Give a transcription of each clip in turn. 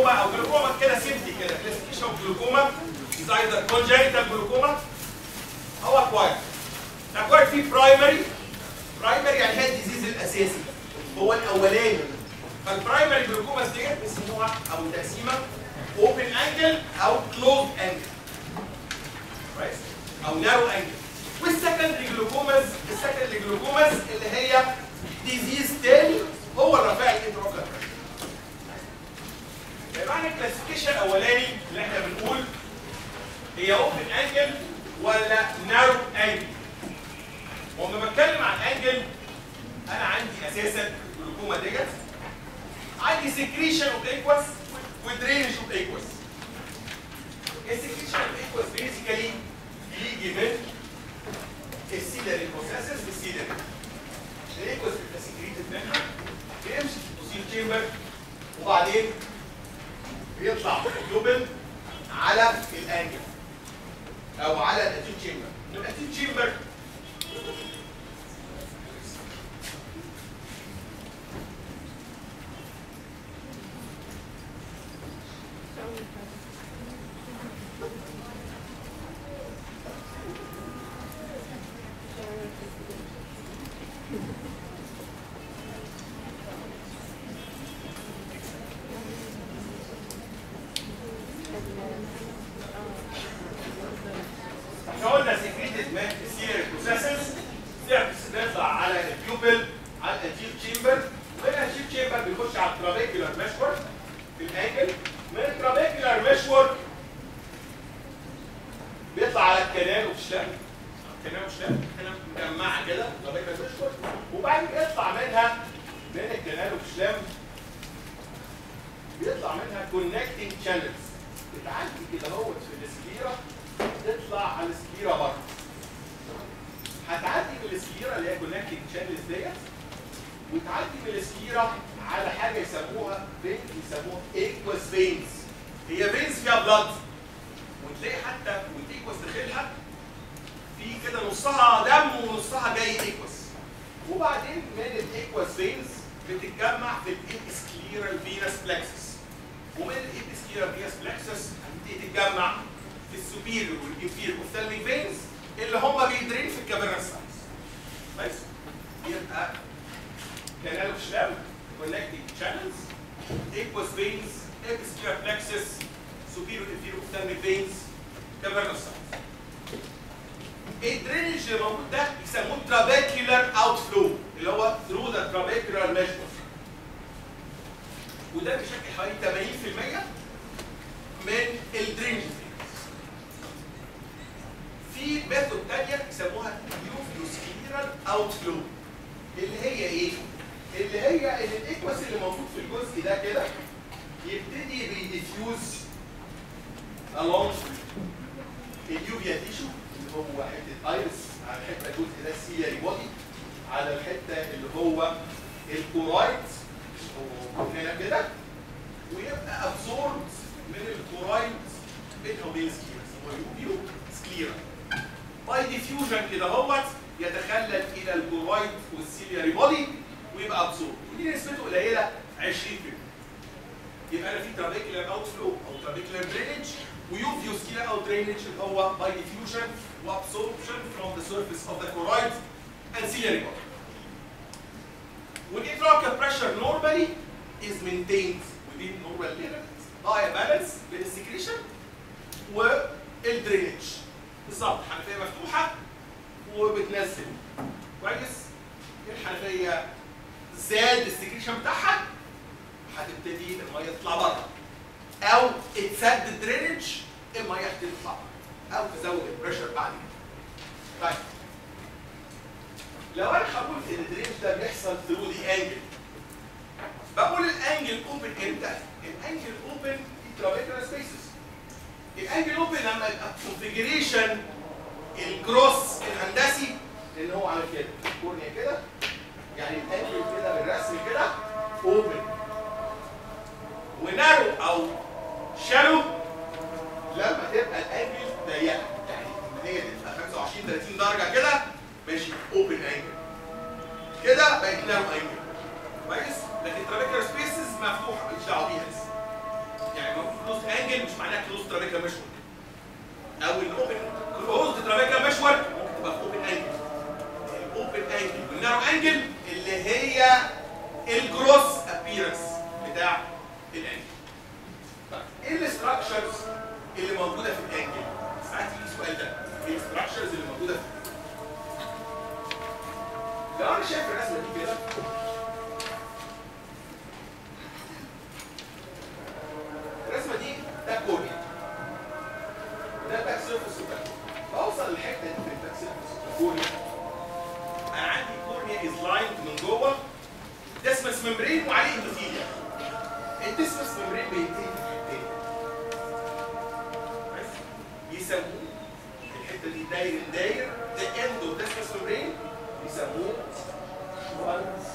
جلوكوما او جلوكوما كده سيمتي كده كلاسيفيكيشن اوف جلوكوما از ايذر كونجنتال جلوكوما او اكوايرد الاكوايرد فيه برايمري برايمري يعني هي الديزيز الاساسي هو الاولاني فالبرايمري جلوكوما ديت بيسموها او تقسيمه اوبن انجل او كلوز انجل كويس او نارو انجل والسكندري جلوكوماز السكندري جلوكوماز اللي هي ديزيز تاني هو الرفاعي الانتروكال يبقى احنا الكلاسيفيكيشن الاولاني اللي احنا بنقول هي اوبن انجل ولا نارو انجل ولما بتكلم عن انجل انا عندي اساسا الجلوكوما ديت عندي سكريشن اوف ايكوس ودرينج اوف ايكوس السكريشن اوف ايكوس بيزيكالي بيجي من السيلري بروسيسز بالسيلري الايكوس بيبقى سكريتد منها بيمشي في البوسيل تشامبر وبعدين بيطلع جوبل على الانجل او على الاتيوب تشامبر الاتيوب تشامبر احنا قلنا سكريتد من السيلري بروسيسز بيطلع على البيوبل على الانتير تشامبر ومن الانتير تشامبر بيخش على الترابيكولار مشور في الانجل من الترابيكولار مشور بيطلع على الكنال وفشلان الكنال وفشلان هنا مجمعه كده ترابيكولار مشور وبعدين بيطلع منها من الكنال وفشلان بيطلع منها كونكتنج شانلز بتعدي كده اهوت في السكليرا تطلع على السكليرا بره هتعدي من السكليرا اللي هي كونكتنج شانلز ديت وتعدي من السكليرا على حاجه يسموها فين يسموها ايكوس فينز هي فينز فيها بلاد وتلاقي حتى والايكوس داخلها في كده نصها دم ونصها جاي ايكوس وبعدين من الايكوس فينز بتتجمع في الابسكليرال فينس بلكسس ومن الابسكليرال فينس بلكسس هتبتدي تتجمع في السوبيريور والانفيريور اوفتالميك فينز اللي هم بيدرين في الكافيرنس سايز بس يبقى كانال شلام كونكتنج شانلز ايكوس فينز ابسكليرال بلكسس سوبيريور انفيريور اوفتالميك فينز كافيرنس سايز الدرينج اللي موجود ده يسموه ترابيكولار اوت فلو اللي هو ثرو ذا ترابيكولار ميجمنت وده بيشكل حوالي 80% من الدرينج في ميثود ثانيه يسموها يوفيوسكليرال اوت فلو اللي هي ايه؟ اللي هي ان الايكوس اللي موجود في الجزء ده كده يبتدي بيديفيوز along اليوفيا تيشو اللي هو حته ايرس على الحته الجزء ده السيلري بودي على الحته اللي هو الكورايت هو هنا كده ويبقى ابزورد من الكورايت بينها وبين السكليرا هو يوفيو سكليرا باي ديفيوجن كده اهوت يتخلل الى الكورايت والسيلياري بودي ويبقى ابزورد ودي نسبته قليله 20% يبقى انا في ترابيكولار اوت فلو او ترابيكولار درينج ويوفيو سكيلا او درينج اللي هو باي ديفيوجن وابسوربشن فروم ذا سيرفيس اوف ذا كورايت and ciliary body. والintraocular pressure normally is maintained within normal limits by a balance بين السكريشن والدرينج بالظبط حنفيه مفتوحه وبتنزل كويس الحنفيه زاد السكريشن بتاعها هتبتدي الميه تطلع بره او اتسد الدرينج الميه هتبتدي تطلع بره او تزود البريشر بعد كده طيب لو انا هقول ان الدرينج ده بيحصل ثرو دي انجل بقول الانجل اوبن امتى؟ الانجل اوبن في ترابيكولار سبيسز الانجل اوبن لما يبقى كونفجريشن الكروس الهندسي لان هو عامل كده الكورنيا كده يعني الانجل كده بالرسم كده اوبن ونارو او شالو لما تبقى الانجل ضيقه يعني ان هي تبقى 25 30 درجه كده ماشي اوبن انجل كده بقت نارو انجل كويس لكن ترابيكولار سبيسز مفتوحه ماليش دعوه بيها لسه يعني موجود كلوز انجل مش معناها كلوز ترابيكا مشور او الاوبن كلوز ترابيكا مشور ممكن تبقى في اوبن انجل الاوبن انجل والنارو انجل اللي هي الجروس ابييرنس بتاع الانجل طيب ايه الاستراكشرز اللي موجوده في الانجل ساعات يجي السؤال ده ايه الاستراكشرز اللي موجوده في لو انا شايف الرسمه دي كده الرسمه دي ده كورنيا ده باك سيرفيس وباك بوصل للحته دي في الباك سيرفيس كورنيا انا عندي كورنيا از لايند من جوه ديسمس ممبرين وعليه اندوثيليا الديسمس ممبرين بينتهي في الحتتين بس يسموه الحته دي داير داير ده اند اوف ديسمس ممبرين يسموه شوالز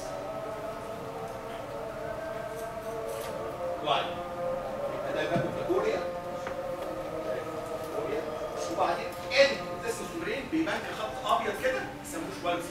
لاين يبقى ده باب الكوريا كوريا وبعدين اند ديسمس ممبرين بيبان خط ابيض كده يسموه شوالز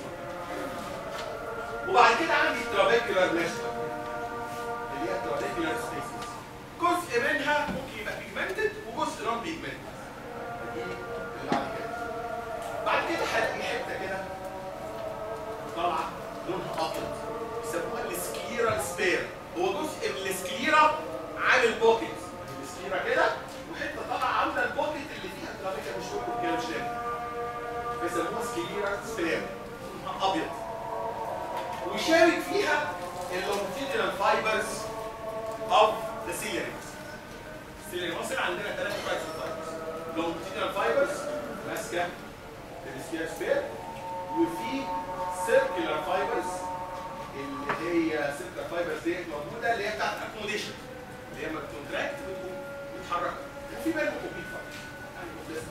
وبعد كده عندي ترابيكولار نشوة اللي هي ترابيكولار سبيسز جزء منها ممكن يبقى بيجمنتد وجزء نون بيجمنتد دي اللي بعد كده بعد كده هلاقي حته كده طالعه لونها ابيض بيسموها السكليرال سبير هو جزء من السكليرا عامل بوكيت السكليرا كده وحته طالعه عامله البوكيت اللي فيها ترابيكا مش ممكن كده مش لاقي بيسموها سكليرال سبير لونها ابيض ويشارك فيها اللونجيتودينال فايبرز اوف ذا سيلري السيلري مصر عندنا ثلاث تايبس اوف فايبرز لونجيتودينال فايبرز ماسكه السكير سبير وفي سيركلر فايبرز اللي هي سيركلر فايبرز ديت موجوده اللي هي بتاعت اكوموديشن اللي هي لما بتونتراكت بتتحرك وفي منهم كوبيت فايبرز يعني مخلصة.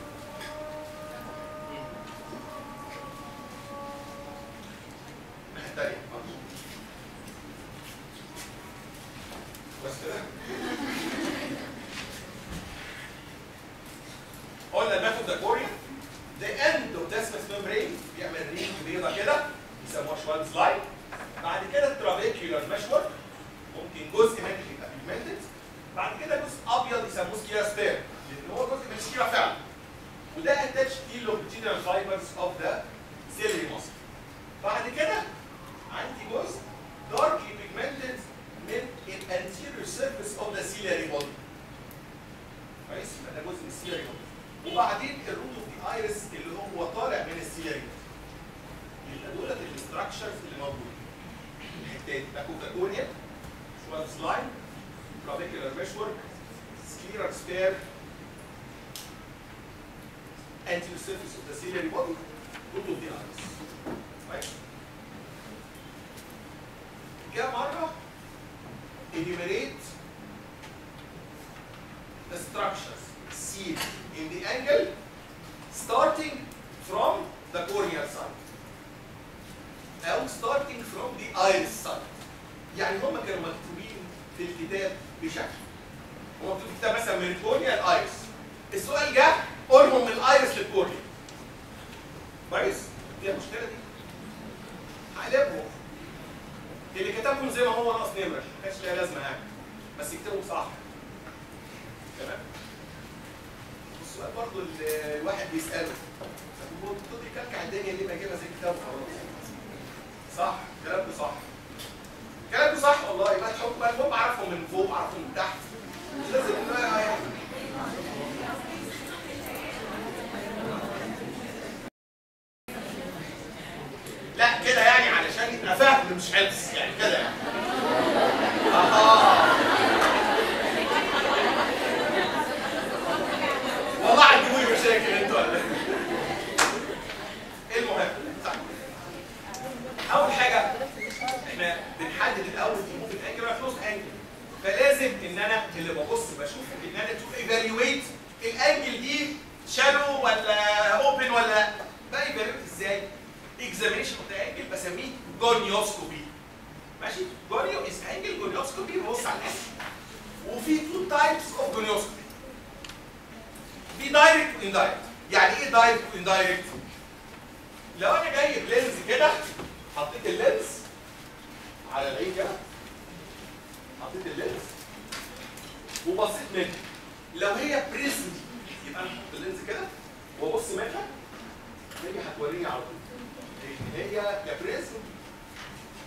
الناحية التانية بس كده قلنا الماثود ده كوريا the end of desmus membrane بيعمل رينج بيضة كده يسموها شوالز لاين بعد كده الترابيكيولار مشور ممكن جزء منه يبقى بيجمنتد بعد كده جزء ابيض يسموه سكيرا سبير لان هو جزء من السكيرا فعلا وده اتاتش دي longitudinal fibers of the ciliary muscle بعد كده عندي جزء darkly pigmented من ال anterior surface of the ciliary body كويس يبقى ده جزء من السيلري body وبعدين الروت اوف ذا ايرس اللي هو طالع من السيلري يبقى دولت الاستراكشرز اللي موجوده الحتات باكوكاكونيا شوالز لاين ترابيكولار مشورك سكليرال سبير anterior surface of the ciliary body root of the iris right جاء مرة enumerate the structures seen in the angle starting from the corneal side أو starting from the iris side يعني هم كانوا مكتوبين في الكتاب بشكل هو مكتوب في الكتاب مثلا من الكورنيا للايرس السؤال جه قولهم من الايرس للكورنيا كويس؟ دي المشكلة دي هقلبهم اللي كتبهم زي ما هو ناقص نمره ما كانش ليها لازمه يعني بس يكتبهم صح تمام السؤال برضو اللي الواحد بيساله طب هو الدكتور يكلكع الدنيا ليه ما يجيبها زي كتاب خلاص صح كلامه صح كلامه صح والله يبقى الحكم بقى المهم اعرفهم من فوق اعرفهم من تحت مش لازم ان أنا يعني لا كده يعني علشان يبقى فهم مش حفظ يعني كده يعني آه. والله هتجيبوا لي مشاكل انتوا ولا إيه؟ المهم طيب. اول حاجه احنا بنحدد الاول دي ممكن انجل ولا كلوز انجل فلازم ان انا اللي ببص بشوف ان انا تو ايفالويت الانجل دي شالو ولا اوبن ولا بقى ايفالويت ازاي؟ اكزامينشن اوف ذا انجل بسميه جونيوسكوبي ماشي جونيو از انجل جونيوسكوبي ببص على الانجل وفي تو تايبس اوف جونيوسكوبي في دايركت واندايركت يعني ايه دايركت واندايركت لو انا جايب لينز كده حطيت اللينز على العين كده حطيت اللينز وبصيت من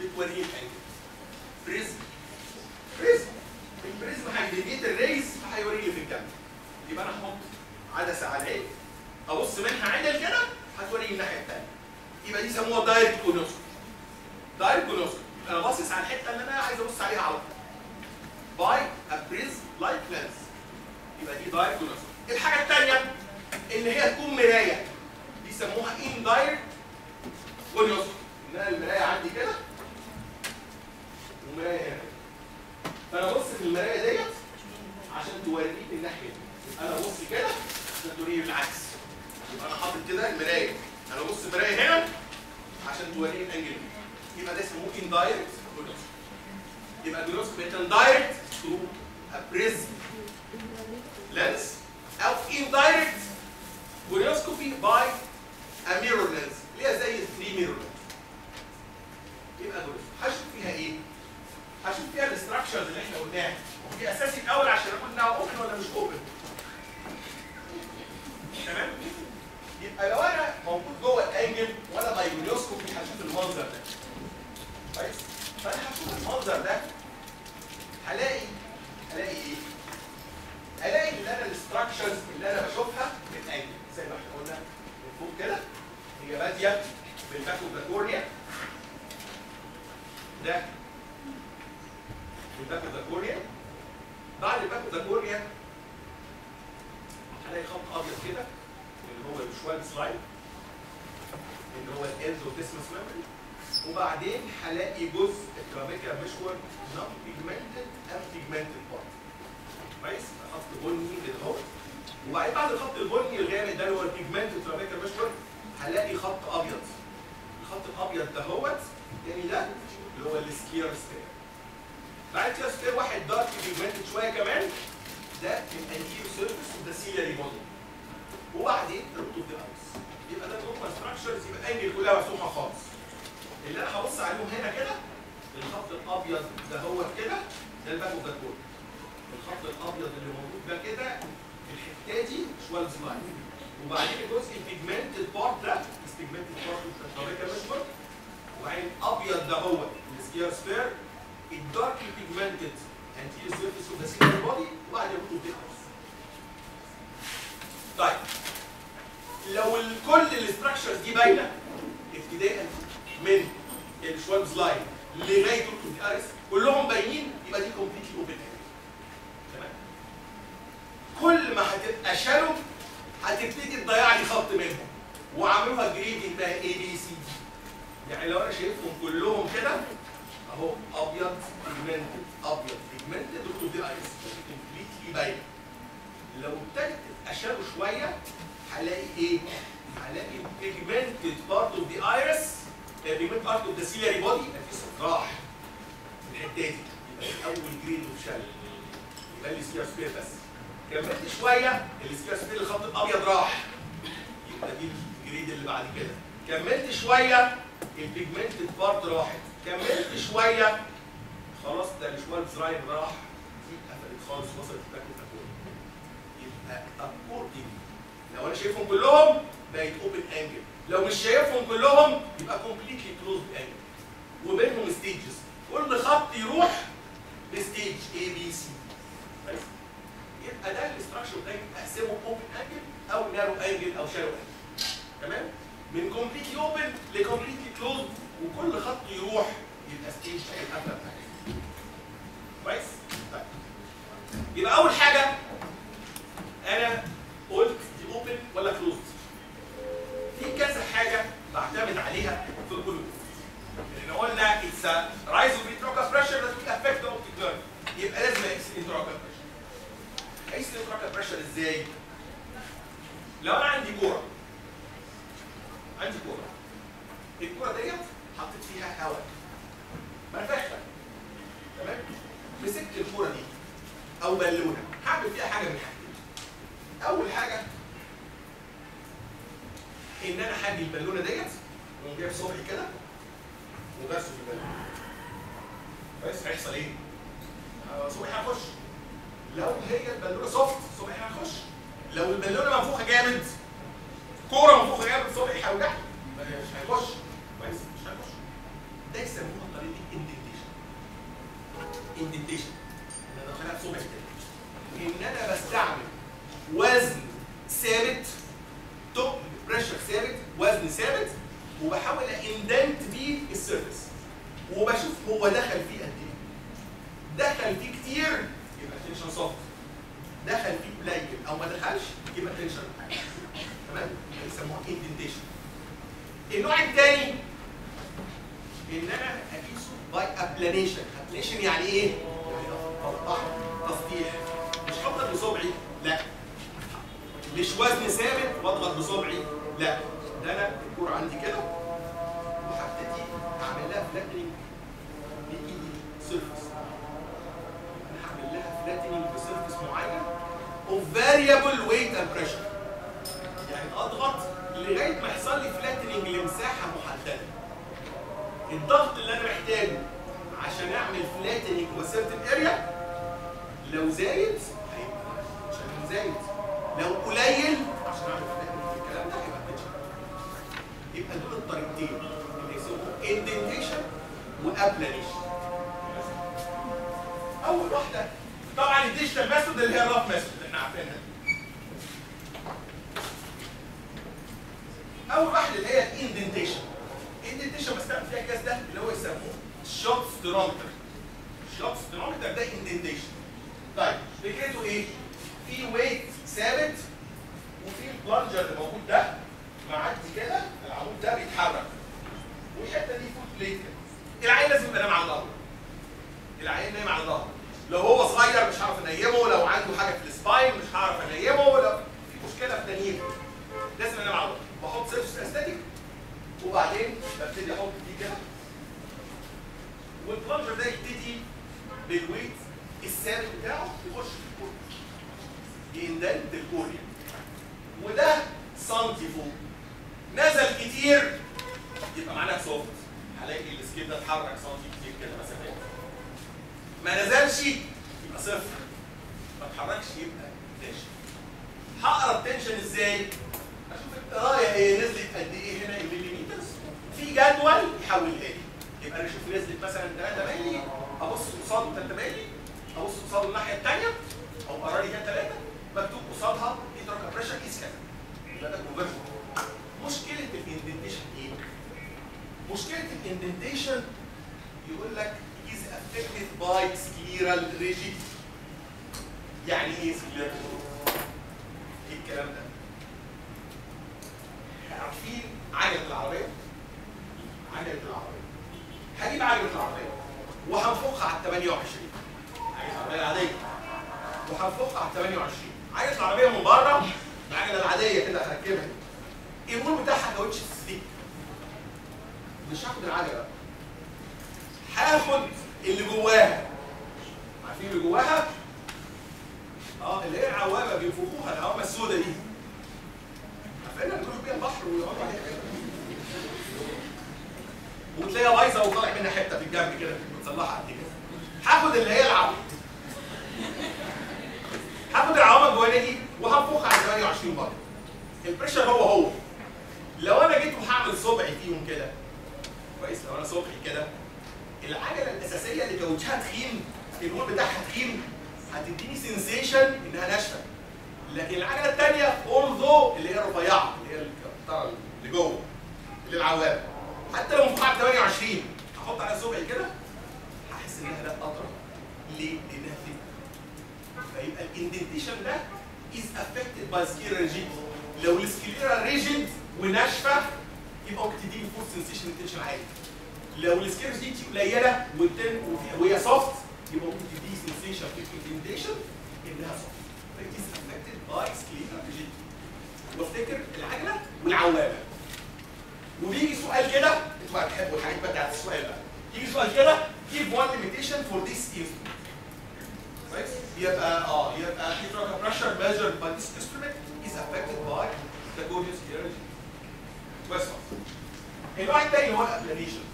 بتوريه الانجل بريزم بريزم البريزم هيديت الريز هيوري لي في الجنب يبقى انا احط عدسه على العين ابص منها عدل كده هتوري لي الناحيه الثانيه يبقى دي يسموها دايركت كونوسكوب دايركت كونوسكوب انا باصص على الحته اللي انا عايز ابص عليها على طول باي ا بريزم لايك لينس يبقى دي دايركت كونوسكوب الحاجه الثانيه ان هي تكون مرايه دي يسموها ان دايركت كونوسكوب ان انا المرايه عندي كده ومرايه هنا فانا ابص في المرايه ديت عشان توريني الناحيه دي انا ابص كده عشان توريني العكس يبقى انا حاطط كده المرايه انا ابص المرايه هنا عشان توريني الانجل دي يبقى ده اسمه ان دايركت يبقى الجلوسكوب بيتن دايركت ثرو ا بريزم لينس او ان دايركت جلوسكوبي باي ا ميرور لينس اللي هي زي 3 ميرور لينس يبقى جلوسكوب هشوف فيها ايه؟ هشوف فيها الاستراكشرز اللي احنا قلناها دي اساسي الاول عشان اقول انها اوبن ولا مش اوبن تمام يبقى لو انا موجود جوه الانجل وانا بايجونيوسكوبي هشوف المنظر ده كويس فانا هشوف المنظر ده هلاقي هلاقي ايه؟ هلاقي ان انا الاستراكشرز اللي انا بشوفها بالانجل زي ما احنا قلنا من فوق كده هي باديه بالباك اوف ذا كورنيا ده الباك اوف ذا كورنيا بعد الباك اوف ذا كورنيا هلاقي خط ابيض كده اللي هو الشوال سلايد اللي هو الانزو ديسمس ميموري وبعدين هلاقي جزء الترابيكا مشور نون بيجمنتد ام بيجمنتد بارت كويس خط بني كده اهو وبعدين بعد الخط البني الغامق ده اللي هو البيجمنتد ترابيكا مشور هلاقي خط ابيض الخط الابيض ده هوت يعني ده اللي هو السكير ستير بعد كده ستير واحد دارك بيجمنتد شويه كمان ده الانتيريور سيرفيس وده سيلري موديل وبعدين الروت اوف ذا ايس يبقى ده النورمال ستراكشرز يبقى الانجل كلها مفتوحه خالص اللي انا هبص عليهم هنا كده الخط الابيض ده هو كده ده الباك اوف ذا كود الخط الابيض اللي موجود ده كده الحته دي شوالز لاين وبعدين الجزء البيجمنتد بارت ده البيجمنتد بارت الطريقه مشبر وبعدين ابيض ده هو السكير سبير الدارك بيجمنتد anterior surface of the skin body وبعدين الروت اوف ذا ايس طيب لو ال- كل الاستراكشرز دي باينه ابتداء من الشوالبز لاين لغايه الروت اوف ارس كلهم باينين يبقى دي كومبليتلي اوبن تمام كل ما هتبقى شالو هتبتدي تضيع لي خط منهم وعاملوها جريدنج بقى اي بي سي يعني لو انا شايفهم كلهم كده اهو ابيض بيجمنتد ابيض بيجمنتد روت اوف ذا ايس كومبليتلي باينه لو ابتدت تبقى شالو شويه هلاقي ايه؟ هلاقي pigmented part of the iris pigmented part of the ciliary body في راح في الحته دي يبقى اول جريد اوف شالو يبقى لي سكير سبير بس كملت شويه السكير سبير الخط الابيض راح يبقى دي الجريد اللي بعد كده كملت شويه البيجمنتد بارت راحت كملت شويه خلاص ده الشوالبز راين راح دي قفلت خالص وصلت باك وتاكل يبقى اكوردنج لو انا شايفهم كلهم بقت اوبن انجل لو مش شايفهم كلهم يبقى كومبليتلي كلوزد انجل وبينهم ستيجز كل خط يروح لستيج اي بي سي بس يبقى ده الاستراكشر ده اقسمه اوبن انجل او نارو انجل او شارو انجل تمام من كومبليتلي اوبن لكومبليتلي كلوزد وكل خط يروح يبقى ستيج القفله بتاعتها كويس طيب يبقى اول حاجه انا قلت دي اوبن ولا كلوزد في كذا حاجه بعتمد عليها في القلوب احنا قلنا اتس رايز اوف انتراكا بريشر ذات ويل افكت ذا اوبتيك نيرف يبقى لازم اقيس الانتراكا بريشر اقيس الانتراكا بريشر ازاي لو انا عندي كوره عندي كوره الكوره ديت حطيت فيها هواء منفخه تمام مسكت الكوره دي او بالونه هعمل فيها حاجه من حاجتين اول حاجه ان انا هاجي البالونه ديت واقوم جايب صبعي كده وبرسه في البالونه كويس هيحصل ايه؟ آه، صبعي هيخش لو هي البالونه سوفت صبعي هيخش لو البالونه منفوخه جامد كوره منفوخه جامد صبعي هيوجعني مش هيخش كويس مش هيخش ده يسموها طريقه اندنتيشن اندنتيشن انا دخلها بصبع كده ان انا بستعمل وزن ثابت توب بريشر ثابت وزن ثابت وبحاول اندنت بيه السيرفيس وبشوف هو دخل فيه قد ايه دخل فيه كتير يبقى تنشن سوفت دخل فيه قليل او ما دخلش يبقى تنشن تمام يسموها اندنتيشن النوع الثاني ان انا اقيسه باي ابلانيشن ابلانيشن يعني ايه؟ يعني اوضح تسطيح مش هضغط بصبعي لا مش وزن ثابت واضغط بصبعي لا ده انا الكوره عندي كده وهبتدي اعمل لها فلاتنج بايدي سيرفيس انا هعمل لها فلاتنج بسيرفيس معين اوف فاريبل ويت اند بريشر يعني اضغط لغايه ما يحصل لي فلاتنج لمساحه محدده الضغط اللي انا محتاجه عشان اعمل فلاتنج وسيرتن اريا لو زايد هيبقى عشان زايد لو قليل عشان اعمل فلاتنج الكلام ده هيبقى بيتشر يبقى دول الطريقتين اللي يسموه اندنتيشن وابلانيشن اول واحده طبعا الديجيتال ميثود اللي هي الراف ميثود اللي احنا عارفينها اول واحده اللي هي الاندنتيشن الاندنتيشن بستعمل فيها الجهاز ده اللي هو يسموه شوت ستيرومتر شوت ستيرومتر ده اندنتيشن طيب فكرته ايه؟ في ويت ثابت وفي البلانجر اللي موجود ده معدي كده العمود ده بيتحرك والحته دي فوت بليت كده العين لازم يبقى نايم على ظهره العين نايم على ظهره لو هو صغير مش هعرف انيمه لو عنده حاجه في السباين مش هعرف انيمه لو في مشكله في تنييمه لازم انام على ظهره بحط سيرفس استاتيك وبعدين ببتدي احط دي كده والبلانجر ده يبتدي بالويت الثابت بتاعه يخش في الكورنيا يندنت الكورنيا وده سنتي فوق نزل كتير يبقى معناها سوفت هلاقي السكيل ده اتحرك سنتي كتير كده مسافات ما نزلش يبقى صفر ما اتحركش يبقى تنشن هقرا التنشن ازاي؟ اشوف القرايه ايه نزلت قد ايه هنا المليمتر في جدول يحولها لي يبقى انا اشوف نزلت مثلا 3 مللي ابص قصاده 3 مللي ابص قصاده الناحيه الثانيه او قراري هنا 3 مكتوب قصادها هيدروكا بريشر كيس كذا يبقى ده كونفرجن مشكله الاندنتيشن ايه؟ مشكله الاندنتيشن يقول لك is affected by scleral rigidity يعني ايه scleral rigidity؟ ايه الكلام ده؟ عارفين عجلة العربية؟ عجلة العربية هجيب عجلة العربية وهنفخها على 28 عجلة العربية العادية وهنفخها على 28 عجلة العربية من بره العجلة العادية كده هركبها النور بتاعها كاوتش سليك مش هاخد العجلة بقى هاخد اللي جواها عارفين اللي جواها؟ اه اللي هي العوامة بينفخوها العوامة السوداء دي عارفينها بيروحوا بيها البحر ويقعدوا عليها كده وتلاقيها بايظه وطالع منها حته في الجنب كده بتصلحها قد كده هاخد اللي هي العوامة هاخد العوامة الجوانية دي وهنفخها على 28 برضه البريشر هو هو لو انا جيت وهعمل صبعي فيهم كده كويس لو انا صبعي كده العجله الاساسيه اللي كاوتشها تخين الوول بتاعها تخين هتديني سنسيشن انها ناشفه لكن العجله الثانيه اولذو اللي هي رفيعه اللي هي القطره اللي جوه اللي العوامه حتى لو مفقعه 28 هحط على صبعي كده هحس انها لا اطرى ليه؟ لانها ثيك فيبقى الاندنتيشن ده از افكتد باي سكيرا ريجيد لو السكليرا ريجيد وناشفه يبقى ممكن تديني فول سنسيشن انتنشن عالي لو السكيرا ريجيد وقليله والتن وهي سوفت يبقى ممكن تديني سنسيشن في الاندنتيشن انها سوفت فايت از افكتد باي سكليرا ريجيد وافتكر العجله والعوامه وبيجي سؤال كده انتوا بقى بتحبوا الحاجات بتاعت السؤال بقى يجي سؤال كده give one limitation for this instrument كويس يبقى اه يبقى heat pressure measured by this instrument is affected by the Gaussian scalar كويس النوع الثاني هو الابلانيشن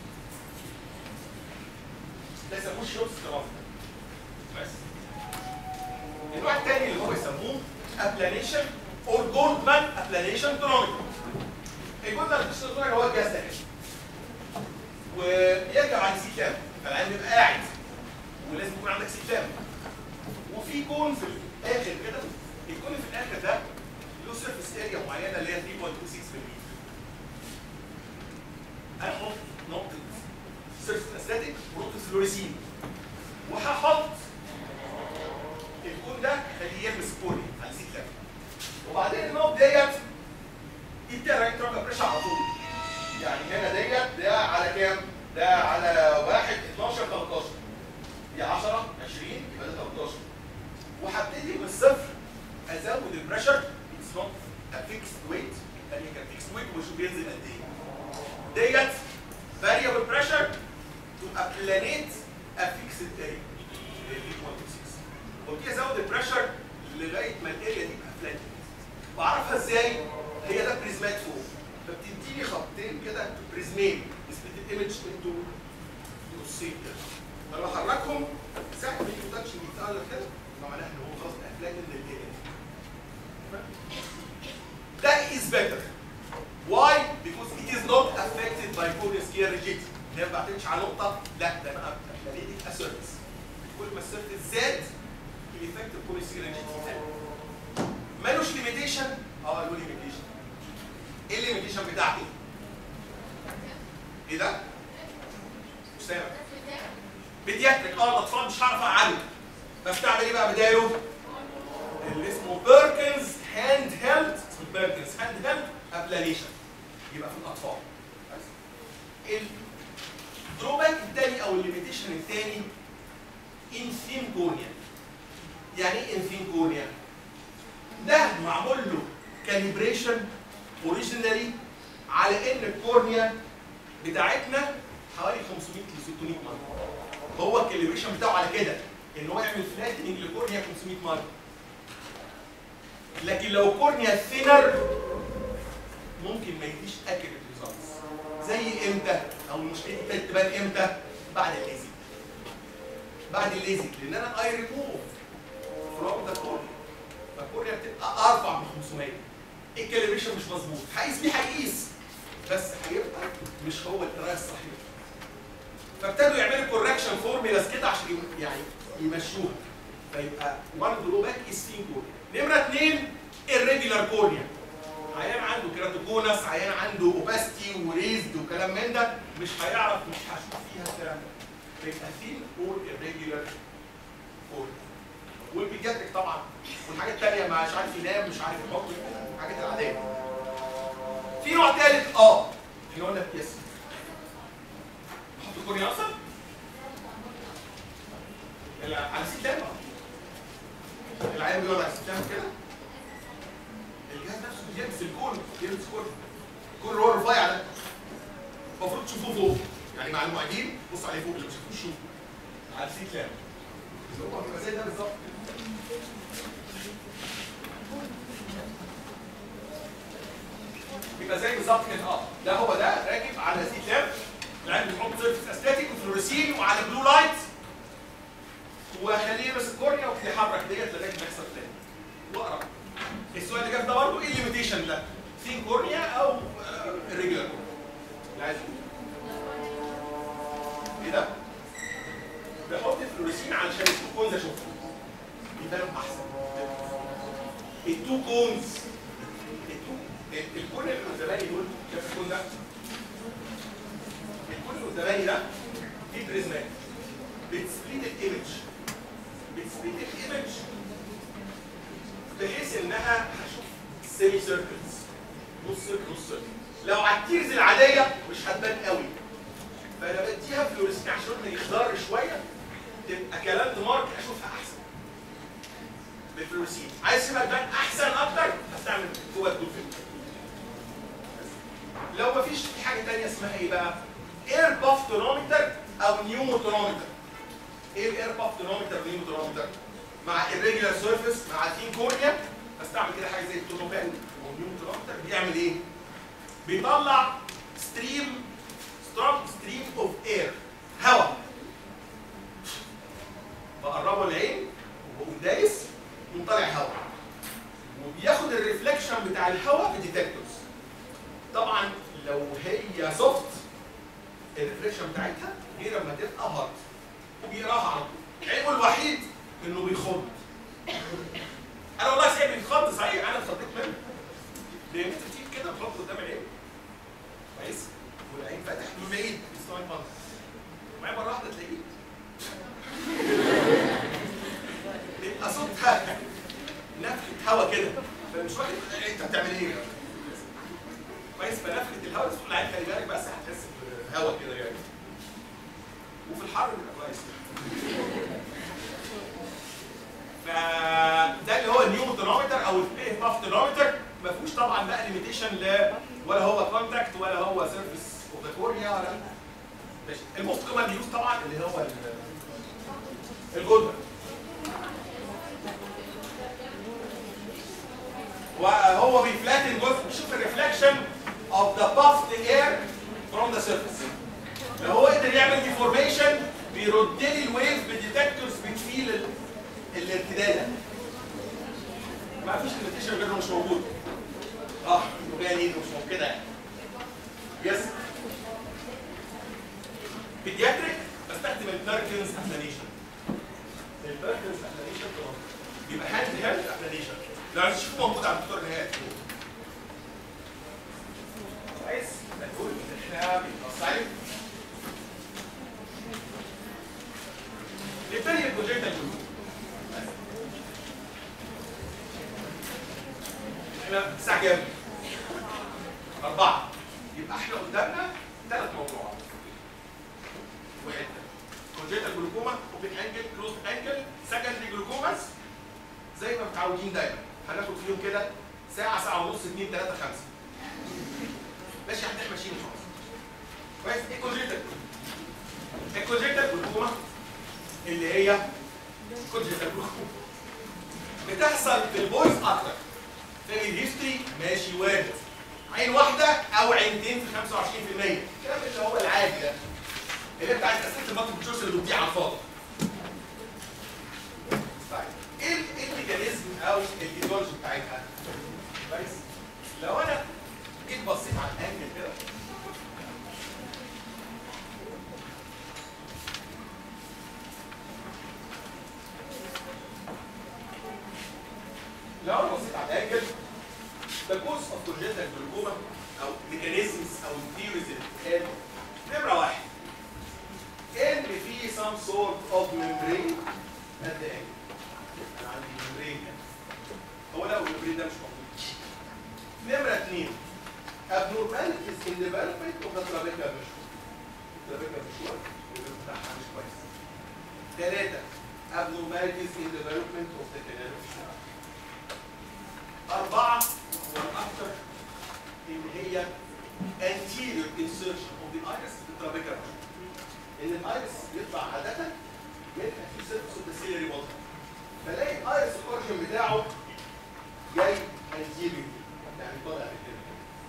ده يسموه شوت سترافتا بس النوع الثاني اللي هو يسموه ابلانيشن اور جولدمان ابلانيشن ترومتر الجولدمان ابلانيشن ترومتر هو الجهاز ده كده ويرجع عن سي كام فالعين بيبقى قاعد ولازم يكون عندك سي كام وفي كون في الاخر كده الكون في الاخر ده له سيرفيس اريا معينه اللي هي 3.26 ملم هنحط نقطه سيرفيس استاتيك ونقطه فلوريسين وهحط الكون ده خليه يلمس كوني على سي كام وبعدين النقط ديت دي رايت تراك بريشر على طول يعني هنا ديت ده على كام؟ ده على 1 12 13 دي 10 20 يبقى ده 13 وهبتدي من الصفر ازود البريشر اتس نوت ا فيكس ويت يعني كان فيكس ويت وشوف بينزل قد ايه ديت فاريبل بريشر تو ابلانيت ا فيكس اريا اللي هي 1.6 وابتدي ازود البريشر لغايه ما الاريا دي تبقى فلات بعرفها ازاي؟ هي ده بريزمات فوق فبتديني خطين كده بريزمين نسبه الايمج انتو نصين كده فلما احركهم ساعه ما يجي تاتش بيتقلب كده يبقى معناها ان هو خلاص افلات من الاريا ده is better why because it is not affected by corneal skin rigidity هي ما بعتمدش على نقطه لا ده انا ابلانيتك اسيرفيس كل ما السيرفيس زاد الايفكت الكورنيال سكين rigidity زاد مالوش ليميتيشن اه له ليميتيشن ايه الليميتيشن بتاعته؟ ايه ده؟ مش سامع بيدياتريك اه الاطفال مش هعرف اقعده فبتعمل ايه بقى بداله؟ اللي اسمه بيركنز هاند هيلد اسمه بيركنز هاند هيلد ابلانيشن يبقى في الاطفال بس الدروباك الثاني او الليميتيشن الثاني انفينكونيا يعني ايه انفينكونيا؟ ده معمول له كاليبريشن اوريجينالي على ان الكورنيا بتاعتنا حوالي 500 ل 600 مره هو الكاليبريشن بتاعه على كده ان هو يعمل فلاتنج للكورنيا 500 مره لكن لو كورنيا ثينر ممكن ما يديش اكيوريت ريزلتس زي امتى او المشكله دي ابتدت تبان امتى بعد الليزك بعد الليزك لان انا اي ريموف فروم ذا كورنيا فالكورنيا بتبقى ارفع من 500 الكاليبريشن مش مظبوط هيقيس بيه هيقيس بس هيبقى مش هو القرايه الصحيح فابتدوا يعملوا كوركشن فورميلاز كده عشان يم- يعني يمشوها فيبقى وان دروباك از فين كورنيا نمره اثنين الريجولار كورنيا عيان عنده كيراتوكونس عيان عنده اوباستي وريزد وكلام من ده مش هيعرف مش هشوف فيها الكلام ده فيبقى فين اور الريجولار كورنيا والبيجاتريك طبعا والحاجات الثانيه مش عارف ينام مش عارف يحط الحاجات العاديه في نوع ثالث اه احنا قلنا يس نحط الكورنيا اصلا ال- على ستام العيان بيقعد على ستام كده الجهاز نفسه بيلمس الكون بيلمس الكون الكون اللي هو الرفيع ده المفروض تشوفوه فوق يعني مع المعيدين بص عليه فوق اللي ما شافوش شوف على السي كلام هو بيبقى زي ده بالظبط بيبقى زي بالظبط كده اه ده هو ده راكب على سي كلام العين بتحط سيرفيس استاتيك وفلوريسين وعلى بلو لايت واخليه يلبس الكورنيا ويحرك ديت لغايه ما يحصل تاني واقرا السؤال اللي جاب ده برضه ايه الليميتيشن ده؟ ثين كورنيا او ريجولار كورنيا اللي عايز يقول. ايه ده؟ بحط الفلوريسين علشان الكون ده شوفه يبان احسن التو كونز التو ال- الكون اللي قدامي دول شايف الكون ده؟ الكون اللي قدامي ده فيه بريزمات بتسبليت الايمج بتسبليت الايمج بحيث انها هشوف سيمي سيركلز نص سيركل نص سيركل لو على التيرز العاديه مش هتبان قوي فانا بديها فلوريسين عشان لما يخضر شويه تبقى كلام مارك اشوفها احسن بالفلوريسين عايز تبقى تبان احسن اكتر هستعمل جوه الدول فيلم لو مفيش في حاجه ثانيه اسمها ايه بقى؟ اير باف تونومتر او نيومو تونومتر ايه الاير باف تونومتر ونيومو تونومتر؟ مع الريجولار سيرفيس مع التين كورنيا بستعمل كده حاجه زي التونوبان والنيومو تونومتر بيعمل ايه؟ بيطلع ستريم سترونج ستريم اوف اير هواء بقربه العين وبقوم دايس يقوم طالع هواء وبياخد الريفلكشن بتاع الهواء في ديتكتورز طبعا لو هي سوفت الريفلكشن ابهر وبيقراها على طول عيبه الوحيد انه بيخض انا والله سايب بيتخض صحيح انا اتخضيت منه لان انت بتيجي كده بتحط قدام العين كويس والعين فاتح من بعيد بيسمع المنظر وبعدين مره واحده تلاقيه يبقى صوتها نفخه هوا كده فمش واخد انت بتعمل ايه؟ كويس فنفخه الهواء تدخل العين خلي بالك بس هتحس بهوا كده يعني وفي الحر بيبقى كويس فده اللي هو النيو ترمومتر او البلاي باف ترمومتر ما فيهوش طبعا بقى ليميتيشن ل ولا هو كونتاكت ولا هو سيرفيس اوف ذا كورنيا ولا ماشي الموست كومن يوز طبعا اللي هو ال- الجدر وهو بيفلاتن جزء بيشوف الريفلكشن اوف ذا بافد اير فروم ذا سيرفيس لو هو قدر يعمل ديفورميشن بيرد لي الويف بديتكتورز بتفيل ال- الارتداد ما فيش ليميتيشن غير إنه مش موجود اه يعني مش موجود كده يعني يس بيدياتريك بستخدم البيركنز ابلانيشن البيركنز ابلانيشن بيبقى هاند هاند ابلانيشن لو عايز تشوفه موجود على الدكتور نهائي كويس نقول احنا بنصعب نبتدي البروجيكت الجزء احنا الساعة كام؟ أربعة يبقى احنا قدامنا ثلاث موضوعات واحد كونجيتال جلوكوما اوبن انجل كلوز انجل سكندري جلوكوماس زي ما متعودين دايما هناخد فيهم كده ساعة ساعة ونص اثنين ثلاثة خمسة ماشي احنا ماشيين خلاص كويس ايه كونجيتال الكونجيتال جلوكوما اللي هي كونجيتال جلوكوما بتحصل في البويز اكتر في الهيستوري ماشي وارد عين واحدة أو عينتين في 25% الكلام اللي هو العادي ده اللي انت عايز اسئله المالتيبل تشويس اللي بتضيع على الفاضي. طيب ايه ال- ايه الميكانيزم او الايديولوجي بتاعتها؟ كويس؟ لو انا جيت بصيت على الانجل كده لو انا بصيت على الانجل the cause of congenital glaucoma او mechanisms او theories اللي بتتقال نمره واحد ان في some sort of membrane at the end انا عندي membrane هنا هو لو الممبرين ده مش موجود نمره اثنين abnormalities in development of the trabecular visual trabecular visual الريتم بتاعها مش كويس ثلاثه abnormalities in development of the canal visual أربعة والأكثر إن هي anterior insertion of the iris في الترابيكال إن الايرس يطلع عادة يبقى في سيرفس اوف ذا سيلري بودي فلاقي الايرس الاورجن بتاعه جاي anterior يعني طالع كده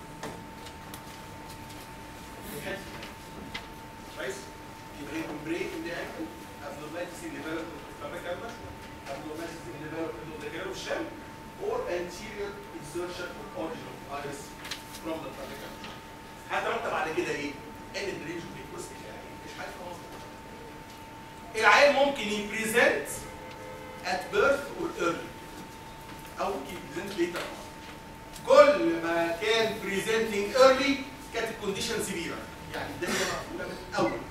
في حتة كويس يبقى هي membrane in the ankle abnormalities in development of the trabecular abnormalities in development of the canal shell or anterior insertion of origin of iris from the trabecular هترتب على كده ايه؟ ان الرينج بيكوس يعني مش حاجه مظبوطه. العيان ممكن يبريزنت at birth or early او ممكن يبريزنت later on. كل ما كان presenting early كانت الكونديشن سيفيرا يعني الدنيا مقفوله من الاول.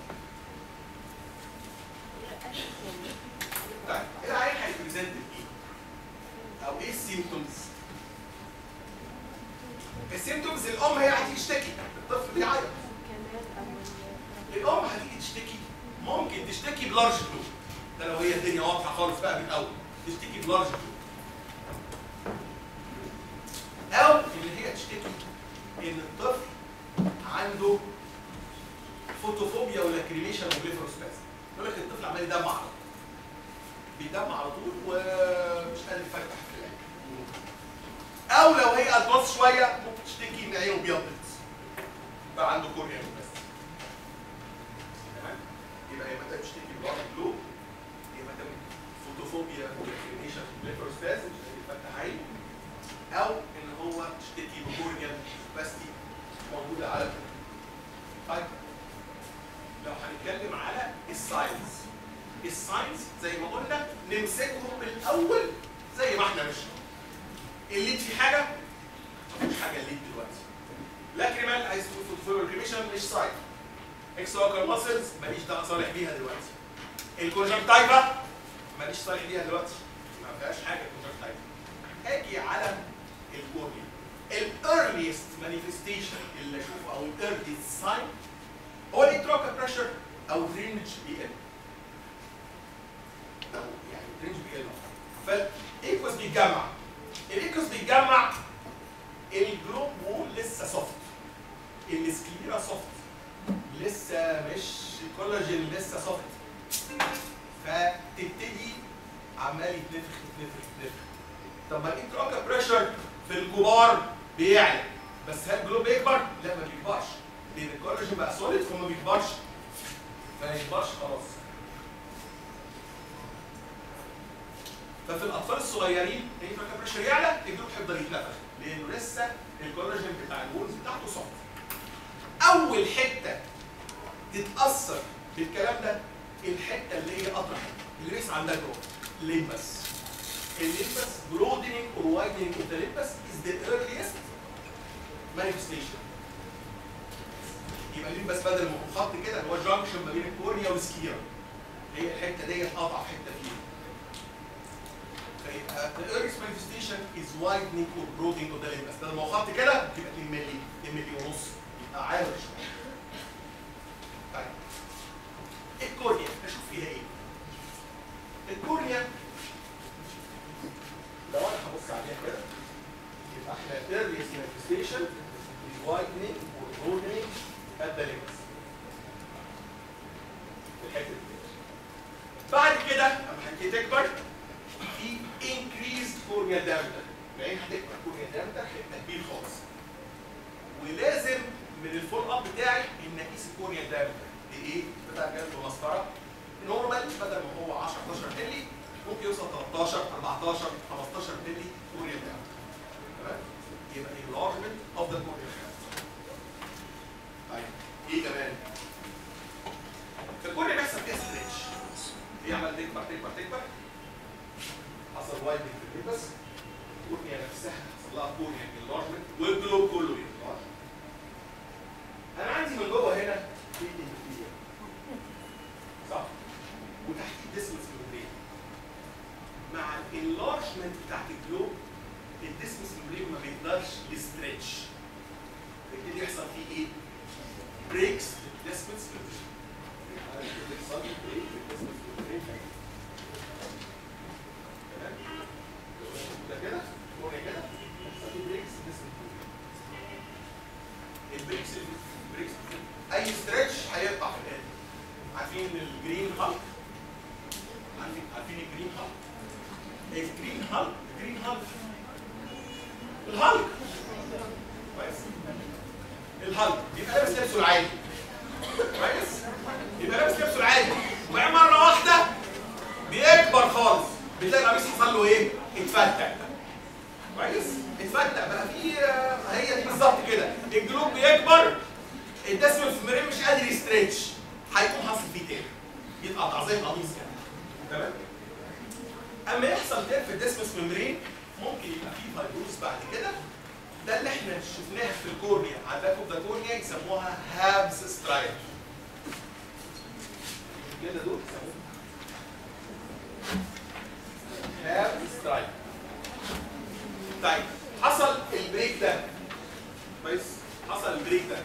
طيب العيان هيبريزنت بايه؟ او ايه السيمتومز؟ السيمتومز الام هي هتيجي تشتكي الطفل بيعيط الام هتيجي تشتكي ممكن تشتكي بلارج فلو ده لو هي الدنيا واضحه خالص بقى من الاول تشتكي بلارج فلو او اللي هي تشتكي ان الطفل عنده فوتوفوبيا ولاكريميشن وبليفروسباز يقول لك الطفل عمال يدمع على طول بيدمع على طول ومش قادر يفتح في العين او لو هي ادفانس شويه ممكن تشتكي ان عينه بيضت بقى عنده كورنيا بس تمام يبقى يا متى بتشتكي بلارج فلو يا متى فوتوفوبيا ولاكريميشن وبليفروسباز مش قادر يفتح عينه او ان هو تشتكي بكورنيال باستي موجوده على طيب لو هنتكلم على الساينز زي ما قلنا نمسكهم من الاول زي ما احنا ماشيين الليد في حاجه مفيش حاجه الليد دلوقتي لاكريمال عايز فلوريميشن مش سايد اكسوكال ماسلز ماليش دعوه صالح بيها دلوقتي الكونجكتايفا ماليش صالح بيها دلوقتي ما فيهاش حاجه الكونجكتايفا اجي على الكورنيا الايرليست مانيفستيشن اللي اشوفه او الايرليست ساين هو الانتراكا بريشر او درينج بي ال او يعني درينج بي ال فالايكوس بيتجمع الايكوس بيتجمع الجلوب وول لسه سوفت السكليرا سوفت لسه مش الكولاجين لسه سوفت فتبتدي عمال يتنفخ يتنفخ يتنفخ طب ما الانتراكا بريشر في الكبار بيعلى بس هل الجلوب بيكبر؟ لا ما بيكبرش لان الكولاجين بقى سوليد فما بيكبرش ما يكبرش خلاص ففي الاطفال الصغيرين الانتراكا بريشر يعلى الجلوب هيفضل يتنفخ لانه لسه الكولاجين بتاع البونز بتاعته سوفت اول حته تتاثر بالكلام ده الحته اللي هي اطرح اللي لسه عندها جوه الليمبس الليمبس broadening or widening of the limbus is the earliest manifestation يبقى الليمبس بدل ما هو خط كده اللي هو جانكشن ما بين الكورنيا والسكيرا هي الحته ديت اضعف حته فيها فيبقى the earliest manifestation is widening or broadening of the limbus بدل ما هو خط كده يبقى 2 مللي 2 مللي ونص يبقى عالي شويه طيب الكورنيا اشوف فيها ايه الكورنيا لو انا هبص عليها كده يبقى احنا earliest manifestation is widening or broadening at the limbus الحته دي بعد كده لما هتبتدي تكبر في increased corneal diameter العين هتكبر corneal diameter هيبقى كبير خالص ولازم من الفول اب بتاعي ان اقيس الكورنيال دايمتر دي ايه؟ بتاع كده بمسطره نورمال بدل ما هو 10 11 مللي ممكن يوصل 13 14 15 مللي كورنيال دايمتر تمام؟ يبقى enlargement of the corneal diameter طيب ايه كمان؟ الكورنيا بيحصل فيها ستريتش هي عمال تكبر تكبر تكبر حصل وايدنج في الليبس الكورنيا نفسها حصل لها كورنيا enlargement والجلوب كله enlargement انا عندي من جوه هنا في انتيريور صح وتحتيه ديسمس ممبرين مع الانلارجمنت بتاعت الجلوب الديسمس ممبرين ما بيقدرش يستريتش بيبتدي يحصل فيه ايه؟ بريكس في الديسمس ممبرين بيحصل لي بريك في الديسمس ممبرين تمام؟ ده كده كورنيا كده يحصل لي بريكس في الديسمس ممبرين البريكس البريكس اي ستريتش هيقطع في الاخر عارفين الجرين هالك عارفين عارفين الجرين هالك الجرين هالك الجرين هالك الهالك كويس الهالك يبقى لابس لبسه العادي كويس يبقى لابس لبسه العادي وبعدين مره واحده بيكبر خالص بتلاقي القميص حصل له ايه؟ اتفتح كويس اتفتح بقى في هي دي بالظبط كده الجلوب بيكبر الدسم الفمرين مش قادر يستريتش هيقوم حاصل فيه تاني يتقطع زي القميص كده تمام اما يحصل تاني في الدسم ممبرين ممكن يبقى فيه فايبروز بعد كده ده اللي احنا شفناه في الكورنيا على الباك اوف ذا كورنيا يسموها هابس سترايب كده دول يسموهم هابس سترايب طيب حصل البريك ده كويس حصل البريك ده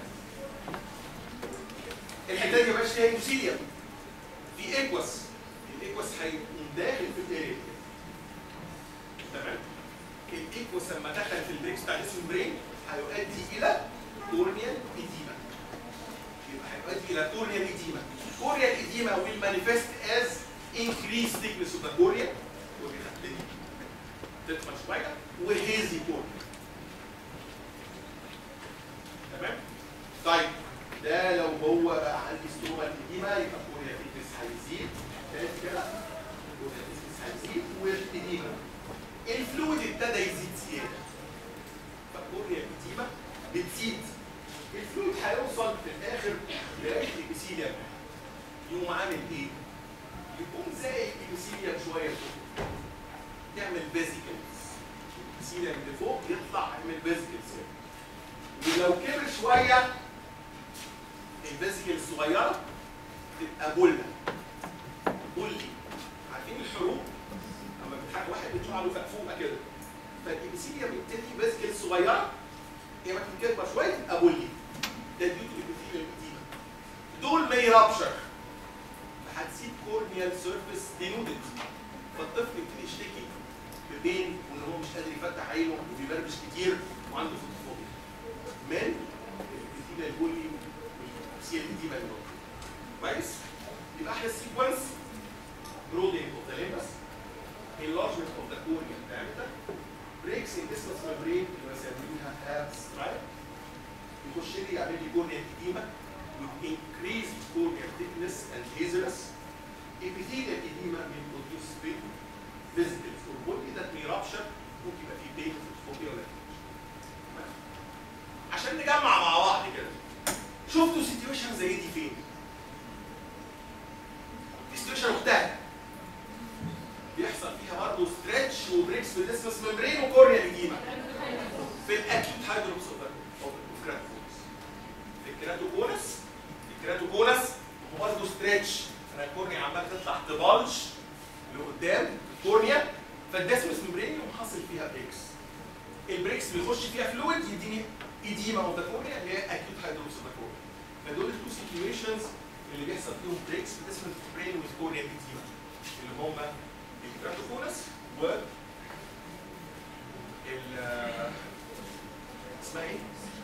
الحته دي مبقاش فيها اندوثيليوم في ايكوس الايكوس هيقوم داخل في الاريا تمام الايكوس لما دخل في البريكس بتاع الاسم برين هيؤدي الى كورنيال ايديما يبقى هيؤدي الى كورنيال ايديما كورنيال ايديما will manifest as increased thickness of the cornea كورنيا هتبتدي تدخل شويه وهيزي كورنيا تمام طيب ده لو هو بقى عندي ستروما ايديما يبقى كورنيا ثيكنس هيزيد تاني كده كورنيا ثيكنس هيزيد والايديما الفلويد ابتدى يزيد زياده فالكورنيا الايديما بتزيد الفلويد هيوصل في الاخر لرئه الابيثيليوم يقوم عامل ايه؟ يكون زي الابيثيليوم شويه فوق يعمل فيزيكلز الابيثيليوم اللي فوق يطلع يعمل فيزيكلز ولو كبر شويه الفيزيكل الصغيره تبقى بله بلي عارفين الحروق لما بتحرك واحد بيطلع له فقفوقه كده فالابيثيليوم بيبتدي فيزيكل صغيره هي ما تكبر شويه تبقى بلي ده ديو تو الابيثيليوم القديمه دول ما يرابشر فهتسيب كورنيال سيرفيس دينودد فالطفل يبتدي يشتكي ببين وان هو مش قادر يفتح عينه وبيبربش كتير وعنده فوتوفوبيا من الابيثيليوم البولي والابيثيليوم القديمه اللي موجوده كويس يبقى احنا السيكونس broadening of the limbus enlargement of the corneal diameter breaks in distance membrane اللي بسميها half stripe يخش لي يعمل لي corneal edema with increased corneal thickness and haziness epithelial edema may produce pain visitors or body that may rupture ممكن يبقى فيه pain phobia ولا عشان نجمع مع بعض كده شفتوا سيتويشن زي دي فين؟ في سيتويشن مختلف بيحصل فيها برضه ستريتش وبريكس في الديسمس ممبرين وكورنيا اديما في الاكيوت هايدروبس اوف كراتوكونس في الكراتوكونس في الكراتوكونس وبرضه ستريتش انا الكورنيا عمال تطلع تبلج لقدام الكورنيا فالديسمس ممبرين يقوم حاصل فيها بريكس البريكس بيخش فيها فلويد يديني ايديما اوف ذا كورنيا اللي هي اكيوت هايدروبس اوف كورنيا فدول التو سيتويشنز اللي بيحصل فيهم بريكس في الديسمس ممبرين والكورنيا ايديما اللي هم الكراتوكونس و ال اسمها ايه؟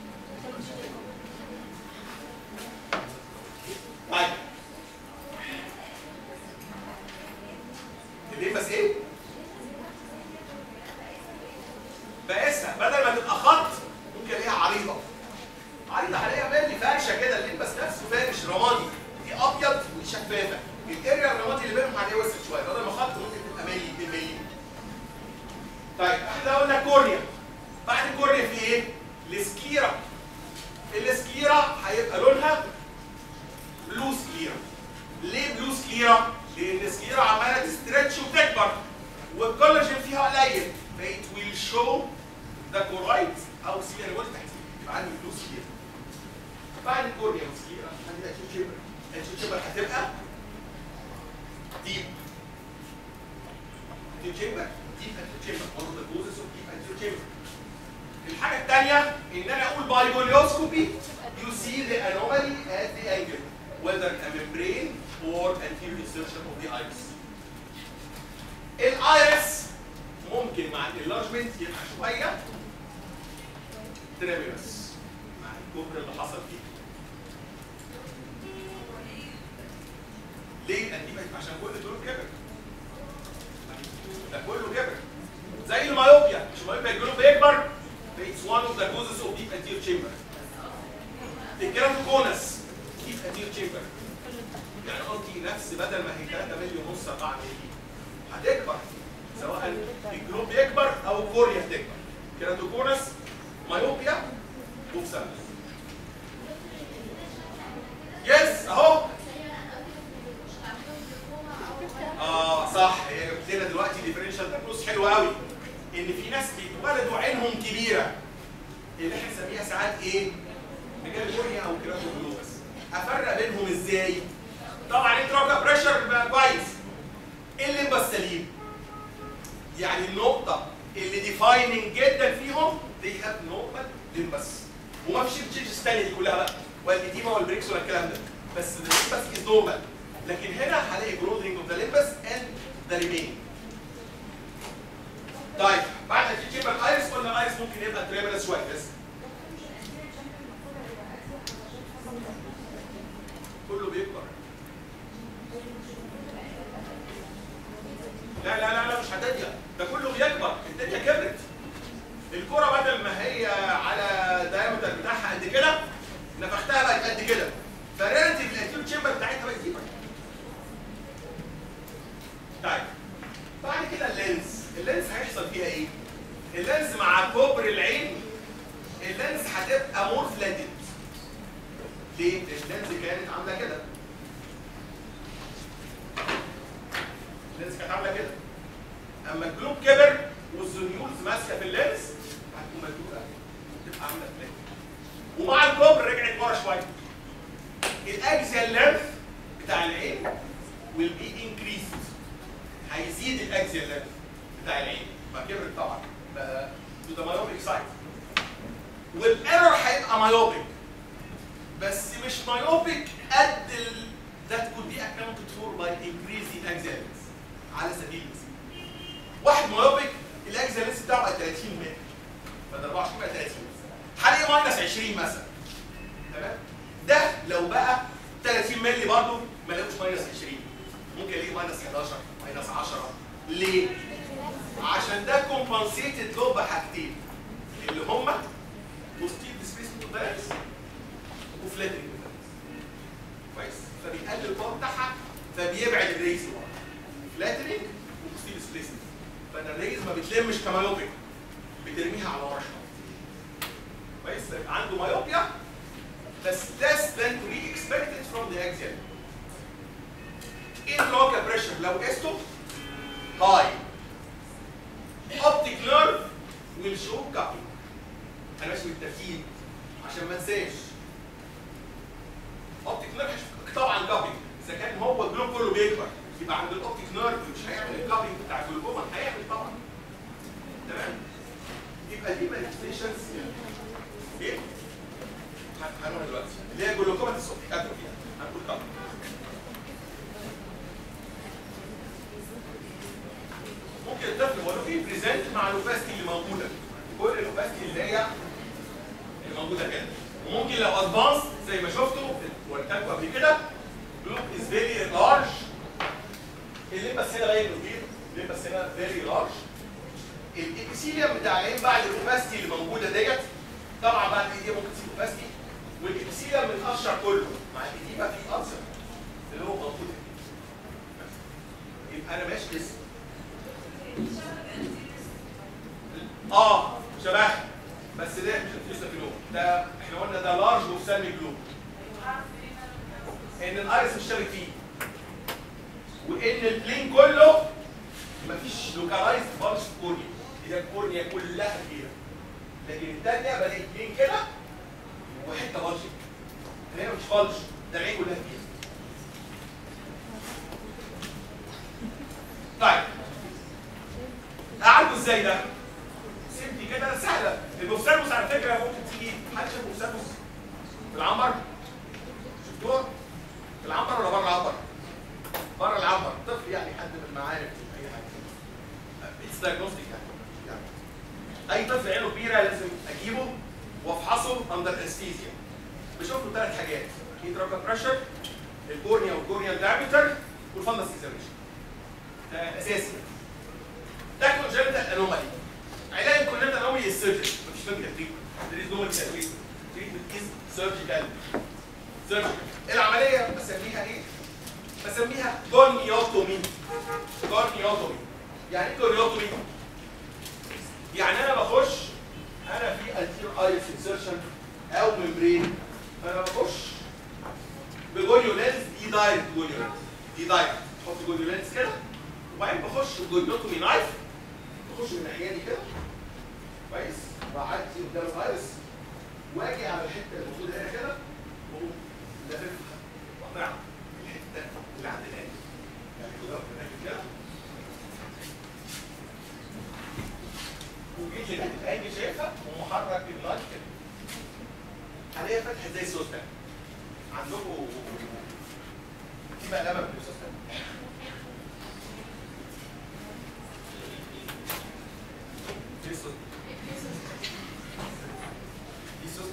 طيب الليمبس ايه؟ بقيسها بدل ما تبقى خط ممكن الاقيها عريضه عريضه هلاقيها مالي فرشه كده الليمبس نفسه فارش رمادي دي ابيض ودي شفافه الاريا الرمادي اللي بينهم هلاقيه وسط شويه بدل ما خط ممكن تبقى مالي 2 مللي طيب احنا قلنا كورنيا بعد الكورنيا في ايه؟ السكيرا السكيرا هيبقى لونها بلو سكيرا ليه بلو سكيرا؟ لان السكيرا عماله تسترتش وتكبر والكولاجين فيها قليل فايت ويل شو ذا كورايت او سكيرا اللي قلت تحتيه يبقى عندي بلو سكيرا بعد الكورنيا والسكيرا عندي اكيوت شيبر اكيوت شيبر هتبقى ديب اكيوت شيبر ديب اكيوت شيبر one of the causes of deep acute chamber الحاجة الثانية إن أنا أقول by gonioscopy you see the anomaly at the angle whether a membrane or anterior insertion of the iris. الايرس ممكن مع الانلارجمنت يبقى شوية تريمولس مع الكبر اللي حصل فيه. ليه؟ لأن دي بقت عشان كل دول كبر. ده كله كبر. زي المايوبيا مش المايوبيا الجنوب بيكبر It's one of the causes of deep anterior chamber. الكيراتوكونس deep anterior chamber. يعني قصدي نفس بدل ما هي 3 مللي ونص 4 مللي هتكبر سواء الجنوب يكبر او كوريا تكبر. كيراتوكونس مايوبيا وبسبب. يس اهو اه صح هي جبت لنا دلوقتي ديفرنشال دايجنوز حلو قوي ان في ناس بيتولدوا عينهم كبيره اللي احنا بنسميها ساعات ايه؟ ميجالوريا او كيراتوجلوبس افرق بينهم ازاي؟ طبعا انتراكا بريشر بقى كويس ايه الليمبا السليم؟ يعني النقطه اللي ديفايننج جدا فيهم they have normal limbus وما فيش التشينجز الثانيه دي كلها بقى ولا الاديما ولا البريكس ولا الكلام ده بس الليمبس از نورمال لكن هنا هلاقي جرودنج اوف ذا limbus and the remaining طيب بعد التشيبر الايرس قلنا الايرس ممكن يبقى تريمرس شويه بس كله بيكبر لا لا لا لا مش هتضيق ده كله بيكبر الدنيا كبرت الكرة بدل ما هي على الدايمتر بتاعها قد كده نفختها بقت قد كده فريلاتيف الاكيوت تشامبر بتاعتها بقت ديبر طيب بعد كده اللينس اللينس هيحصل فيها ايه؟ اللينس مع كبر العين اللينس هتبقى مور فلاتد ليه؟ لان اللينس كانت عامله كده اللينس كانت عامله كده اما الجلوب كبر والزنيولز ماسكه في اللينس هتكون مدلوقه تبقى عامله فلات ومع الجلوب رجعت ورا شويه الاكزيال لينث بتاع العين will be increased هيزيد الاكزيال لينث بتاع العين ما كبرت طبعا بقى to the myopic side والايرور هيبقى مايوبيك بس مش مايوبيك قد ال that could be accounted for by increasing axial length على سبيل المثال واحد مايوبيك الاكزيال لينث بتاعه بقى 30 متر بدل 24 بقى 30 هلاقي ماينس 20 مثلا تمام ده لو بقى 30 مللي برضه ما لقوش ماينس 20 ممكن الاقيه ماينس 11 ماينس 10 ليه؟ عشان ده كومبنسيتد له بحاجتين اللي هما بوستيف ديسبيسمنت بالانس وفلاترنج كويس فبيقلل الباور بتاعها فبيبعد الريز لورا فلاترنج وبوستيف ديسبيسمنت فانا الريز ما بتلمش كمايوبيك بترميها على ورا شويه كويس فيبقى عنده مايوبيا بس less than to be expected from the axial intraocular pressure لو قسته high optic nerve will show cupping انا ماشي بالترتيب عشان ما انساش اوبتيك نيرف طبعا كابينج اذا كان هو الجلوب كله بيكبر يبقى عند الاوبتيك نيرف مش هيعمل الكابينج بتاع الجلوكوما هيعمل طبعا تمام يبقى دي مانيفستيشنز ايه؟ هنقول دلوقتي اللي هي جلوكوما الصبح اتروفي هنقول كابينج ممكن الطفل ولو في بريزنت مع الاوباستي اللي موجوده كل الاوباستي اللي هي اللي موجوده كده وممكن لو ادفانس زي ما شفتوا وريتكم قبل كده جلوب از فيري لارج الليمبس هنا باين كبير الليمبس هنا فيري لارج الابيثيليوم بتاع العين بعد الاوباستي اللي موجوده ديت طبعا بعد الايديا ممكن تسيب اوباستي والابيثيليوم متقشر كله مع الايديما في ألسر اللي هو موجود هنا. يبقى انا ماشي لسه اه شبه بس ده مش لسه جلوب ده احنا قلنا ده لارج وسمي جلوب ان الايرس مش شابك فيه وان البلين كله مفيش لوكالايز بارش في كورنيا اذا الكورنيا كلها كبيره لكن الثانيه بلاقي بلين كده وحته بلج هنا مش بلج ده العين كلها كبيره طيب اعالجه ازاي ده؟ سيبني كده سهله البوفسانوس على فكره ممكن تيجي حد شاف بوفسانوس في العنبر شفتوه في العنبر ولا بره العنبر؟ بره العنبر طفل يعني حد من المعارف اي حاجه اتس دايجنوستيك يعني. يعني اي طفل عينه كبيره لازم اجيبه وافحصه اندر انستيزيا بشوف له ثلاث حاجات انتراكا بريشر الكورنيا والكورنيا دايمتر والفندس اكزاميشن ده اساسي ده كونجنتال انومالي علاج الكونجنتال انومالي السيرجري مفيش ميديكال تريتمنت there is no medical treatment treatment is surgical surgical العمليه بسميها ايه؟ بسميها جونيوتومي جونيوتومي يعني ايه جونيوتومي؟ يعني انا بخش انا في anterior iris insertion او ممبرين فانا بخش بجونيو لينز دي دايركت جونيو لينز دي دايركت تحط جونيو لينز كده وبعدين بخش بجونيوتومي نايف بخش من الناحيه دي كده كويس بعدي قدام الايرس واجي على الحته اللي موجوده هنا كده واقوم لاففها وقطعها الحته اللي عند العين يعني كده من كده وجيت لقيت العين شايفها ومحرك اللايت كده هلاقيها فتحه زي الصوت ده عندكم في مقلبه من الصوت ده دي صوت دي صوت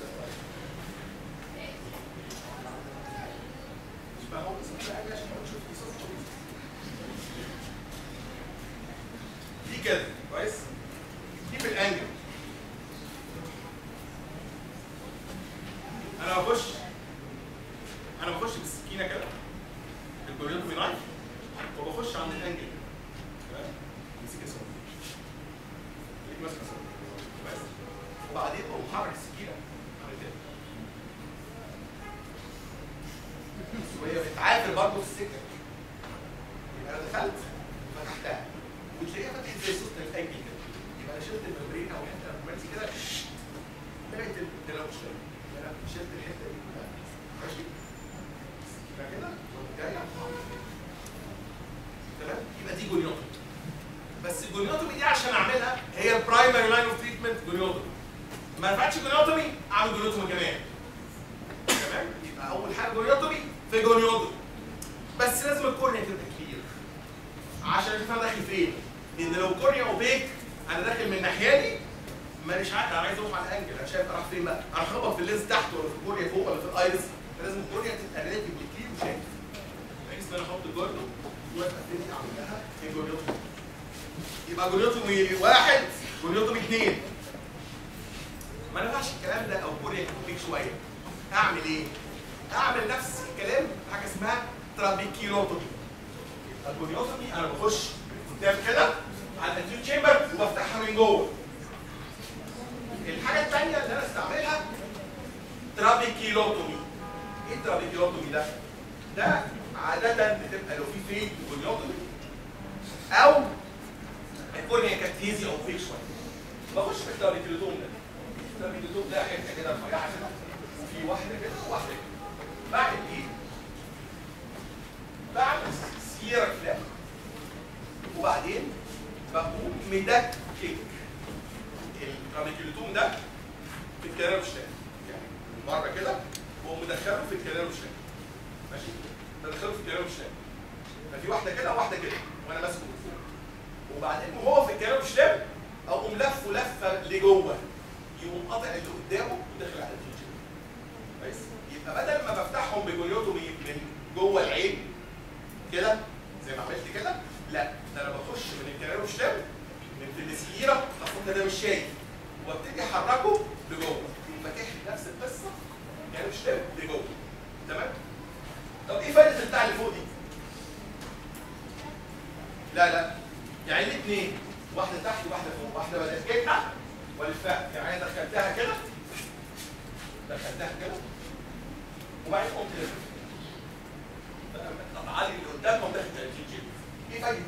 مش بقى هو بس حاجه عشان نشوف دي صوت دي كده كويس دي في الانجل انا بخش انا بخش بالسكينه كده بالكوريوتومي نايف وبخش عند الانجل تمام امسك الصوت خليك ماسك الصوت بس وبعدين اقوم محرك السكينه عامل كده وهي بتعافر برضه في السكه يبقى انا دخلت فتحتها وتلاقيها فتحت زي صوت الانجل كده يبقى انا شلت الممبرين او حته الرومانسي كده لقيت التلوث انا شلت الحته دي كلها ماشي يبقى كده جايه تمام يبقى دي جونيوتومي بس الجونيوتومي دي عشان اعملها هي البرايمري لاين اوف تريتمنت جونيوتومي ما نفعتش جونيوتومي اعمل جونيوتومي كمان تمام يبقى اول حاجه جونيوتومي في جونيوتومي بس لازم الكورنيا تبقى كبير عشان اشوف انا داخل فين لان لو الكورنيا اوبيك انا داخل من الناحيه دي مانيش عارف انا عايز اروح على الانجل انا شايف اروح فين بقى انا خبط في اللينس تحت ولا في الكورنيا فوق ولا في الايرس لازم الكورنيا تبقى ريليتيفلي كلير وشايف بحيث ان انا احط جوردو وابتدي اعملها في جونيوتومي يبقى جونيوتومي واحد جونيوتومي اثنين ما نفعش الكلام ده او كوريا كومبليك شويه اعمل ايه؟ اعمل نفس الكلام حاجه اسمها ترابيكيلوتومي يبقى الجونيوتومي انا بخش قدام كده على الانتيو تشامبر وبفتحها من جوه الحاجه الثانيه اللي انا استعملها ترابيكيلوتومي ايه الترابيكيلوتومي ده؟ ده عاده بتبقى لو في فين جونيوتومي او الكورنيا كانت هيزي او فيك شويه بخش في الترابيكيلوتوم ده الترابيكيلوتوم ده حته كده رفيعه كده وفي واحده كده وواحده كده بعمل ايه؟ بعمل سيرة فلاب وبعدين بقوم مدكك الترابيكيلوتوم ده في الكلام الشام يعني مره كده واقوم مدخله في الكلام الشام ماشي بدخله في الكلام الشام ففي واحده كده وواحده كده وانا ماسكه من فوق وبعدين وهو في الكلام الشام اقوم لفه لفه لجوه يقوم قاطع اللي قدامه وداخل على الفيجن كويس يبقى بدل ما بفتحهم بجوليوتومي من جوه العين كده زي ما عملت كده لا ده انا بخش من الكلام الشام من في السكيره خاصه ده مش شايف وابتدي احركه لجوه يبقى كاحل نفس القصه الكلام الشام لجوه تمام طب ايه فايده البتاع اللي فوق دي؟ لا لا يعني الاثنين واحده تحت وواحده فوق واحده بدككها والفها يعني انا دخلتها كده دخلتها كده وبعدين قمت لفت علي اللي قدامهم داخل 30 جيب ايه فايده؟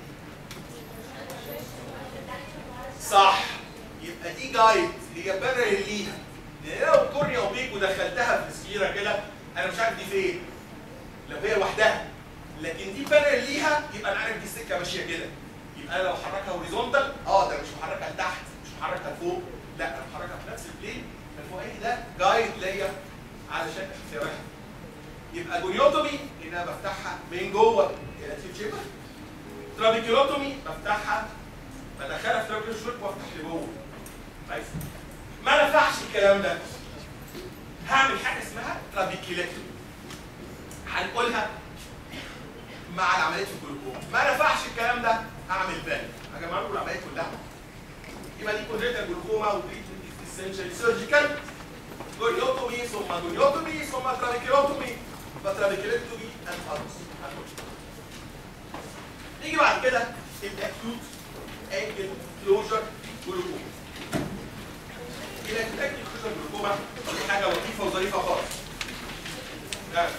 صح يبقى دي جايد هي برر ليها لان لو الكورنيا اوبيك ودخلتها في السكيره كده انا مش عارف دي فين لو هي لوحدها لكن دي برر ليها يبقى انا عارف دي السكه ماشيه كده يبقى انا لو حركها هوريزونتال اه ده مش محركها لتحت مش محركها لفوق لا انا محركها في نفس البلين الفوقاني ده جايد ليا علشان اختيارها يبقى جونيوتومي ان انا بفتحها من جوه الانتيو تشامبر ترابيكيلوتومي بفتحها بدخلها في ترابيكيلو شوك وافتح لجوه كويس ما نفعش الكلام ده هعمل حاجه اسمها ترابيكيلكتومي هنقولها مع العمليات في الجلوكوما ما نفعش الكلام ده هعمل بان يا جماعه نقول العمليات كلها يبقى دي كونجنتال جلوكوما وتريتمنت اسينشال سيرجيكال جونيوتومي ثم جونيوتومي ثم ترابيكيلوتومي فترابيكيلوتومي اند اذرز نيجي بعد كده الاكيوت انكل كلوجر جلوكوما الاكيوت انكل كلوجر جلوكوما دي حاجه لطيفه وظريفه خالص نعم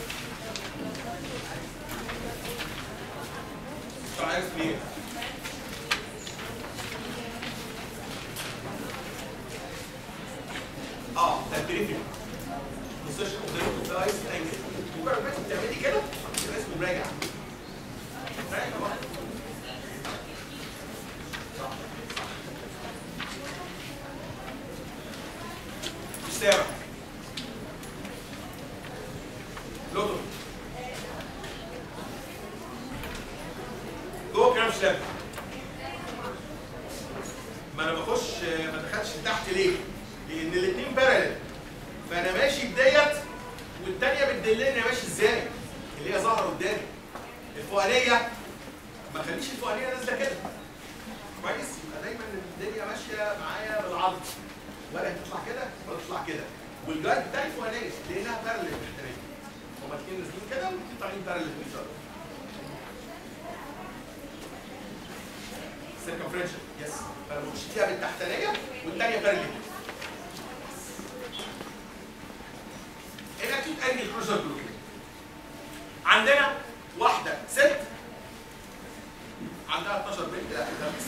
مش عارف مين اه ده البريفيو نسيرش اوف ذا ايس انجل مجرد بس بتعملي كده يبقى اسمه راجع راجع بقى صح مش سامع لوتو جوه كلام مش لابس ما انا بخش ما دخلتش تحت ليه؟ لان الاثنين بارلل فانا ماشي بديت والثانيه بتدلني انا ماشي ازاي اللي هي ظاهره قدامي الفوقانيه ما خليش الفوقانيه نازله كده كويس يبقى دايما الدنيا ماشيه معايا بالعرض ولا تطلع كده ولا تطلع كده والجايد بتاعي فوقانيه لانها بارلل بالتحتانيه هما الاثنين نازلين كده والاثنين طالعين بارلل من ايش سيركمفرنشال يس فانا بخش فيها بالتحتانيه والثانيه بارلل الاكيوت انجل كروزر جلوكوما عندنا واحده ست عندها 12 بنت لا خمس.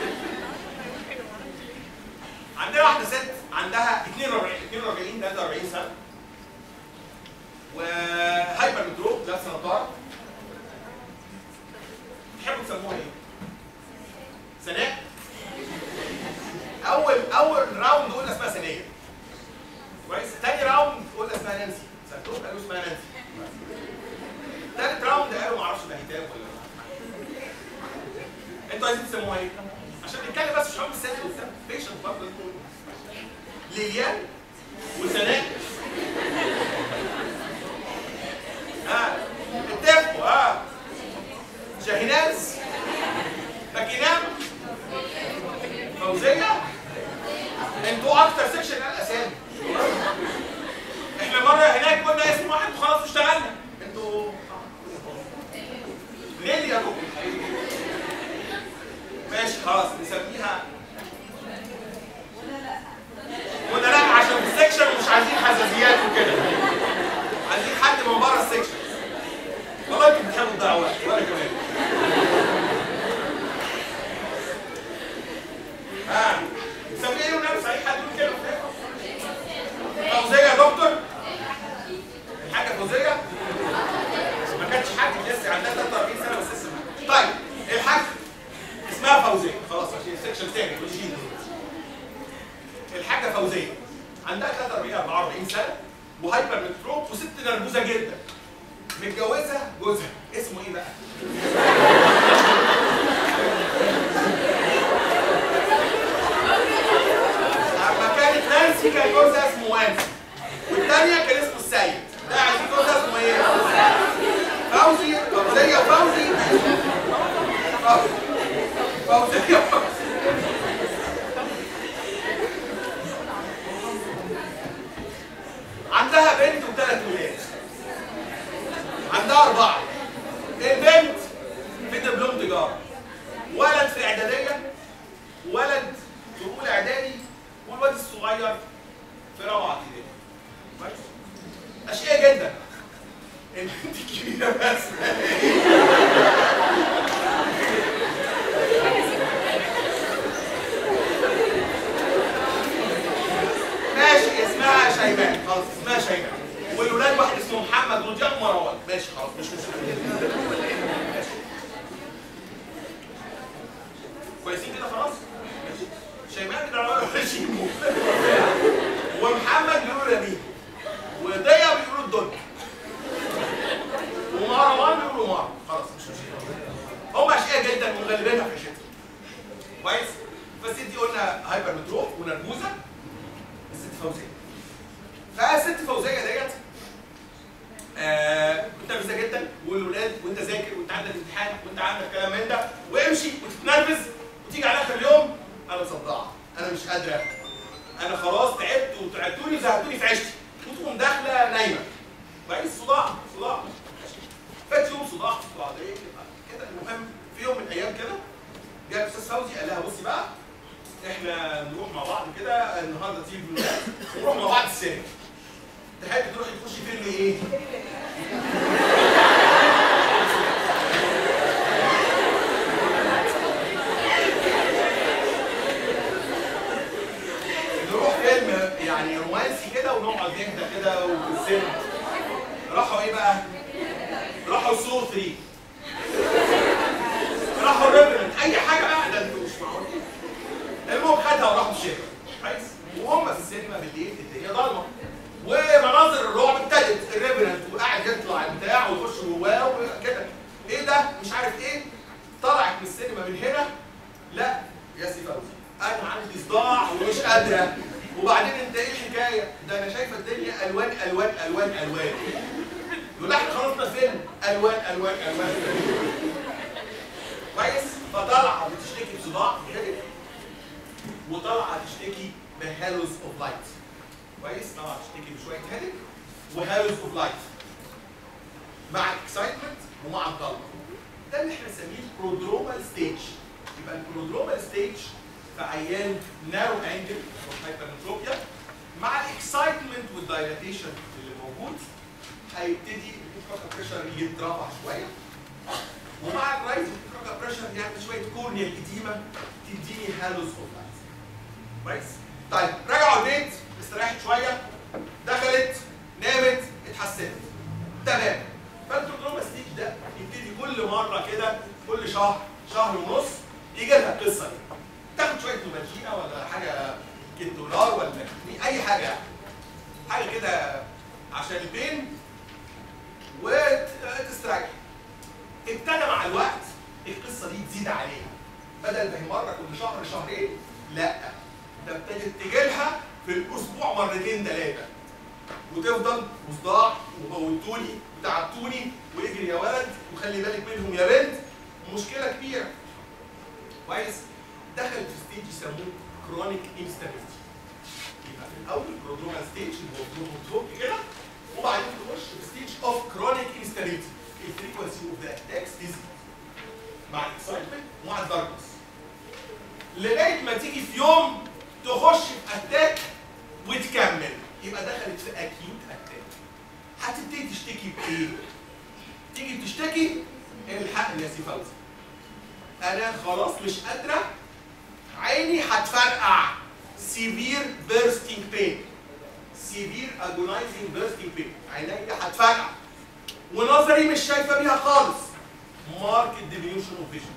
عندنا واحده ست عندها 42 42 43 سنه وهايبر متروب لابسه نظاره تحبوا تسموها ايه؟ سناء اول اول راوند قلنا اسمها سنيه كويس تاني راوند قلنا اسمها نانسي سالتهم قالوا اسمها نانسي تالت راوند قالوا معرفش ده هيتاب ولا انتوا عايزين تسموها ايه؟ عشان نتكلم بس مش هقول الست وبتاع بيشنت برضه ليليان وسناء ها اتفقوا ها شاهيناز باكينام فوزية انتوا اكتر سكشن قال اسامي احنا مرة هناك قلنا اسم واحد وخلاص اشتغلنا انتوا ليه يا دكتور ماشي خلاص نسميها قلنا لا عشان في السكشن ومش عايزين حساسيات وكده عايزين حد من بره السكشن والله انتوا بتحبوا تضيعوا وقت وانا كمان ها نسميه ايه ونعمل صحيح حد يقول كده فوزية يا دكتور الحاجة فوزية ما كانش حد لسه عندها 43 سنة بس لسه ما- طيب الحاجة اسمها فوزية خلاص عشان سكشن تاني مش جيل الحاجة فوزية عندها 43 44 سنة وهايبر متروب وست نرجوزة جدا متجوزة جوزها اسمه ايه بقى؟ اما كانت نانسي كان جوزها اسمه وانسي والثانية كان اسمه السيد ده عايزين جوزها اسمه ايه؟ فوزي فوزية وفوزي فوزية وفوزي عندها بنت وثلاث ولاد عندها أربعة البنت في دبلوم تجارة ولد في إعدادية ولد في أولى إعدادي والواد الصغير في رابعة ابتدائي كويس؟ أشقية جدا البنت الكبيرة بس ماشي اسمها شيماء خلاص اسمها شيماء والولاد واحد اسمه محمد ورجاء ومروان ماشي خلاص مش مشكله ماشي. كويسين كده خلاص ماشي. شيماء بيدعوا شيمو ومحمد بيقولوا لمين وضيا بيقولوا الدنيا ومروان بيقولوا مار خلاص مش مشكله هم اشقياء جدا ومغلبينها في الشتاء كويس فالست دي قلنا هايبر متروف ونرجوزه الست فوزيه فالست فوزيه ديت آه كنت نرفزه جدا والولاد وانت ذاكر وانت عندك امتحان وانت عندك كلام من ده وامشي وتتنرفز وتيجي على اخر اليوم انا مصدعه انا مش قادره انا خلاص تعبت وتعبتوني وزهقتوني في عيشتي وتقوم داخله نايمه كويس صداع صداع فات يوم صداع صداع ده ايه كده المهم في يوم من الايام كده جاء الاستاذ فوزي قال لها بصي بقى احنا نروح مع بعض كده النهارده تيجي بالولاد ونروح مع بعض السينما تحب تروحي تخشي فيلم ايه؟ نروح فيلم يعني رومانسي كده ونقعد نهدى كده وفي السينما راحوا ايه بقى؟ راحوا سور 3 راحوا ريفرنت اي حاجه بقى ده انتوا مش معقولين المهم خدها وراحوا الشارع كويس وهم في السينما بالليل الدنيا ضلمه ومناظر الرعب ابتدت الريفرنت وقاعد يطلع البتاع ويخش جواه وكده ايه ده مش عارف ايه طلعت من السينما من هنا لا يا سي فوزي انا عندي صداع ومش قادره وبعدين انت ايه الحكايه؟ ده انا شايفه الدنيا الوان الوان الوان الوان يقول احنا خلصنا فيلم الوان الوان الوان كويس فطالعه بتشتكي بصداع كده وطالعه تشتكي بهالوز اوف لايت كويس طالعه تشتكي بشويه هيدك وهالوز اوف لايت مع الاكسايتمنت ومع الضلمه ده اللي احنا بنسميه البرودرومال ستيج يبقى البرودرومال ستيج في عيان نارو انجل هايبرمتروبيا مع الاكسايتمنت والدايلاتيشن اللي موجود هيبتدي البلاد بريشر يترفع شويه ومع الرايز والكروكا بريشر يعني شويه كورنيال اديمه تديني هالوز اوف لايت كويس طيب رجعوا البيت استريحت شويه دخلت نامت اتحسنت تمام فالتروما ستيج ده يبتدي كل مره كده كل شهر شهر ونص يجي لها القصه دي تاخد شويه نوبالجينا ولا حاجه كنتولار ولا كتني، اي حاجه يعني حاجه كده عشان البين وتستريح ابتدى مع الوقت القصه دي تزيد عليها بدل ما هي مره كل شهر شهرين لا ده ابتدت تجيلها في الاسبوع مرتين ثلاثه وتفضل وصداع وموتوني وتعبتوني واجري يا ولد وخلي بالك منهم يا بنت مشكله كبيره كويس دخل في ستيج يسموه كرونيك انستابيلتي يبقى في الاول برودرومال ستيج اللي هو بروتوك كده وبعدين تخش في ستيج اوف كرونيك انستابيلتي الفريكونسي اوف ذا اتاكس تزيد مع الاكسايتمنت ومع الداركنس لغايه ما تيجي في يوم تخش في اتاك وتكمل يبقى دخلت في اكيوت اتاك هتبتدي تشتكي بايه؟ تيجي تشتكي الحقني يا سي فوزي انا خلاص مش قادره عيني هتفرقع سيفير بيرستنج بين سيفير اجونايزنج بيرستنج بين عينيا هتفرقع ونظري مش شايفه بيها خالص ماركت ديفينيوشن اوف فيجن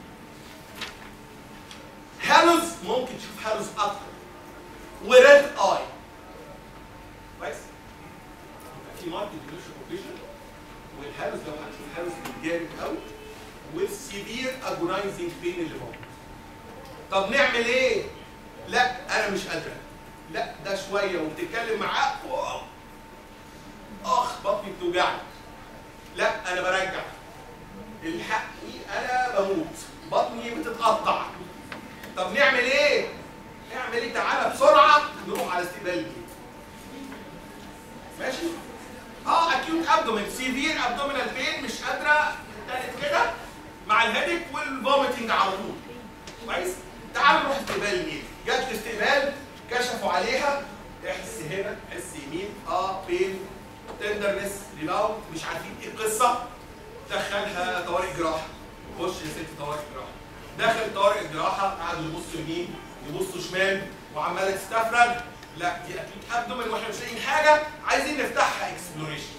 هالوز ممكن تشوف هالوز اكتر وريد اي كويس يبقى في ماركت ديفينيوشن اوف فيجن والهالوز لو هنشوف هالوز جامد قوي والسيفير اجونايزنج بين اللي موجود طب نعمل ايه؟ لا انا مش قادره لا ده شويه وبتتكلم معاه واو. اخ بطني بتوجعني لا انا برجع الحقني انا بموت بطني بتتقطع طب نعمل ايه؟ نعمل ايه؟ تعالى بسرعه نروح على استقبال البيت ماشي؟ اه اكيوت ابدومين سيفير ابدومينال بين مش قادره ابتدت كده مع الهيدك والفوميتنج على طول كويس؟ تعالوا نروح استقبال البيت جت الاستقبال كشفوا عليها احس هنا احس يمين اه بين تندرنس ريباوند مش عارفين ايه القصه دخلها طوارئ جراحه خش يا ست طوارئ جراحه دخل طوارئ الجراحه قعدوا يبصوا يمين يبصوا شمال وعماله تستفرغ لا دي اكيد ابدومن واحنا مش لاقيين حاجه عايزين نفتحها اكسبلوريشن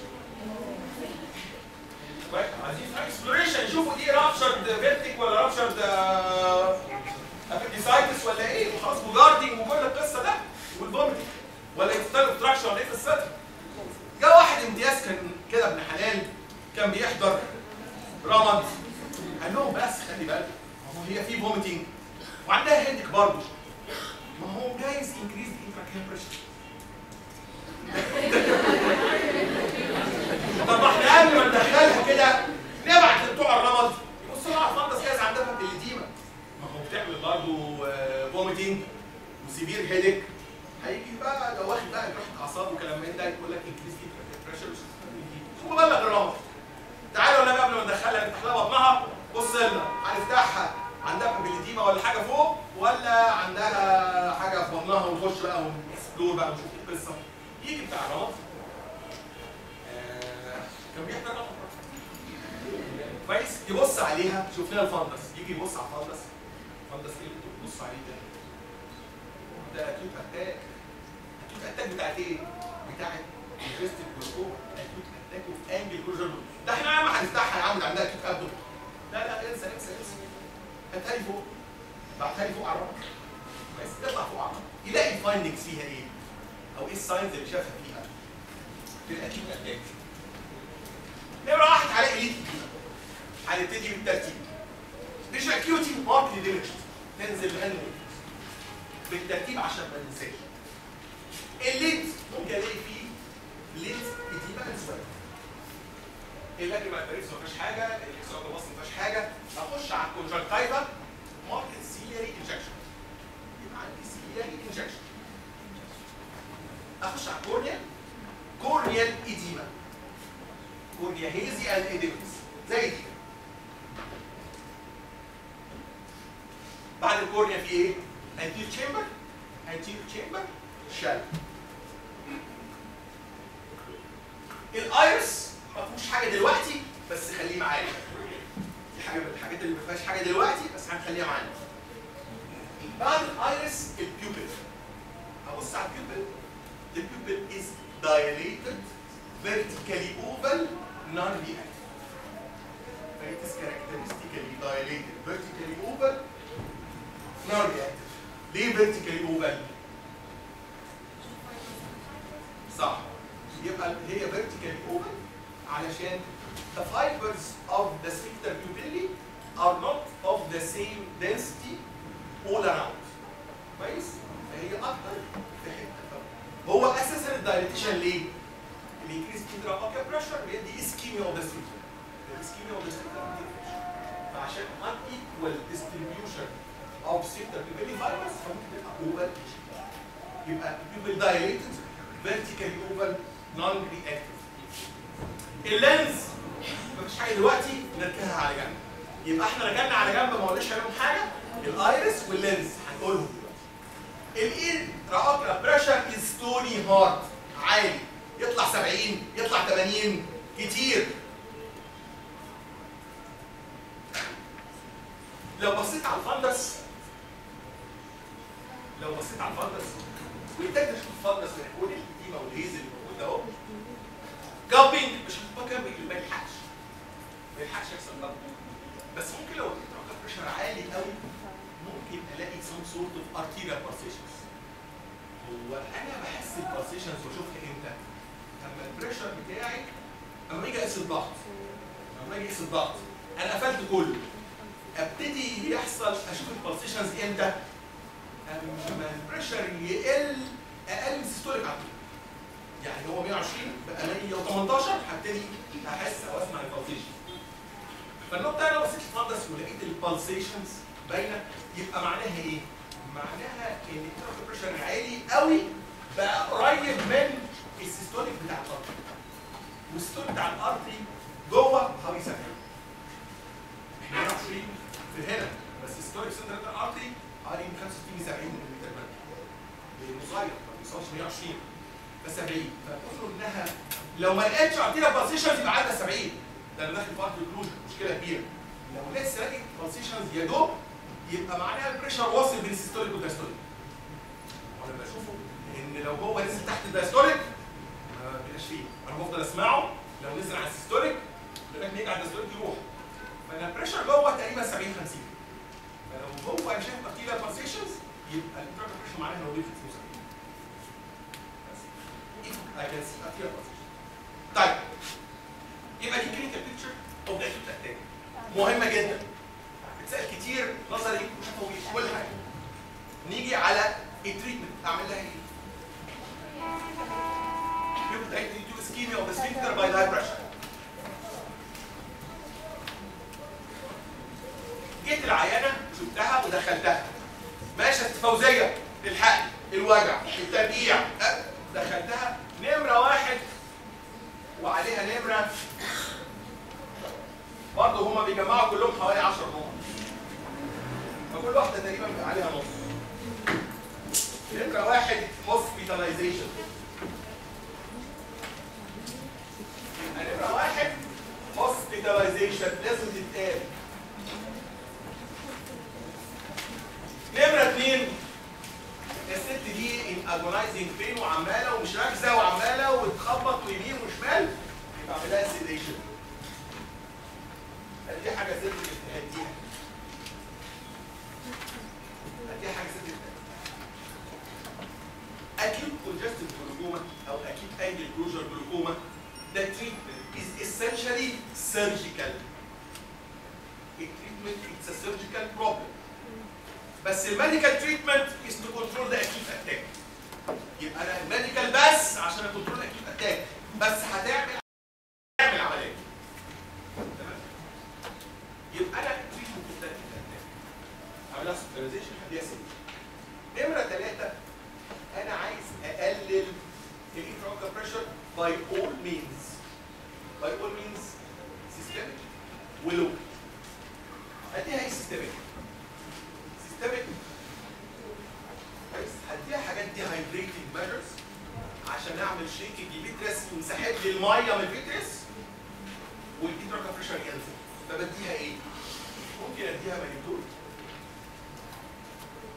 عايزين اكسبلوريشن يشوفوا دي رابشرد فيرتيك ولا رابشرد ابنديسايتس ولا ايه وخلاص وجاردنج وكل القصه ده والفوميتنج ولا يفتل اوبستراكشن ولا ايه في الصدر جه واحد امتياز كان كده ابن حلال كان بيحضر رمض قال لهم بس خلي بالك ما هو هي في فوميتنج وعندها هيدك برضه ما هو جايز انكريز انتراكيال بريشر طب احنا قبل ما ندخلها كده نبعت لبتوع الرمض يبصوا لها على الفندس جايز عندها بالديما ما هو بتعمل برضه فوميتنج وسيفير هيدك هيجي بقى لو واخد بقى جراحه اعصاب وكلام من ده يقول لك انكريز بريشر ثم بلغ الرمض تعالوا انا قبل ما ندخلها نفتح لها بطنها بص لنا هنفتحها عندها بالديما ولا حاجه فوق ولا عندها حاجه في بطنها ونخش بقى ونكسبلور بقى ونشوف ايه القصه يجي بتاع الرمض آه، كان بيحضر رمض كويس يبص عليها شوف لنا الفندس يجي يبص على الفندس الفندس ايه اللي بتبص عليه ده ده اكيد اتاك اكيد اتاك بتاعت ايه؟ بتاعت الفيستيك جلوكوما اكيد اتاك في انجل كورجر ده احنا يا عم هنفتحها يا عم ده عندها اكيد ابدو لا لا انسى انسى انسى هاتها لي فوق بعتها لي فوق على الرمل بس تطلع فوق على الرمل يلاقي الفايندنجز فيها ايه؟ او ايه الساينز اللي شافها فيها في الاكيد اتاك نمره واحد هلاقي ليد هنبتدي بالترتيب مش اكيوتي ماركلي ديمجد تنزل لانه بالترتيب عشان ما ننساش الليد ممكن الاقي فيه ليد بتبقى شويه اللاجي ما البريكس ما فيهاش حاجه الاكسرات الوسط ما فيهاش حاجه اخش على الكونجكتيفا ماركت سيلياري انجكشن يبقى عندي سيلياري انجكشن اخش على الكورنيا كورنيال ايديما كورنيا هيزي اند ايديمس زي دي بعد الكورنيا في ايه؟ انتير تشامبر انتير تشامبر شال الايرس ما فيهوش حاجه دلوقتي بس خليه معايا دي حاجه من الحاجات اللي ما فيهاش حاجه دلوقتي بس هنخليها معانا بعد الايرس البيوبل هبص على البيوبل the pupil is dilated vertically oval non-reactive فهي is characteristically dilated vertically oval non-reactive ليه vertically oval؟ صح يبقى هي vertically oval علشان the fibers of the sphincter pupillae are not of the same density all around كويس؟ فهي اكتر في حته هو اساسا الدايليتيشن ليه؟ الانكريز انترا اوكيا بريشر بيدي اسكيميا اوف ذا سفنكتر الاسكيميا اوف ذا سفنكتر فعشان unequal distribution of sphincter pupillae fibers فممكن تبقى اوفر يبقى pupil dilated vertically oval non reactive اللينز مفيش حاجه دلوقتي نركنها على جنب يبقى احنا ركننا على جنب ما قلناش عليهم حاجه الايرس واللينز هنقولهم دلوقتي الايد راوكرا بريشر از ستوني هارت عالي يطلع 70 يطلع 80 كتير لو بصيت على الفندس لو بصيت على الفندس وابتديت اشوف الفندس من كل القديمه والهيز اللي موجود ده اهو كابينج مش هتبقى كابينج ما يلحقش ما يلحقش يحصل كابينج بس ممكن لو الدرجه بريشر عالي قوي ممكن الاقي سم سورت اوف ارتيريال بارسيشنز هو انا بحس البارسيشنز واشوفها امتى؟ اما البريشر بتاعي اما اجي اقيس الضغط اما اجي اقيس الضغط انا قفلت كله ابتدي يحصل اشوف البالسيشنز امتى؟ اما البريشر يقل اقل من السيستوليك على طول. يعني هو 120 بقى 118 هبتدي احس او اسمع البالسيشن. فالنقطة انا بصيت للفندس ولقيت البالسيشنز باينة يبقى معناها ايه؟ معناها ان البريشر عالي قوي بقى قريب من السيستوليك بتاع الارتري. والسيستوليك بتاع الارتري جوه حوالي 70. احنا 120 في هنا بس الستوريك سنتر الارتري حوالي من 65 ل 70 ملم لانه صغير ما بيوصلش 120 بس 70 فبتقول انها لو ما لقيتش ارتيريا بالسيشنز يبقى عدى 70 ده انا داخل في ارتري كلوجن مشكله كبيره لو لسه لقيت بالسيشنز يا دوب يبقى معناها البريشر واصل بين السيستوليك والدايستوليك وانا بشوفه ان لو هو نزل تحت الدايستوليك ما بيبقاش فيه انا بفضل اسمعه لو نزل على السيستوليك لغايه ما يجي على الدايستوليك يروح فانا البريشر جوه تقريبا 70 50 فلو هو انا شايف ارتيريال بالسيشنز يبقى البريشر بريشر معناها انه ليفت 72 بس if I can see arterial pulsation طيب يبقى دي كلينيكال بيكتشر اوف ذا اكيوت اتاك مهمه جدا بتسال كتير نظري وشفوي كل حاجه نيجي على التريتمنت اعمل لها ايه؟ People take to ischemia of the sphincter by high pressure. جيت العيانه شفتها ودخلتها ماشيه فوزيه الحقن الوجع الترقيع أه، دخلتها نمره واحد وعليها نمره برضه هما بيجمعوا كلهم حوالي 10 نقط فكل واحده تقريبا بيبقى عليها نص نمره واحد هوسبيتاليزيشن نمره واحد هوسبيتاليزيشن لازم تتقال نمرة اتنين الست دي ان اجونايزنج بين وعماله ومش راكزه وعماله وتخبط ويمين وشمال يبقى اعمل لها سيديشن دي حاجه ست هديها هديها حاجه ست acute congestive glaucoma او acute angle closure glaucoma the treatment is essentially surgical a treatment it's a surgical problem بس الميديكال تريتمنت از تو كنترول ذا اكيوت اتاك يبقى انا الميديكال بس عشان اكنترول الاكيوت اتاك بس هتعمل تعمل عمليه تمام يبقى انا تريتمنت اوف ذا اكيوت اتاك اعملها سوبريزيشن هديها سيدي نمره ثلاثه انا عايز اقلل الانتراكا بريشر باي اول مينز باي اول مينز سيستميك ولوكال اديها ايه سيستميك systemic كويس هديها حاجات دي هايدريتنج ميجرز عشان اعمل شيكنج الفيترس وانسحاب لي الميه من الفيترس والانتراكا بريشر ينزل فبديها ايه؟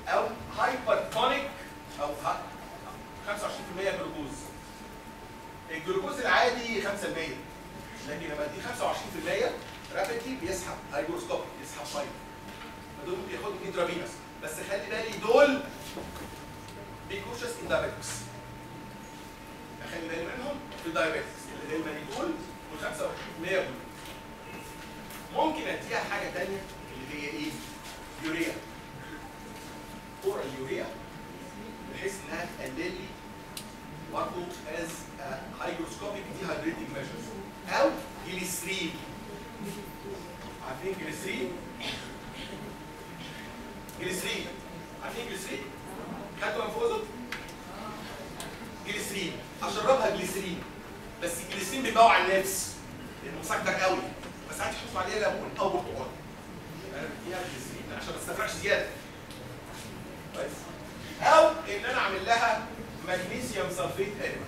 او هايبرتونيك او ه- 25% جلوكوز الجلوكوز العادي 5% لكن لما اديه 25% رابيدلي بيسحب هايجروسكوب يسحب فايت فدول ممكن ياخدوا انترافينوس بس خلي بالي دول بيكوشس ان دايابيتكس اخلي بالي منهم في الدايابيتكس اللي هي المانيتول وال 25% دول ممكن اديها حاجه ثانيه اللي هي ايه؟ يوريا اورال يوريا بحيث انها تقلل لي برضه از هايجروسكوبيك ديهايدريتنج ميجرز او جليسرين عارفين جليسرين؟ جليسرين عارفين جليسرين؟ خدتوا انفوزه؟ جليسرين اشربها جليسرين بس الجليسرين بيبوع النفس لانه مسكر قوي بس ساعات يحطوا عليها ليمون او برتقال انا بديها جليسرين عشان ما تستفرقش زياده كويس او ان انا اعمل لها مغنيسيوم سلفيت انيما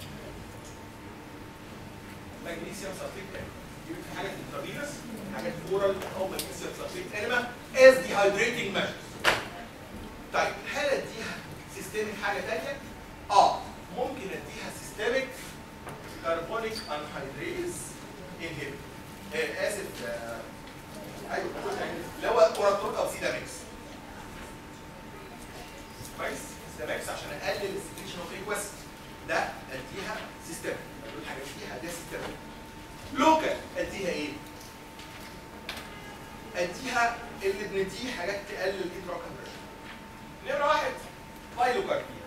مغنيسيوم سلفيت انيما يبقى في حاجه انترافينوس حاجه اورال او مغنيسيوم سلفيت انيما از ديهايدريتنج ميجرز طيب هل اديها سيستميك حاجه ثانيه؟ اه ممكن اديها سيستميك كربونيك انهيدريز انهبيتور آه اسف آه ايوه اللي هو اوراتور او سيداميكس كويس سيداميكس عشان اقلل السكريشن اوف ريكوست ده اديها سيستم اقول حاجه اديها ده سيستم لوكال اديها ايه؟ اديها اللي بنديه حاجات تقلل الانترا كونفرجن نمره واحد بايلوكاربين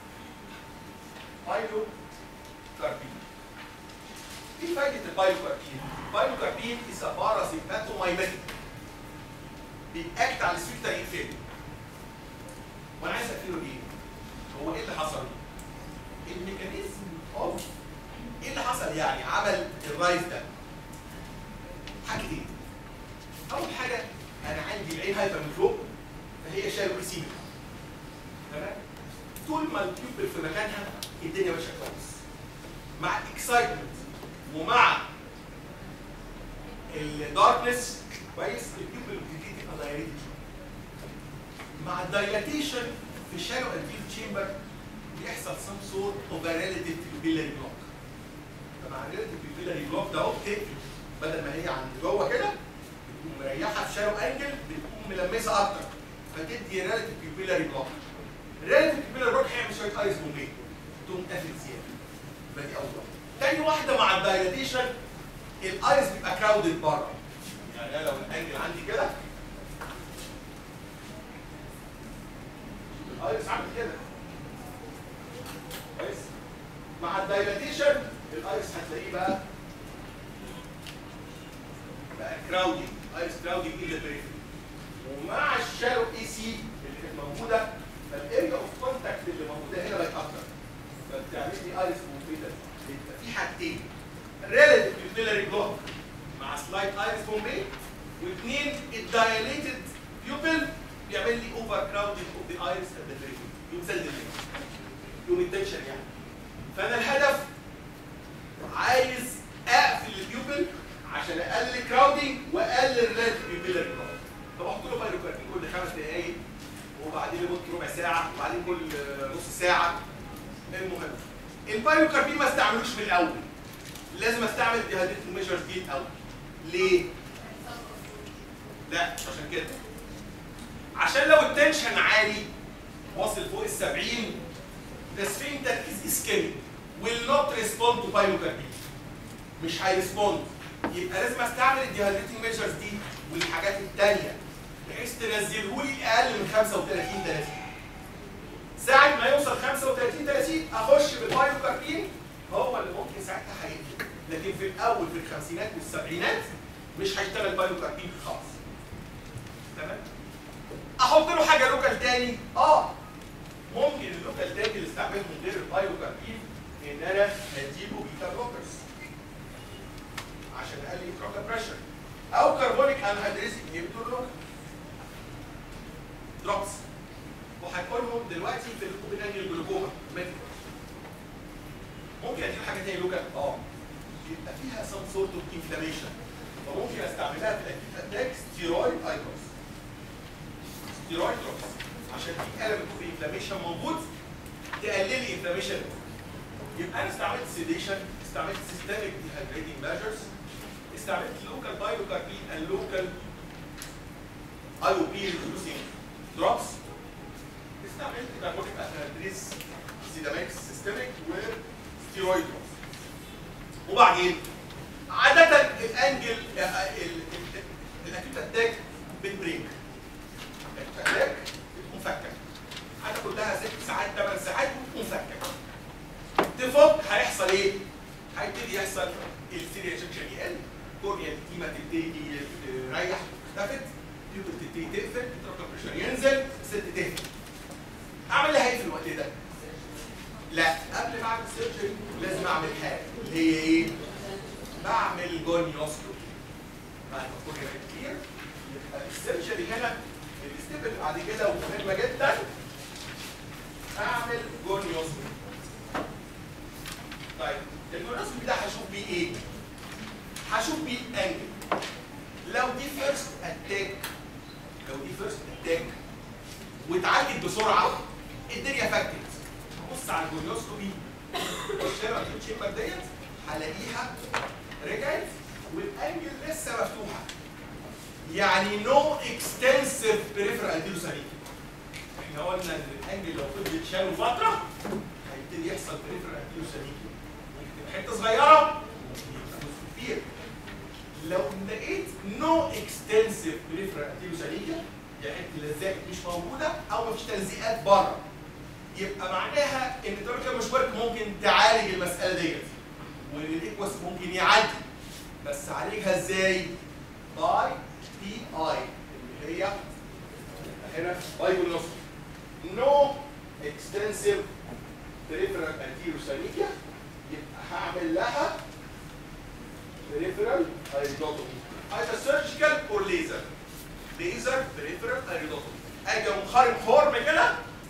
بايلوكاربين ايه فايده البايلوكاربين؟ البايلوكاربين is a parasympatomimetic بيأكت على السويتر يقفل وانا عايز اقفله ليه؟ هو ايه اللي حصل؟ الميكانيزم اوف ايه اللي حصل يعني عمل الرايز ده؟ حاجتين اول حاجه انا عندي العين هايبر ميكروب فهي شايله اسيميا تمام طول ما التيوب في مكانها الدنيا ماشيه كويس مع الاكسايتمنت ومع الداركنس كويس التيوب بتبتدي تبقى دايريتد مع الدايلاتيشن في شالو انتيل تشامبر بيحصل سم سورت اوف ريليتيف بيبيلاري بلوك فمع الريليتيف بيبيلاري بلوك ده اهو بتقفل بدل ما هي عند جوه كده بتقوم مريحه في شالو انجل بتقوم ملمسه اكتر فتدي ريليتيف بيبيلاري بلوك الريليتيف بيبيلاري بلوك هيعمل شويه ايس بومبين تقوم قافل زياده يبقى دي اول واحده تاني واحده مع الدايلاتيشن الايس بيبقى كراودد بره يعني انا لو الانجل عندي كده الايرس عامل كده كويس مع الدايلاتيشن الايرس هتلاقيه بقى بقى كراودنج ايرس كراودنج ان ذا بريفري ومع الشالو اي سي اللي كانت موجوده فالاريا اوف كونتاكت اللي موجوده هنا بقت اكتر فبتعمل لي ايرس موفيتا يبقى في حاجتين ريلاتيف بيبيلاري بلوك مع سلايد ايرس بومبي واثنين الدايليتد بيوبل بيعمل لي اوفر كراودنج اوف ذا ايرس ات ذا بريفري يقوم سد يقوم التنشن يعني فانا الهدف عايز اقفل البيوبل عشان اقلل كراودنج واقلل ريلاتيف بيبيلاري بلوك فبحط له بايروكاربين كل خمس دقائق وبعدين لمده ربع ساعه وبعدين كل نص ساعه المهم البايروكاربين ما استعملوش من الاول لازم استعمل ديهايدريتنج ميجرز دي الاول ليه؟ لا مش عشان كده عشان لو التنشن عالي واصل فوق ال 70 the sphincter is ischemic will not respond to pyrocarbine مش هيرسبوند يبقى لازم استعمل الديهايدريتنج ميجرز دي والحاجات التانية بحيث تنزله لي اقل من 35 30 ساعة ما يوصل 35 30 اخش بالبايوكاربين هو اللي ممكن ساعتها هيقلب لكن في الاول في الخمسينات والسبعينات مش هيشتغل بايوكاربين خالص تمام احط له حاجه لوكال تاني اه ممكن اللوكال تاني اللي استعمله من غير البايوكاربين ان انا اديله بيتا بلوكرز عشان اقلل الكروكا بريشر او كربونيك انهيدريز انهبيتور لوكال دروبس وهنقولهم دلوقتي في الاوبنانيال جلوكوما ممكن اديله حاجه تاني لوكال اه يبقى فيها سم سورت اوف انفلاميشن فممكن استعملها في الاكيد اتاك ستيرويد ايدروس ستيرويد دروبس عشان في element of inflammation موجود تقللي inflammation يبقى انا استعملت sedation استعملت systemic dehydrating measures استعملت local pilocarpine and local IOP reducing drops استعملت كاربونيك انهيدريز سيداميكس سيستميك وستيرويد دروبس وبعدين عادة الانجل الاكيوت اتاك بتبريك الاكيوت اتاك بتكون فكه عادة كلها ست ساعات ثمان ساعات وتكون فكه تفك هيحصل ايه؟ هيبتدي يحصل السيريا انجكشن يقل كورنيا التيمه تبتدي تريح تختفت تيوبر تبتدي تقفل التراكم بريشر ينزل الست تهدى اعمل لها ايه في الوقت ده؟ لا قبل ما اعمل سيرجري لازم اعمل حاجه اللي هي ايه؟ بعمل جونيوسكوبي بعد ما الكورنيا كتير يبقى السيرجري هنا الستيب اللي بعد كده ومهمه جدا اعمل جونيوسكوبي طيب الجونيوسكوبي ده هشوف بيه ايه؟ هشوف بيه انجل لو دي فيرست اتاك لو دي فيرست اتاك واتعالجت بسرعه الدنيا فكت بص على الجونيوسكوبي الشارع التشيمبر ديت هلاقيها رجعت والانجل لسه مفتوحه يعني نو اكستنسيف بريفرال انتيلوسانيك احنا قلنا ان الانجل لو فضلت شالوا فتره هيبتدي يحصل بريفرال انتيلوسانيك ممكن تبقى حته صغيره يبقى جزء كبير لو لقيت نو اكستنسيف بريفرال انتيلوسانيك يعني اللزقات مش موجوده او مفيش تلزيقات بره يبقى معناها ان التركه مش ورك ممكن تعالج المساله ديت وان الايكوس ممكن يعدي بس عالجها ازاي؟ باي تي اي اللي هي هنا باي بالنص نو اكستنسيف بريفرال انتيروسانيكيا يبقى هعمل لها بريفرال ايريدوتومي either surgical or laser ليزر بريفرال ايريدوتومي اجي منخرم خرم كده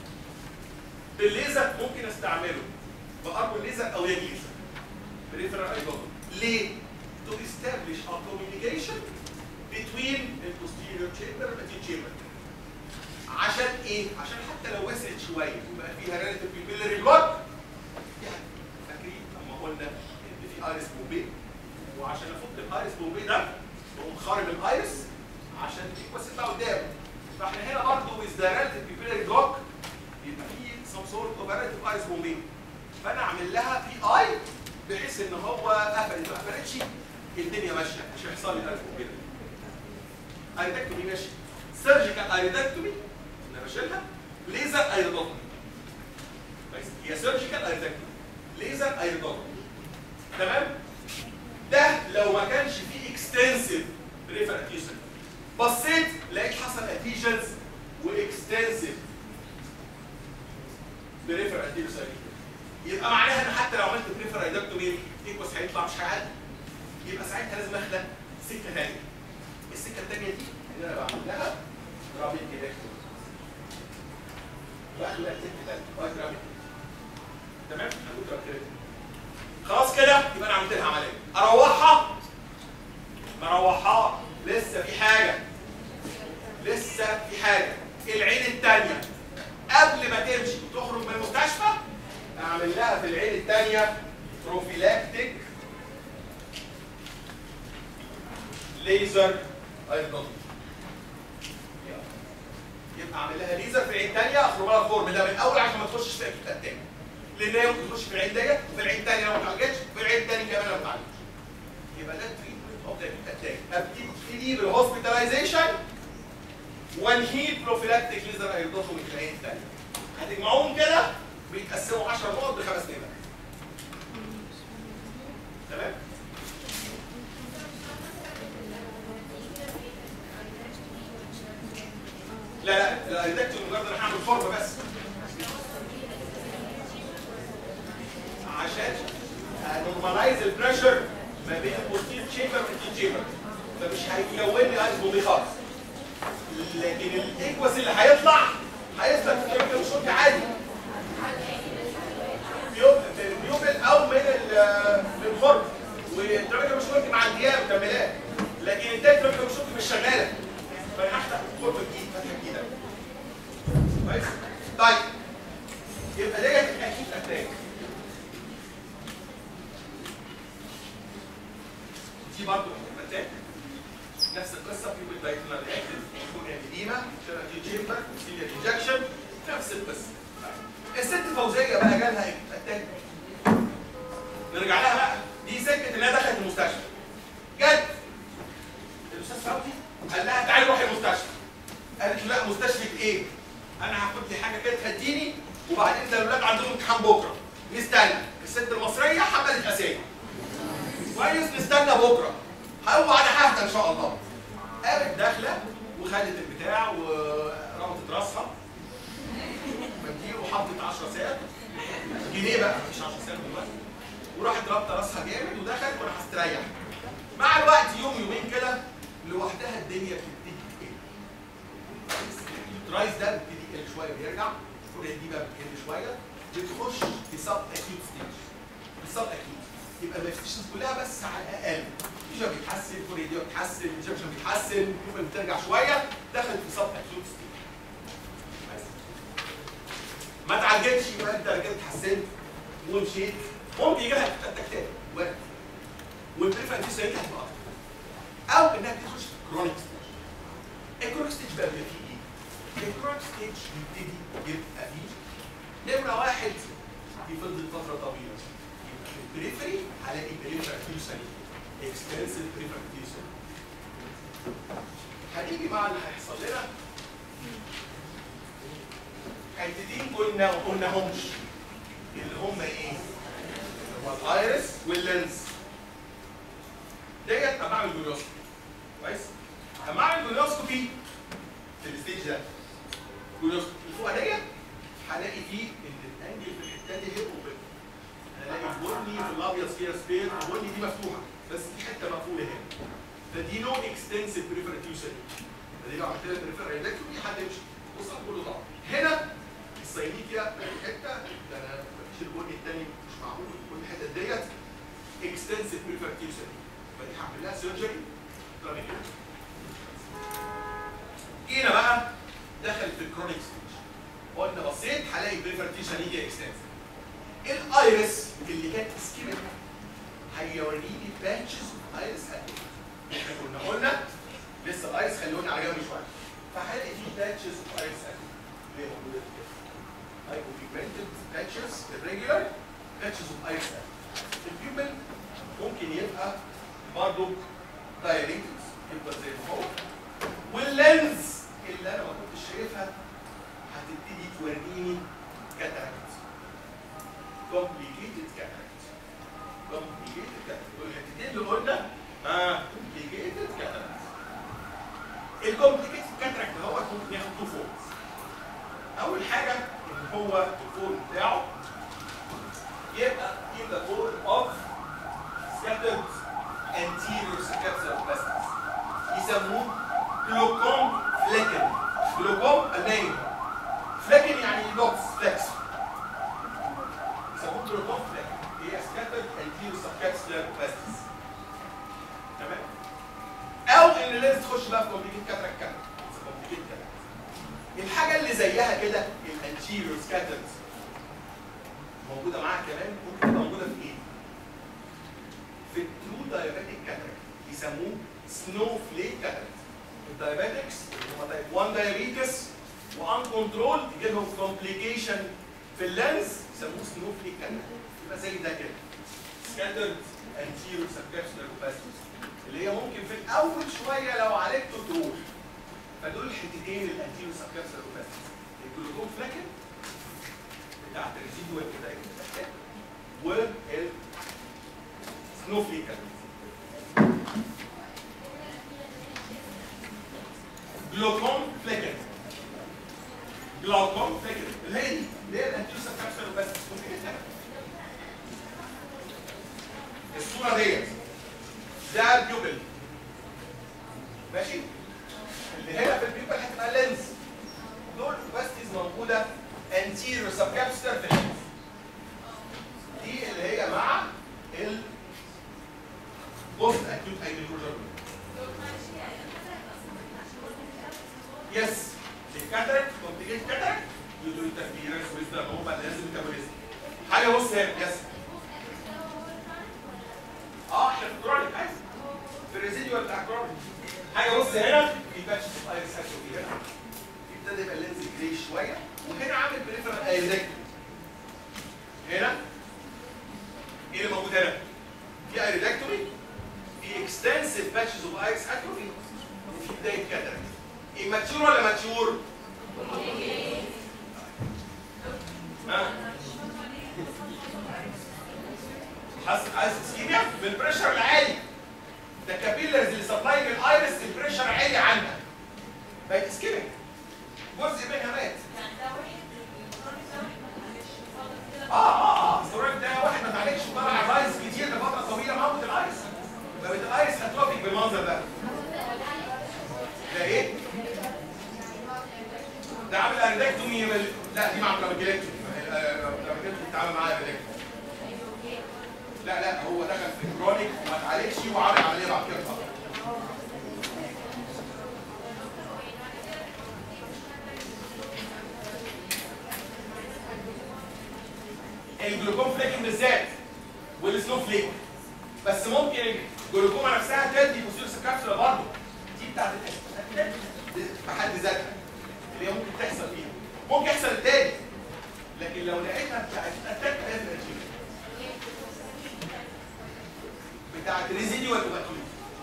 بالليزر ممكن استعمله باربو الليزر او يد ليزر بريفرال ايريدوتومي ليه؟ to establish a communication between the posterior chamber and the chamber عشان ايه؟ عشان حتى لو وسعت شويه ويبقى فيها relative pupillary blood يعني فاكرين لما قلنا ان في ايرس بوبي وعشان افك الايرس بوبي ده بقوم خارم الايرس عشان الايكوس يطلع قدام فاحنا هنا برضه with the relative pupillary block يبقى في some sort of relative iris bombing فانا اعمل لها بي اي بحيث ان هو قفل ما قفلتش الدنيا ماشيه مش هيحصل لي ايرس بومبين ايريدكتومي ماشي سيرجيكال ايريدكتومي انا بشيلها ليزر ايريدوتومي بس هي سيرجيكال ايريدكتومي ليزر ايريدوتومي تمام ده لو ما كانش فيه اكستنسيف بريفر اتيشن بصيت لقيت حصل اتيشنز واكستنسيف بريفر اتيشن يبقى معناها ان حتى لو عملت بريفر ايدكتومي ايكوس هيطلع مش هيعدي يبقى ساعتها لازم اخلق سكه ثانيه السكه الثانيه دي اللي انا بعمل لها رابط كيدكتومي بخلق سكه ثانيه وايت رابط تمام هنقول رابط خلاص كده يبقى انا عملت لها عمليه اروحها ما اروحها لسه في حاجه لسه في حاجه العين الثانيه قبل ما تمشي وتخرج من المستشفى اعمل لها في العين الثانيه بروفيلاكتيك ليزر ايرودوتومي يبقى اعمل لها ليزر في العين الثانيه اخرج لها الفورم ده من الاول عشان ما تخشش في الحته الثانيه لان هي ممكن تخش في العين ديت وفي العين الثانيه لو ما اتعالجتش وفي العين الثانيه كمان لو ما اتعالجتش يبقى ده التريتمنت اوف ذا اتاك ابتدي بالهوسبيتاليزيشن وانهي بروفيلاكتيك ليزر ايرودوتومي في العين الثانيه هتجمعوهم كده بيتقسموا 10 نقط بخمس نمر تمام لا لا الايدكتور مجرد انا هعمل فورمه بس عشان نورماليز البريشر ما بين البوستير تشامبر والتين تشامبر فمش هيكون لي ايس بومي خالص لكن الايكوس اللي هيطلع هيثبت في الكيميكال شوك عادي بيوبل او من من الخرم والكيميكال شوك مع الدياب مكملات لكن التاني الكيميكال شوك مش شغاله فانا هفتح الخرم جديد فتحه جديده كاتيتر سيليا انجكشن نفس القصه الست فوزيه بقى جالها اتاك نرجع لها بقى دي سكه انها دخلت المستشفى جت الاستاذ فوزي قال لها تعالي روحي المستشفى قالت له لا مستشفى ايه؟ انا هاخد لي حاجه كده تهديني وبعدين ده الاولاد عندهم امتحان بكره نستنى الست المصريه حملت اسامي كويس نستنى بكره هو انا ههدى ان شاء الله قامت داخله وخدت البتاع وربطت راسها منديل وحطت 10 ساعات جنيه بقى مش 10 ساعات دلوقتي وراحت رابطه راسها جامد ودخلت وانا هستريح مع الوقت يوم يومين كده لوحدها الدنيا بتبتدي تقل الترايس ده بيبتدي يقل شويه بيرجع الفوريا دي بقى بتقل شويه بتخش في سب اكيوت ستيج السب اكيوت يبقى المانيفستيشنز كلها بس على الاقل الفيجن بيتحسن الفوريا دي بتتحسن الانجكشن بيتحسن الكوبل بترجع شويه دخلت في سب اكيوت ستيج بس ما اتعالجتش يبقى انت رجعت اتحسنت ومشيت ممكن يجي لها اتاك تاني وارد والبريفرنس دي ساعتها هتبقى اكتر او انها تخش في كرونيك ستيج الكرونيك ستيج بقى بيبقى فيه ايه؟ الكرونيك ستيج بيبتدي يبقى فيه نمره واحد يفضل فتره طويله يبقى في البريفري هلاقي بريفرال فيوسني اكستنسيف بريفرال فيوسني هنيجي مع اللي هيحصل لنا حتتين كنا ما قلناهمش اللي هم ايه؟ هو الايرس واللينز ديت انا بعمل جونيوسكوبي كويس؟ اما اعمل جونيوسكوبي في الستيج ده جونيوسكوبي الفوقانيه هلاقي فيه ان الانجل في الحته دي هيبقى وبيبقى هلاقي البني في الابيض فيها سبير البني دي مفتوحه بس في حته مقفوله هنا فدي نو اكستنسيف بريفر تيوشن فدي لو عملت لها بريفر الكتروني هتمشي بص كله طبعا هنا السينيكيا حته ده انا مفيش البني الثاني مش معقول كل الحته ديت اكستنسيف بريفر تيوشن فدي هعمل لها سيرجري جينا بقى دخل في الكرونيك ستيج قلنا بصيت هلاقي بريفرتيشن يجي اكستنسيف الايرس اللي كانت اسكيميك هيوريني باتشز ايرس احنا كنا قلنا لسه الايرس خلوني على جنب شويه فهلاقي في باتشز اوف ايرس اللي هي موجوده كده هيبقوا بيجمنتد باتشز الريجولار باتشز اوف ايرس البيوبل ممكن يبقى برضه دايريتد يبقى زي ما هو واللينز اللي انا ما كنتش شايفها هتبتدي توريني كاتاراكت complicated cataract complicated cataract والحتتين اللي قلنا اه complicated cataract الكومبليكيتد كاتراكت هو ممكن ياخد تو فورمز اول حاجه ان هو الفورم بتاعه يبقى in the form of scattered anterior capsular plastics يسموه جلوكوم فليكن جلوكوم النايم فليكن يعني لوكس فليكس يسموه جلوكوم فليكن هي سكاترد انتيرو سبكابسولار باستس تمام او ان لازم تخش بقى في كومبليكيت كاتراك كاتراك كومبليكيت كاتراك الحاجه اللي زيها كده الانتيرو سكاترد موجوده معاها كمان ممكن تبقى موجوده في ايه؟ في الترو دايابيتيك كاتراك يسموه سنو فليك كاتراك الدايابيتكس اللي هم تايب 1 دايابيتس وان كنترول يجي لهم كومبليكيشن في اللينز يسموه سنو فليك كاتراك يبقى زي ده كده سكاترد انتيرو سبكابسولار اوباستس اللي هي ممكن في الاول شويه لو عالجته تروح فدول الحتتين الانتيرو سبكابسولار اوباستس الجلوكوم فلاكن بتاعت الريزيدوال كده وال سنو فليك جلوكوم فليكن جلوكوم فليكن اللي هي دي اللي هي الانتيرو سبكابسولار اوباستس الصوره ديت ده البيوبل ماشي اللي هنا في البيوبل هتبقى لينز دول باستيز موجوده انتيريور سبكابسولار في اللينز دي اللي هي مع ال بوست اكيوت ايديكوجر يس الكاتراكت كومبليكيت كاتراكت يدو انترفيرنس ويز ذا نورمال لازم ميتابوليزم حاجه بص هنا يس اه احنا في كرونيك عايز في الريزيديوال بتاع كرونيك حاجه بص هنا في باتش اوف ايرس هاتشو هنا ابتدى ابتدى يبقى اللينز جري شويه وهنا عامل بريفرال ايريدكتومي هنا ايه اللي موجود هنا؟ في ايريدكتومي في اكستنسيف باتشز اوف ايرس اتروفي وفي بدايه كاتراكت ماتشور ولا ماتشور؟ ها؟ حاسس عايز اسكيميا بالبريشر العالي ده كابيلرز اللي سبلاي الايرس البريشر عالي عنها بقت اسكيميا جزء منها مات اه اه اه السؤال ده واحد ما اتعالجش وطلع رايز كتير لفتره طويله موت الايرس بقت الايرس اتروفيك بالمنظر ده ده ايه؟ ده عامل اردكتومي لا دي مع ترابيكيلكتومي الترابيكيلكتومي بتتعامل معاها اردكتومي لا لا هو دخل في كرونيك وما اتعالجش وعمل عمليه بعد كده طبعا الجلوكوم فليكنج بالذات والسلو فليك بس ممكن الجلوكوما نفسها تدي بوسيلوس كابسولا برضه دي بتاعت الاتاك بحد ذاتها اللي هي ممكن تحصل فيها ممكن يحصل التاني لكن لو لقيتها بتاعت الاتاك لازم اشيلها بتاعت ريزيديوال واكيوت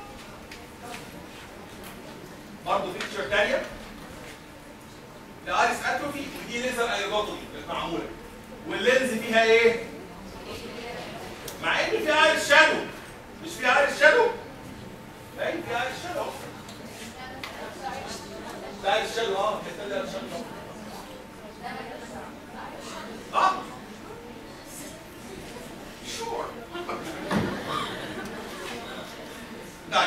برضه فيكتشر تانية لايرس اتروفي ودي ليزر ايروتومي معموله واللينز فيها ايه؟ مع ان فيها ايرس شادو مش فيها ايرس شادو؟ باين فيها ايرس شادو ده ايرس شادو اه الحته دي ايرس شادو اه شور طيب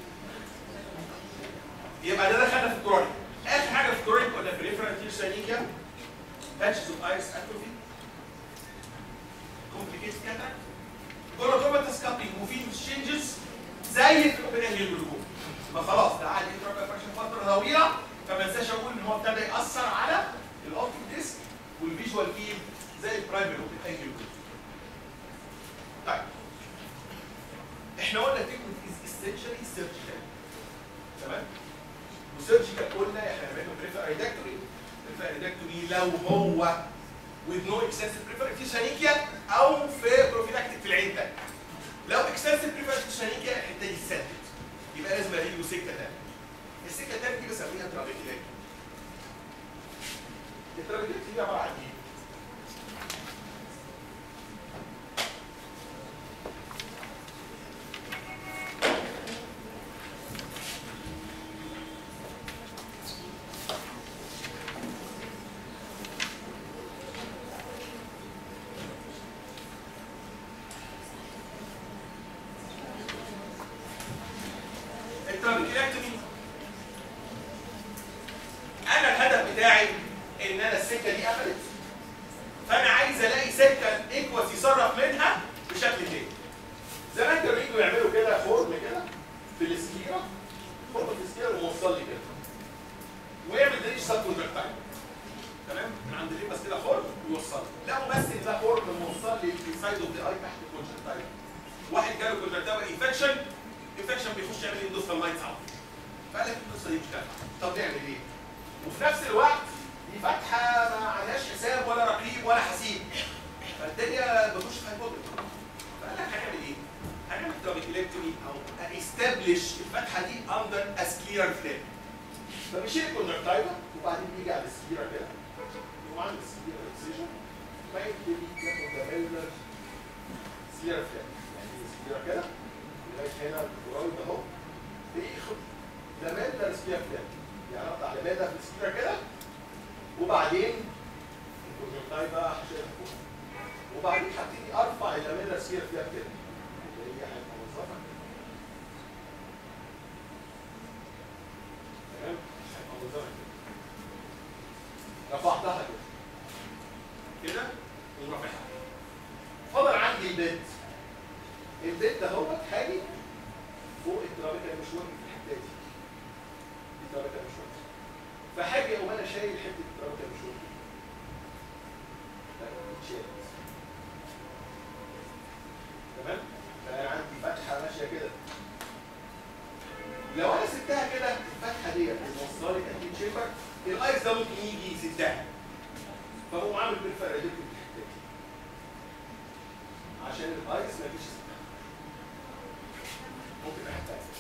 يبقى ده دخلنا في الكرونيك اخر حاجه في الكرونيك قلنا في ريفرنت تيرسانيكا باتشز اوف ايرس اتروفي كومبليكيت كاتاراكت جلوكوماتس كابينج وفي تشينجز زي الاوبننج جلوكوم ما خلاص ده قاعد يضرب فرشن فتره طويله فما انساش اقول ان هو ابتدى ياثر على الاوبتيك ديسك والفيجوال فيلد زي البرايمري اوبننج جلوكوم طيب احنا قلنا تكنيك از essentially surgical تمام وسيرجيكال قلنا احنا هنعمله بريفر ايدكتوري بريفر ايدكتوري لو هو with no excessive preferential شانيكيا او في بروفيلاكتيك في العين ده لو excessive preferential شانيكيا الحته دي اتسدت يبقى لازم الاقي له سكه تانيه السكه التانيه دي بسميها ترابيكيلاكتي الترابيكيلاكتي دي عباره عن ايه؟ الترابيكيلاكتومي انا الهدف بتاعي ان انا السكه دي قفلت فانا عايز الاقي سكه ايكوس يصرف منها بشكل تاني زمان كانوا يجوا يعملوا كده خرم كده في السكيره خرم في السكيره وموصل لي كده ويعمل دريش سب كونتراكتايل تمام من عند الليبس كده خرم ويوصل لقوا بس ان ده خرم موصل لي في سايد اوف ذا اي تحت الكونتراكتايل واحد جاله كونتراكتايل انفكشن انفكشن بيخش يعمل اندوستال لايتس اوت فقال لك القصه دي مش نافعه طب نعمل ايه؟ وفي نفس الوقت دي فتحه ما عليهاش حساب ولا رقيب ولا حسيب فالدنيا بتخش في هايبوتك فقال لك هنعمل ايه؟ هنعمل ترابيكيلكتومي او استابلش الفتحه دي اندر اسكليرال فلاب فبيشيل الكونجكتايفا وبعدين بيجي على السكيرا كده يقوم عامل السكيرا اكسجن فيبتدي ياخد ده سكيرا فلاب يعني السكيرا كده لغايه هنا الكوراوي ده اهو بياخد لاميلر سكيرا فلاب يعني اقطع لاميلر في السكيرا كده وبعدين الكونجكتايفا هشيلها فوق وبعدين هبتدي ارفع اللاميلر سكيرا فلاب كده اللي هي هيبقى موظفه تمام هيبقى موظفه كده رفعتها كده كده ورفعها فضل عندي البيت البيت ده هو هاجي فوق الترابيكا المشوار في الحته دي الترابيكا المشوار فهاجي او انا شايل حته الترابيكا المشوار دي اتشالت تمام فانا عندي فتحه ماشيه كده لو انا سبتها كده الفتحه ديت موصله لي تحت الشيمبر الايس ده ممكن يسدها فهو عامل بالفرق دي عشان الايس ما يجيش يسدها. ممكن ناحيه تانيه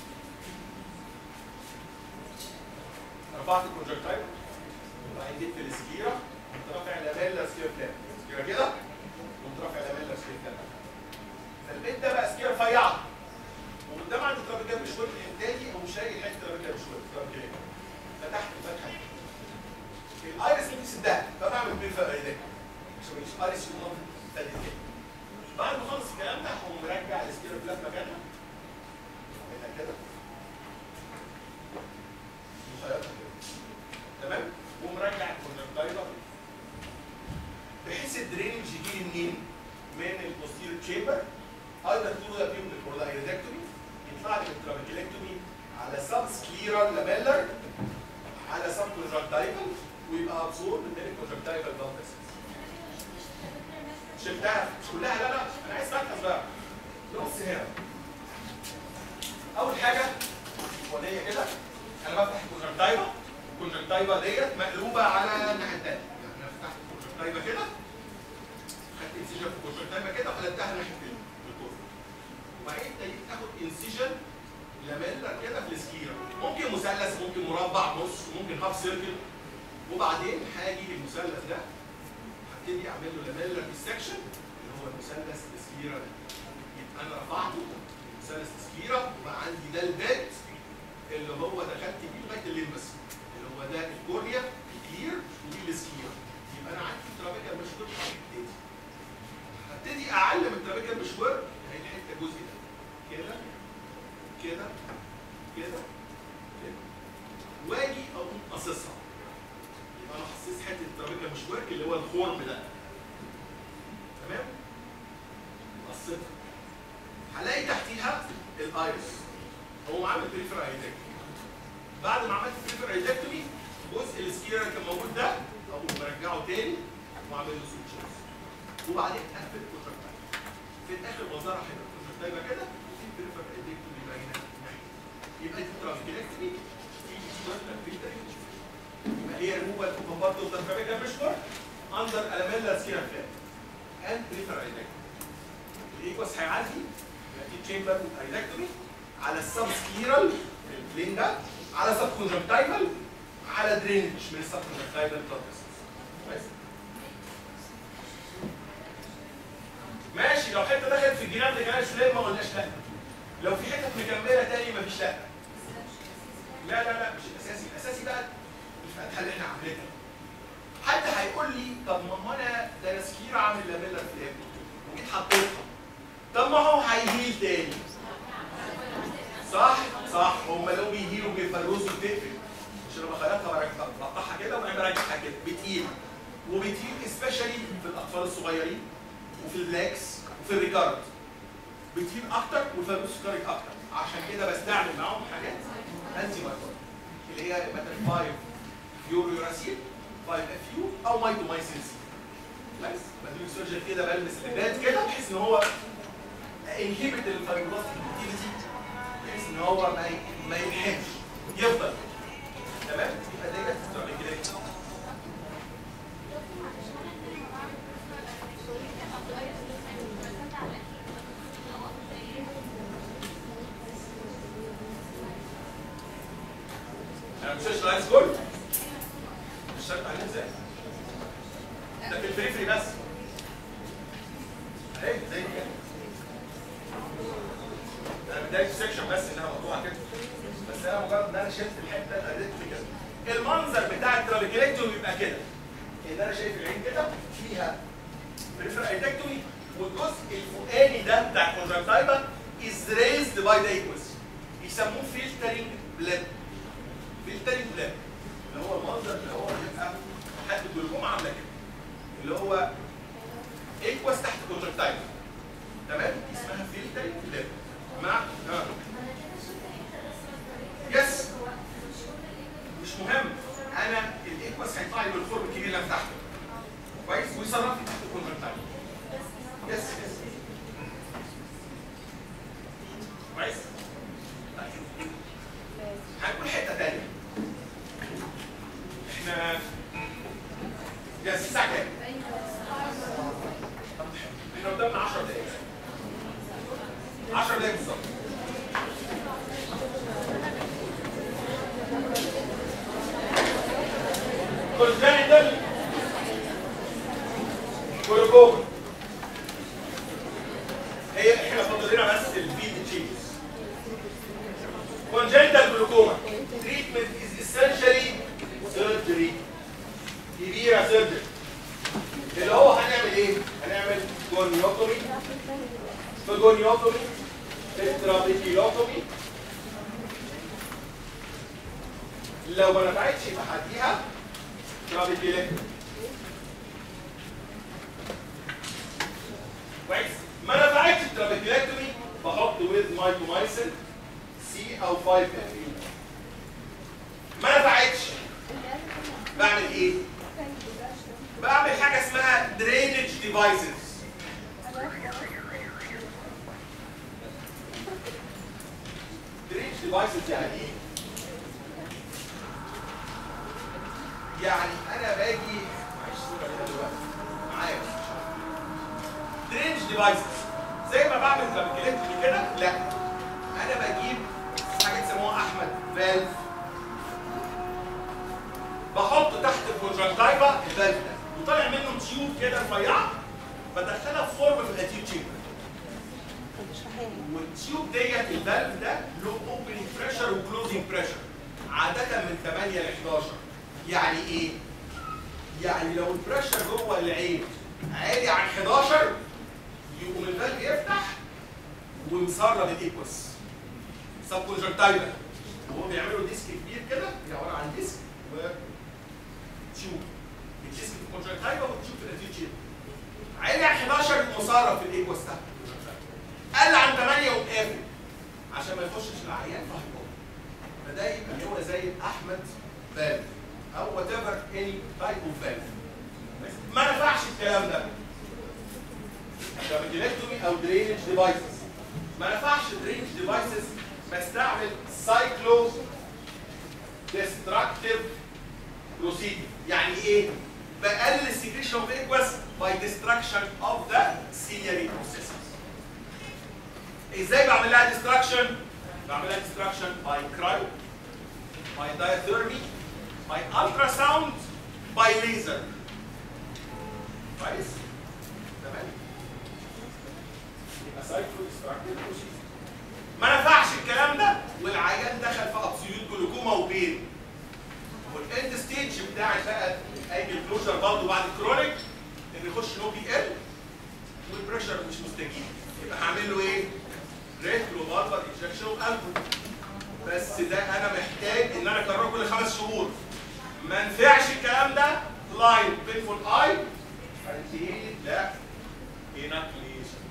رفعت البروجكتايل وبعدين جيت في السكيره قمت رافع لاميلا سكير فلاب سكيره كده قمت رافع لاميلا سكير فلاب فالبيت ده بقى سكيره رفيعه وقدام عند الترابيكال مشوار الانتاجي هو مش لاقي حته ترابيكال مشوار ترابيكال فتحت الفتحه دي. الايرس اللي بيسدها فبعمل بيه الفرق ده عشان مش ايرس يقوم فادي كده بعد ما اخلص الكلام ده هقوم مرجع السكيره فلاب مكانها اعملها كده مخيطها كده تمام ومرجع الكونجكتيفا بحيث الدرينج يجي لي منين؟ من البوستير تشامبر ايضا طول ده بيهم الكوردايريدكتومي يطلع لي الترابيكيلكتومي على سب سكليرال لابيلر على سب كونجكتيفال ويبقى ابسورب من الكونجكتيفال بلاد شلتها مش كلها لا لا انا عايز مركز بقى نص هنا اول حاجه وديه كده انا بفتح الكونجكتيفا الكونجكتيفا ديت مقلوبه على الناحيه الثانيه يعني انا فتحت الكونجكتيفا كده خدت انسيجن في الكونجكتيفا كده وقلبتها ناحيه الكورة وبعدين ابتديت اخد انسيجن لاميلر كده في السكيرة ممكن مثلث ممكن مربع نص ممكن هاف سيركل وبعدين هاجي المثلث ده هبتدي اعمل له لاميلر ديسكشن اللي هو المثلث السكيرة ده يبقى انا رفعته مثلث السكيرة وبقى عندي ده البيت اللي هو دخلت بيه لغايه الليمبس اللي هو ده الكورنيا الكلير ودي السكيرة يبقى انا عندي ترابيكال مشهور في هبتدي اعلم الترابيكال مشوار هي الحته الجزء ده كده كده كده كده واجي اقوم قاصصها يبقى انا حسيت حته الترابيكال مشوار اللي هو الخرم ده تمام قصيتها هلاقي تحتيها الايرس هو عامل بريفر ايدكتومي بعد ما عملت بريفر ايدكتومي جزء السكيرا اللي كان موجود ده اقوم مرجعه تاني واعمل له سوتشرز وبعدين اقفل الكونتراكتايل في الاخر منظرها هيبقى الكونتراكتايل كده وفي بريفر ايدكتومي يبقى هنا ناحية. يبقى دي ترانكيلكتومي في سوتشر في يبقى هي ريموفال اوف بارت اوف ذا ترابيكال مشوار اندر الاميلا سكيرا فلاب اند بريفر ايدكتومي الايكوس هيعدي يبقى في تشامبر ايدكتومي على السب سكليرال البلين ده على سب كونجكتيفال على درينج من السب كونجكتيفال بلاد ماشي لو حته دخلت في الجنان ده كمان شويه ما قلناش لا لو في حتت مكمله تاني مفيش لا لا لا لا مش الاساسي الاساسي بقى الفتحه اللي احنا عاملينها حد هيقول لي طب ما هو انا ده انا سكير عامل لاميلا فلاب وجيت حطيتها طب ما هو هيهيل تاني صح صح هم لو بيهيلوا بيفرزوا بتقفل مش انا بخيطها بقطعها كده وبعدين برجعها كده بتقيل وبتقيل سبيشالي في الاطفال الصغيرين وفي البلاكس وفي الريكارد بتقيل اكتر والفيروس كاريك اكتر عشان كده بستعمل معاهم حاجات انتي مايكروب اللي هي مثلا 5 يورو يوراسيل 5 اف يو او مايتومايسين سي بس بديله سيرجن كده بلبس اللبات كده بحيث ان هو انهبت الفايبرولاستيك اكتيفيتي بحيث ان هو ما ي- ما يلحمش يفضل تمام يبقى ديت تعمل كده انا مش هشتغل عايز جول مش شرط عليه ازاي ده في البريفري بس اهي زي كده انا بدايه سيكشن بس انها مقطوعه كده بس انا مجرد ان انا شلت الحته اللي قدرت كده المنظر بتاع الترابيكيلكتومي بيبقى كده ان انا شايف العين كده فيها بريفر ايدكتومي والجزء الفوقاني ده بتاع الكونجكتيفا از ريزد باي ذا ايكوس يسموه فلترنج بلاد فلترنج بلاد اللي هو المنظر اللي هو بيبقى حد بالجمعه عامله كده اللي هو ايكوس تحت الكونجكتيفا تمام اسمها فلترنج بلاد مع اه يس مش مهم انا الايكوس هيطلع لي من الخرم الكبير اللي أنا فتحته كويس ويصرف لي تحت الكونجكتيفا يس يس كويس طيب. هنقول حته تانية احنا يا الساعه كام؟ احنا قدامنا 10 دقايق 10 دقايق بالظبط congenital glaucoma هي احنا فاضل لنا بس الفيد تشينجز congenital glaucoma treatment is essentially surgery كبيرة surgery اللي هو هنعمل ايه؟ هنعمل جونيوتومي في جونيوتومي تترابيكيلوتومي لو ما نفعتش بحديها ترابيكيلوتومي كويس ما نفعتش الترابيكيلوتومي بحط ويز مايكومايسن سي او 5 اف ما نفعتش بعمل ايه؟ بعمل حاجه اسمها درينج ديفايسز درينج ديفايسز يعني ايه؟ يعني انا باجي معلش صورة كده دلوقتي معايا درينج ديفايسز زي ما بعمل كالكوليتر كده لا انا بجيب حاجه يسموها احمد فالف بحط تحت الكونجكتيفا الفالف ده وطالع منه تيوب كده رفيعه بدخلها في فورم في الاتيوب تشامبر والتيوب ديت الفالف ده له اوبننج بريشر وكلوزنج بريشر عاده من 8 ل 11 يعني ايه؟ يعني لو البريشر جوه العين عالي عن 11 يقوم الفالف يفتح ومسرب الايكوس سب كونجكتيفا وهو بيعملوا ديسك كبير كده هي عباره عن ديسك وتيوب الديسك في الكونجكتيفا والتيوب في الاتيوب تشامبر عالي عن 11 مسرب في الايكوس تحت قل عن 8 يقوم قافل عشان ما يخشش العيان في هايبر فده يبقى هو زي احمد فالف او وات ايفر اني تايب اوف فالف ما نفعش الكلام ده كابيتولكتومي او درينج ديفايسز ما نفعش درينج ديفايسز بستعمل سايكلو ديستراكتيف بروسيدر يعني ايه؟ بقلل السكريشن اوف ايكوس باي ديستراكشن اوف ذا سيلياري بروسيسز ازاي بعمل لها ديستراكشن؟ بعمل لها ديستراكشن باي كرايو باي diathermy باي ultrasound باي ليزر كويس؟ تمام؟ يبقى سايكلو ديستراكتيف بروسيدر ما نفعش الكلام ده والعيان دخل في ابسوليوت جلوكوما وبين والاند ستيج بتاعت بقى اي كلوجر برضه بعد الكرونيك ان يخش لو بي ال والبريشر مش مستجيب يبقى هعمل له ايه؟ ريترو بالبر انجكشن وقلبه بس ده انا محتاج ان انا اكرره كل خمس شهور ما نفعش الكلام ده لاين بينفول اي فانتهيت لا اناكليشن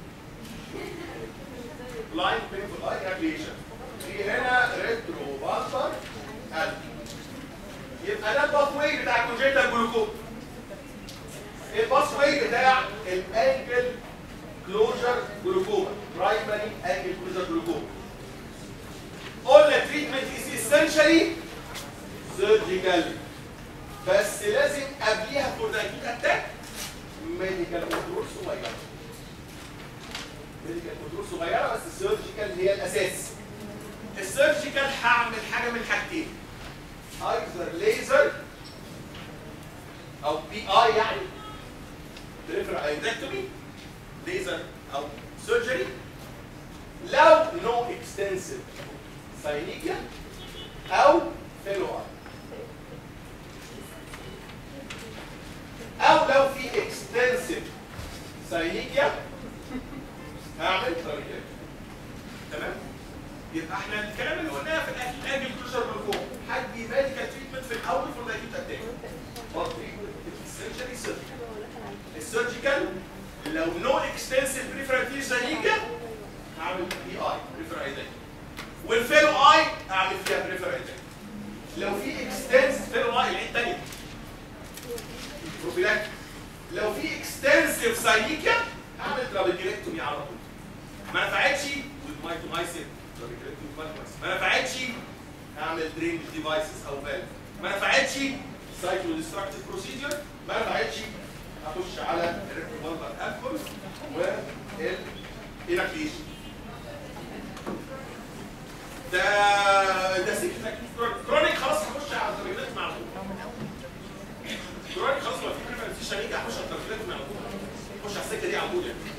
لاين بينفول اي اناكليشن في هنا ريترو بالبر قلب يبقى ده الباث واي بتاع الكونجيتال جلوكوما الباث واي بتاع الانكل كلوجر جلوكوما برايمري انكل كلوجر جلوكوما قلنا تريتمنت از اسينشالي سيرجيكال بس لازم قبليها فور ذا اكيد اتاك ميديكال كنترول صغيره ميديكال كنترول صغيره بس السيرجيكال هي الاساس السيرجيكال هعمل حاجه من حاجتين ايزر ليزر او بي اي يعني بريفر ايدكتومي ليزر او سيرجري لو نو اكستنسيف ساينيكيا او فيلو اي او لو في اكستنسيف ساينيكيا هعمل طريقه تمام يبقى احنا الكلام اللي قلناه في الاكل الاجل كلوجر بالفوق حد ميديكال تريتمنت في الاول في الاكيوت اتاك السيرجري سيرجري السيرجيكال لو نو اكستنسيف بريفرال ساينيكيا هعمل بي اي بريفر ايدك والفيلو اي اعمل فيها بريفر ايدك لو في اكستنس فيلو اي العين الثانيه بروفيلاكتيك لو في اكستنسيف ساينيكيا اعمل ترابيكيلكتومي على طول ما نفعتش والمايتومايسين ترابيكيلكتومي مايتومايسين ما نفعتش اعمل درينج ديفايسز او فالف ما نفعتش سايكلو ديستراكتيف بروسيدور ما نفعتش عشان يجي اخش على التركيبات من على طول اخش على السكه دي على طول يعني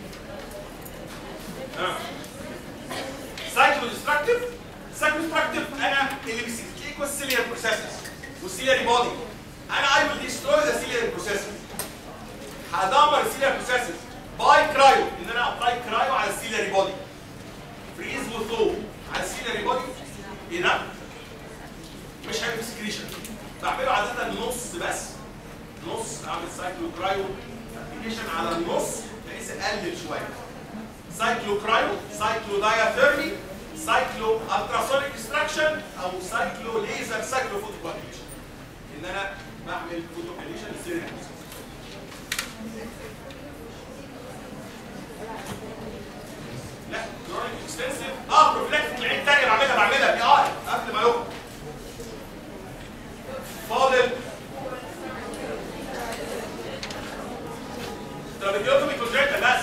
اه سايكلو ديستراكتيف سايكلو ديستراكتيف انا اللي بيسكليك والسيليار بروسيسز والسيلياري بودي انا اي ويل ديستروي ذا سيلياري بروسيسز هدمر السيلياري بروسيسز باي كرايو ان انا ابلاي كرايو على السيلياري بودي فريز وثو على السيلياري بودي ايه ده؟ مش هيبقى سكريشن بعمله عاده نص بس نص اعمل سايكلو كرايو ابلكيشن على النص بحيث اقلل شويه سايكلو كرايو سايكلو داياثيرمي سايكلو التراسونيك اكستراكشن او سايكلو ليزر سايكلو فوتوكوابيليشن ان انا بعمل فوتوكوابيليشن سيريال لا كرونيك اكستنسيف اه بروفلاكتيك العين الثانيه بعملها بعملها بي ار قبل ما يخرج فاضل ترابيكيوتومي كونجكتال بس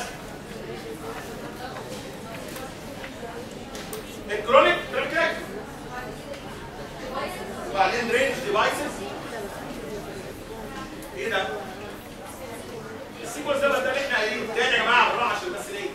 الكرونيك ترابيكيوتومي وبعدين رينج ديفايسز ايه ده؟ السيكونس ده بقى ده اللي احنا قايلينه تاني يا جماعه بالراحه عشان بس ليه؟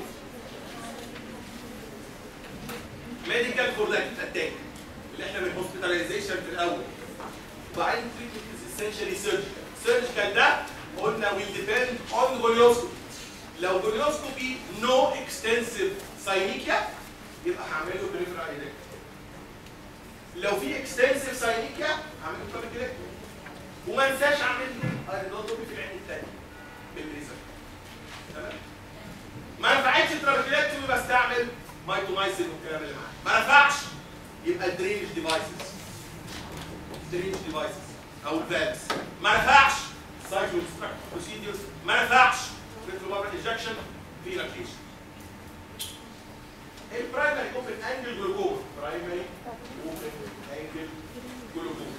ميديكال كورلاكت اتاك اللي احنا بالهوسبيتاليزيشن في الاول وبعدين تريتمنت اسينشالي سيرجيكال سيرجيكال ده قلنا ويل ديبند اون جوليوسكوبي لو جوليوسكوبي نو اكستنسيف ساينيكيا يبقى هعمل له بريفرال ايدكت لو في اكستنسيف ساينيكيا هعمل له كابيكوليكت وما انساش اعمل له ايريدوتومي في العين الثانيه بالليزر تمام ما نفعتش الترابيكوليكتومي بستعمل مايتومايسين والكلام اللي معاه ما نفعش يبقى الدرينج ديفايسز درينج ديفايسز او الفالفز ما نفعش سايكلو بروسيديرز ما نفعش ريتروبابل انجكشن في ريلاكسيشن البرايمري اوبن انجل جلوكوما برايمري اوبن انجل جلوكوما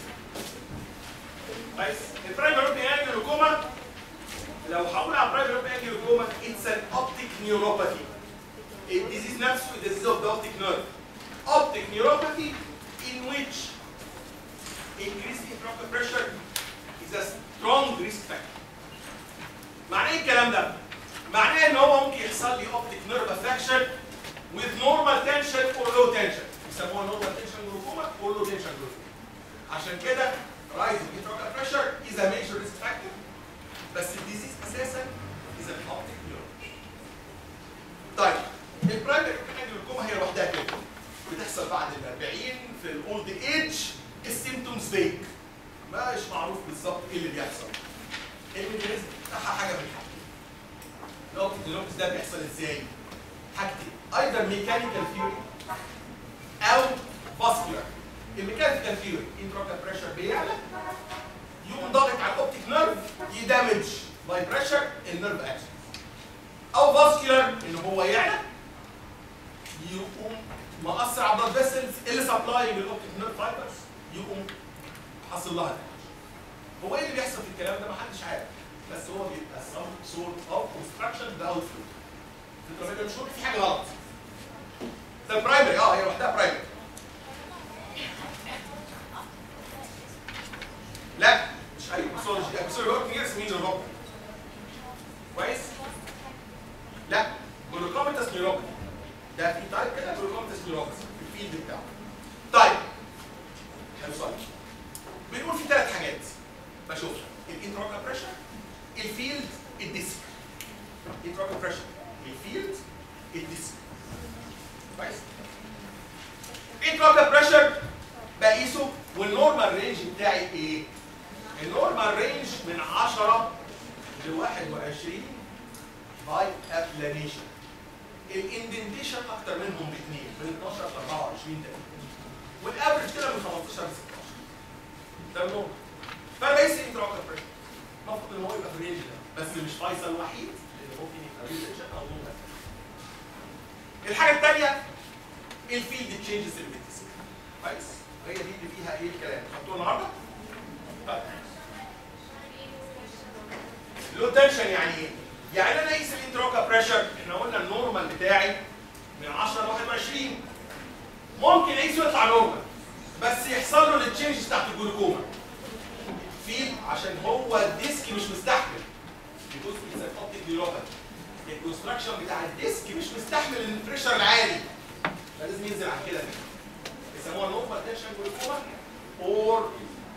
كويس البرايمري اوبن انجل جلوكوما لو هقول على برايمري اوبن انجل جلوكوما اتس ان اوبتيك نيوروباثي الديزيز نفسه الديزيز اوف ذا اوبتيك نيرف optic neuropathy in which increased intraocular pressure is a strong risk factor. معناه ايه الكلام ده؟ معناه ان هو ممكن يحصل لي optic nerve affection with normal tension or low tension يسموها normal tension glaucoma or low tension glaucoma عشان كده rising intraocular pressure is a major risk factor بس الديزيز اساسا is an optic neuropathy. طيب البرايمري glaucoma هي لوحدها كده بتحصل بعد ال 40 في الاولد ايج السيمتومز فيك مش معروف بالظبط ايه اللي بيحصل الميكانيزم بتاعها حاجه من حاجتين الاوبتيك نيوروباثي ده بيحصل ازاي؟ حاجتين ايذر ميكانيكال ثيوري او فاسكولار الميكانيكال ثيوري انتراكال بريشر بيعلى يقوم ضاغط على الاوبتيك نيرف يدمج باي بريشر النيرف اكشن او فاسكولار ان هو يعلى يقوم مأثر على البلاد فيسلز اللي سبلاينج الاوبتيك نيرف فايبرز يقوم حاصل لها damage. هو ايه اللي بيحصل في الكلام ده محدش عارف بس هو بيبقى some sort of construction without fluid في الترابيزه مش في حاجه غلط ده البرايمري اه هي لوحدها برايمري لا مش اي باثولوجي باثولوجي وركينج يرسم مين الرب كويس لا جلوكوميتاس نيوروباثي ده في تايب كده جلوكوميتاس نيوروباثي في الفيلد بتاعه طيب حلو سؤال بنقول في ثلاث حاجات بشوفها الانتراكا بريشر الفيلد الديسك انتراكا بريشر الفيلد الديسك كويس انتراكا بريشر بقيسه والنورمال رينج بتاعي ايه؟ النورمال رينج من 10 ل 21 باي ابلانيشن الاندنتيشن اكتر منهم باثنين من 12 ل 24 تقريبا والافرج كده من 15 ل 16 ده النورمال فانا بقيس الانتراكا بريشر المفروض ان هو يبقى في الرينج ده بس مش فيصل وحيد لان ممكن يبقى ريزنشن او نورمال الحاجه الثانيه الفيلد تشينجز اللي بتحصل كويس هي دي اللي فيها ايه الكلام خدتوها النهارده طيب لو تنشن يعني ايه يعني انا اقيس الانتراكا بريشر احنا قلنا النورمال بتاعي من 10 ل 21 ممكن اقيسه يطلع نورمال بس يحصل له التشينجز بتاعت الجلوكوما فيل عشان هو الديسك مش مستحمل البريشر العالي فلازم ينزل عن كده يسموها نورمال تنشن جلوكوما اور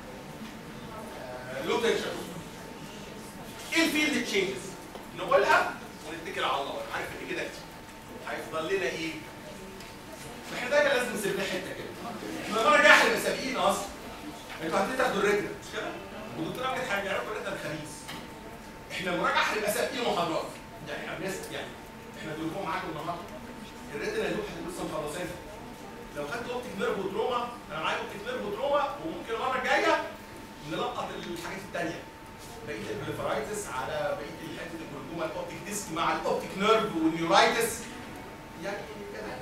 لو تنشن ايه الفيلد تشينجز نقولها ونتكل على الله عارف ان كده كتير هيفضل لنا ايه احنا دايما لازم نسيب لنا حته كده احنا المره الجايه احنا مسابقين اصلا انتوا هتاخدوا الريتنا مش كده والدكتور عملت حاجه يعرفوا الريتنا الخميس احنا المراجعه هنبقى سابقين محاضرات يعني احنا بنسبق يعني احنا بنكون معاكم النهارده الريتنا يا دوب احنا لسه مخلصينها لو خدت اوبتيك نيرف ودروما انا معايا اوبتيك نيرف ودروما وممكن المره الجايه نلقط الحاجات الثانيه بقيه البليفرايتس على بقيه الحته الجلوكوما الاوبتيك ديسك مع الاوبتيك نيرف والنيورايتس يعني كده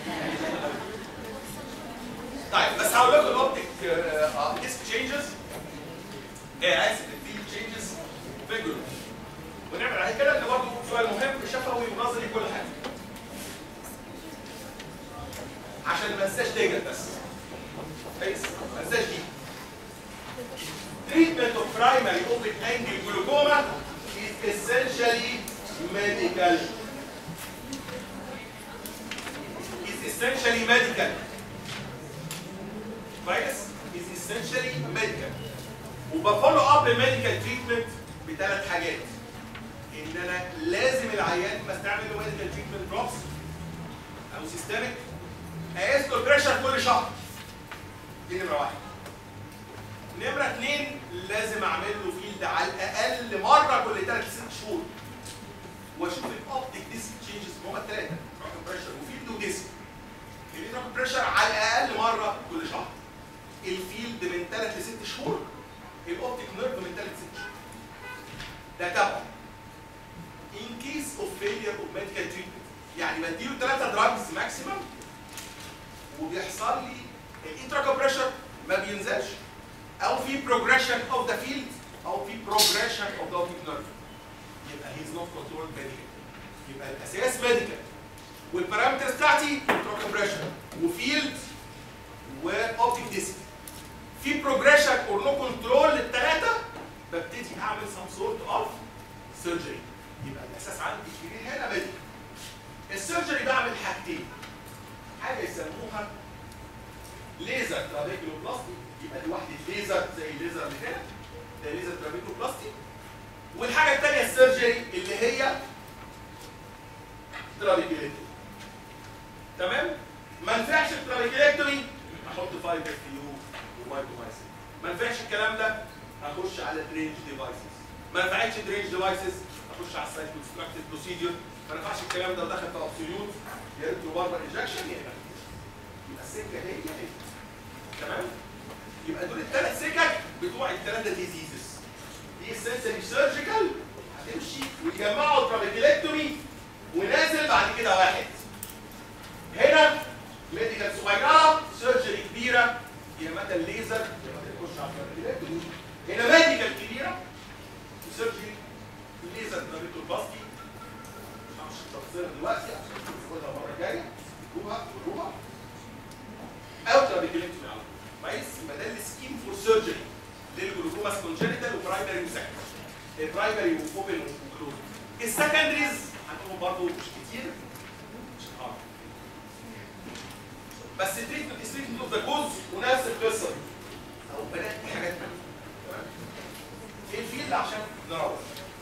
طيب بس هقول لكم الاوبتيك ديسك تشينجز ايه اسف الفيلد تشينجز في الجلوكوما ونعمل عليه كده اللي برضه سؤال مهم شفوي ونظري كل حاجه عشان ما انساش تاجر بس كويس ما انساش دي treatment of primary open angle glaucoma is essentially medical is essentially medical كويس is essentially medical وبفولو اب الميديكال تريتمنت بثلاث حاجات ان انا لازم العيان ما استعمل له ميديكال تريتمنت دروبس او سيستميك اقيس له البريشر كل شهر دي نمره واحد نمره اثنين لازم اعمل له فيلد على الاقل مره كل ثلاث ست شهور واشوف الاوبتيك ديسك تشينجز هما الثلاثه روك بريشر وفيلد وديسك الفيلد روك بريشر على الاقل مره كل شهر الفيلد من ثلاث لست شهور الاوبتيك نيرف من ثلاث ست شهور ده تبع in case of failure of medical treatment يعني بديله ثلاثه دراجز ماكسيمم وبيحصل لي الانتراكا بريشر ما بينزلش او في بروجريشن اوف ذا فيلد او في بروجريشن اوف ذا اوبتيك نيرف يبقى هيز نوت كنترول ميديكال يبقى الاساس ميديكال والبارامترز بتاعتي انتراكا بريشر وفيلد واوبتيك ديسك في بروجريشن اور نو كنترول للثلاثه ببتدي اعمل سم سورت اوف سيرجري يبقى الاساس عندي في هنا ميديكال السيرجري بعمل حاجتين حاجه يسموها ليزر ترابيكولوبلاستي يبقى دي واحده ليزر زي الليزر اللي هنا ده ليزر ترابيكولوبلاستي والحاجه الثانيه السيرجري اللي هي ترابيكوليكتومي تمام ما نفعش الترابيكوليكتومي احط فايبر فيو ومايكرومايسين ما نفعش الكلام ده هخش على درينج ديفايسز ما نفعتش درينج ديفايسز اخش على السايت كونستراكتيف بروسيدور ما نفعش الكلام ده ودخل في ابسوليوت يا ريت له بره انجكشن يا اما يبقى السكه هي هي تمام يبقى دول الثلاث سكك بتوع الثلاثه ديزيزز دي السنسري سيرجيكال هتمشي ويجمعوا ترابيكيلكتومي ونازل بعد كده واحد هنا ميديكال صغيره سيرجري كبيره يا متى الليزر يا متى تخش على الترابيكيلكتومي هنا ميديكال كبيره وسيرجري الليزر ترابيكيلوباستي مش التفصيل دلوقتي عشان تاخدها المره الجايه تجيبوها تجيبوها او ترابيكيلكتومي على طول كويس يبقى ده السكيم فور سيرجري للجلوكوماس كونجنتال وبرايمري وسكندري البرايمري وفوبل وكلوز السكندريز هنقولهم برضه مش كتير مش هنعرف بس التريتمنت از تريتمنت اوف ذا كوز ونفس القصه دي او بنات دي حاجات تانيه تمام ايه الفيلد عشان نروح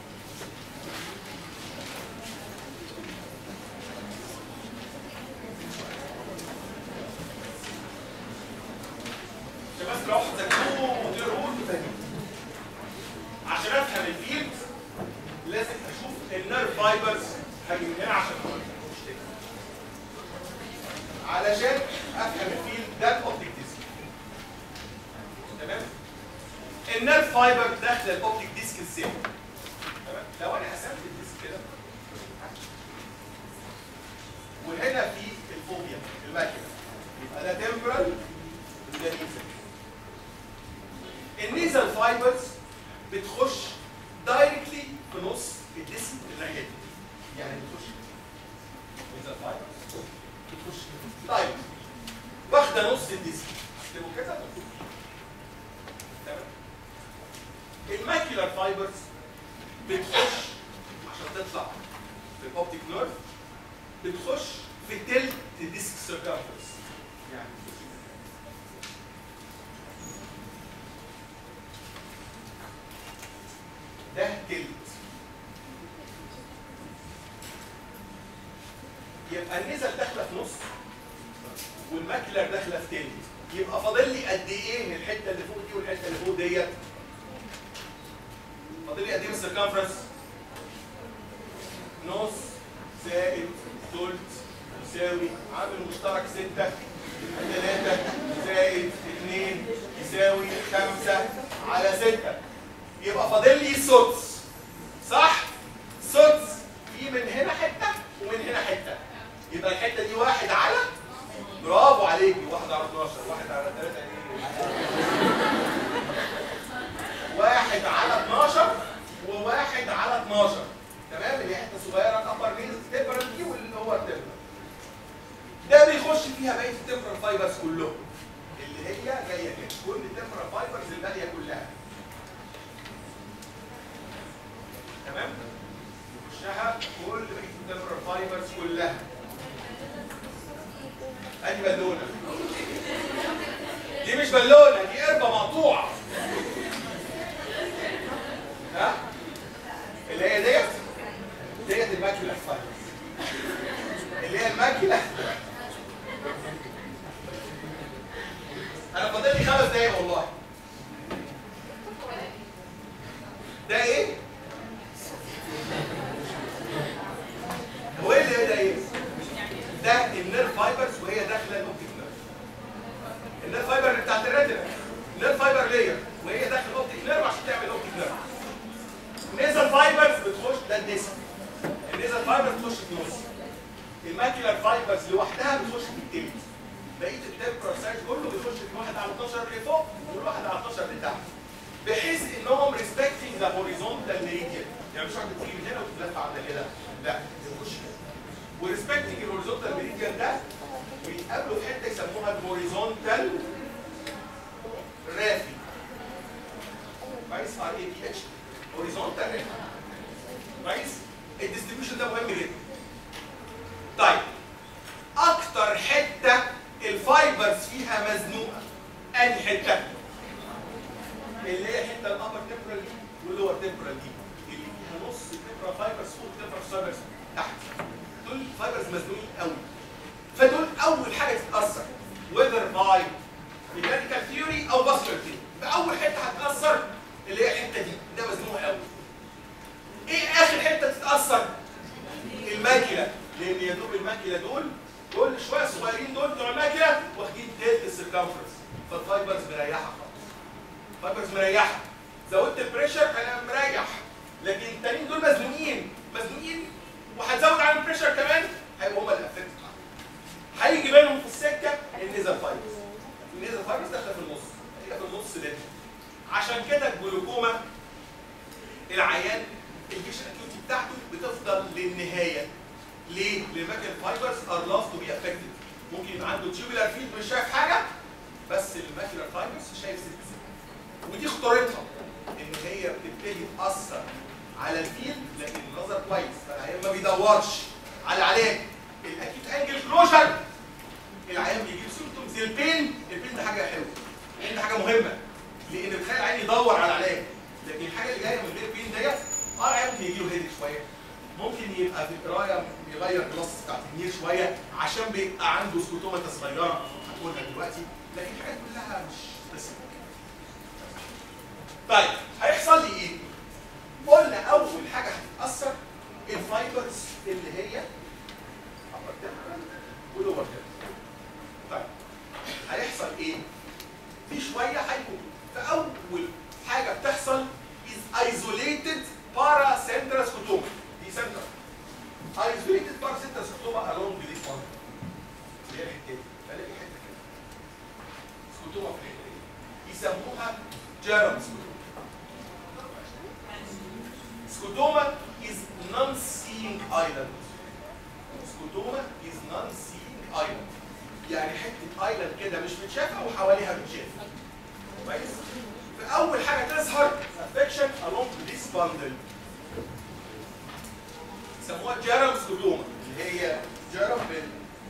عشان بس لو تذاكروه وتقروه تفهموه عشان افهم الفيلد لازم اشوف النيرف فايبرز هاجي من هنا عشان ما اشتكي علشان افهم الفيلد ده الاوبتيك ديسك تمام النيرف فايبر داخل الاوبتيك ديسك ازاي تمام لو انا قسمت الديسك كده وهنا في الفوبيا الماكينه يبقى ده تمبرال وده نيزل النيزل فايبرز بتخش دايركتلي في نص الجسم الناحيه دي يعني بتخش نيزل فايبرز بتخش دايركتلي واخده نص الجسم اكتبوا كده مكتوب. تمام الماكيولار فايبرز بتخش عشان تطلع في الاوبتيك نيرف بتخش في تلت الديسك سيركمفرنس يعني ده تلت يبقى النزل داخله في نص والماكلر داخله في تلت يبقى فاضل لي قد ايه من الحته اللي فوق دي والحته اللي فوق ديت فاضل لي قد ايه من السيركمفرنس نص زائد ثلث يساوي عامل مشترك 6 3 زائد 2 يساوي 5 على 6 يبقى فاضل لي سدس صح؟ سدس في من هنا حته ومن هنا حته يبقى الحته دي واحد على برافو عليكي واحد على 12 واحد على 3 ايه؟ واحد على 12 وواحد على 12 تمام اللي هي حته صغيره الابر ريز تمبرال دي واللي هو التمبرال ده بيخش فيها بقيه التمبرال فايبرز كلهم اللي هي جايه كده كل التمبرال فايبرز الباقيه كلها تمام يخشها كل بقيه التمبرال فايبرز كلها ادي بالونه دي مش بالونه دي قربه مقطوعه ها اللي هي ديت ديت الماكيولا فايبرز اللي هي الماكيولا انا فاضل لي خمس دقايق والله ده ايه؟ هو ايه اللي ده ايه؟ ده النيرف فايبرز وهي داخله الاوبتيك نيرف النيرف فايبر اللي بتاعت الريتنا النيرف فايبر لير وهي داخل الاوبتيك نيرف عشان تعمل اوبتيك نيرف النيزل فايبرز بتخش ده الديسك النيزل فايبرز بتخش في النص الماكيولار فايبرز لوحدها بتخش في التلت بقيه التمبرال سايز كله بيخش في واحد على 12 لفوق والواحد على 12 لتحت بحيث انهم ريسبكتنج ذا هوريزونتال ميريديان يعني مش واحده تيجي من هنا وتتلف عامله كده لا بتخش كده وريسبكتنج الهوريزونتال ميريديان ده بيتقابلوا في حته يسموها الهوريزونتال رافي كويس ار اي بي اتش هوريزونتال رافي كويس الديستريبيوشن ده مهم جدا طيب اكتر حته الفايبرز فيها مزنوقه ادي حته اللي هي حته الابر تمبرال دي واللور تمبرال دي اللي فيها نص تمبرال فايبرز فوق تمبرال فايبرز تحت دول فايبرز مزنوقين قوي فدول اول حاجه تتاثر وذر باي ميكانيكال ثيوري او باسكال ثيوري فاول حته هتتاثر اللي هي الحته دي ده مزنوق قوي ايه اخر حته تتاثر الماكله لان يا دوب الماكله دول كل شويه الصغيرين دول بتوع الماكله واخدين تلت السيركمفرنس فالفايبرز مريحه خالص فايبرز مريحه زودت البريشر انا مريح لكن التانيين دول مزنوقين مزنوقين وهتزود على البريشر كمان هيبقوا هم اللي افكت هيجي منهم في السكه النيزل فايبرز النيزل فايبرز داخله في النص هي في النص ده عشان كده الجلوكوما العيان الفيشن اكيوتي بتاعته بتفضل للنهايه ليه؟ لان الفايبرز ار لاف تو بي افكتد ممكن يبقى عنده تيوبولار فيد مش شايف حاجه بس الماكيولار فايبرز شايف ست ست ودي خطورتها ان هي بتبتدي تاثر على الفيلد لكن النظر كويس فالعيان ما بيدورش على العلاج الاكيد انجل كلوجر العيان بيجيب سيمتومز البين البين ده حاجه حلوه البين ده حاجه مهمه لان بتخلي العيان يدور على العلاج لكن الحاجه اللي جايه من غير بين ديت اه العيان ممكن يجي له هيدك شويه ممكن يبقى في القرايه يغير الكلاس بتاعت النير شويه عشان بيبقى عنده سكوتومة صغيره هنقولها دلوقتي لكن الحاجات كلها مش بس طيب هيحصل لي ايه؟ قلنا اول حاجه هتتاثر الفايبرز اللي هي upper temporal ولور temporal. طيب هيحصل ايه؟ في شويه هيكون فاول حاجه بتحصل is isolated paracentral scotoma دي سنتر isolated paracentral scotoma along this one اللي هي الحته دي بلاقي حته كده سكوتوما في الحته دي يسموها جيرم سكوتوما سكوتوما is non-seeing island سكوتوما is non-seeing island يعني حته ايلاند كده مش متشافه وحواليها متشاف كويس فاول حاجه تظهر affection along this bundle يسموها جيرم سكوتوما اللي هي جيرم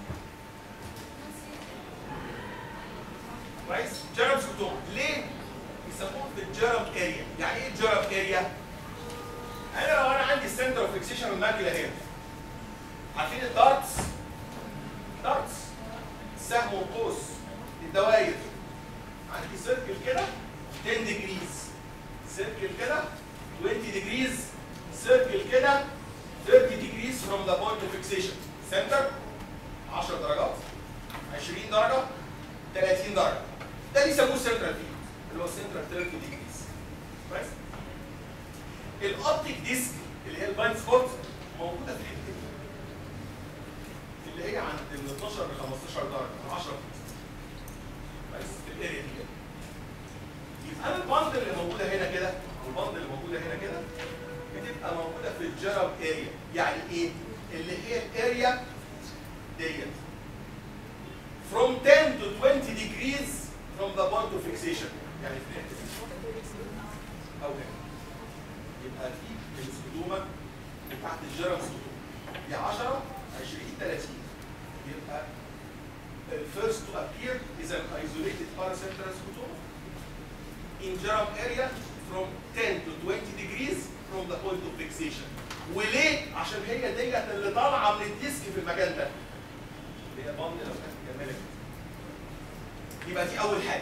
كويس جيرم سكوتوما ليه يسموه في الجيرم اريا يعني ايه الجيرم اريا انا لو انا عندي السنتر اوف فيكسيشن الماكله هنا عارفين الدارتس دارتس سهم وقوس الدوائر عندي سيركل كده 10 ديجريز سيركل كده 20 ديجريز سيركل كده 30 ديجريز from the point of fixation center 10 درجات 20 درجه 30 درجه ده اللي يسموه سنترال فيلد اللي هو سنترال 30 ديجريز كويس الاوبتيك ديسك اللي هي الباين سبوت موجوده في الحته دي اللي هي عند من 12 ل 15 درجه من 10 بس في الاريا دي كده يبقى انا الباند اللي موجوده هنا كده والباند اللي موجوده هنا كده بتبقى موجوده في الجرب اريا يعني ايه؟ اللي هي الاريا ديت from 10 to 20 degrees from the point of fixation يعني في الحته دي او هنا يبقى في السكوتوما بتاعت الجرم سكوتوما دي 10 20 30 يبقى the first to appear is an isolated paracentral scotoma in germ area from 10 to 20 degrees from the point of fixation وليه؟ عشان هي ديت اللي طالعه من الديسك في المكان ده اللي هي البند لو كانت مكمله كده. يبقى دي اول حاجه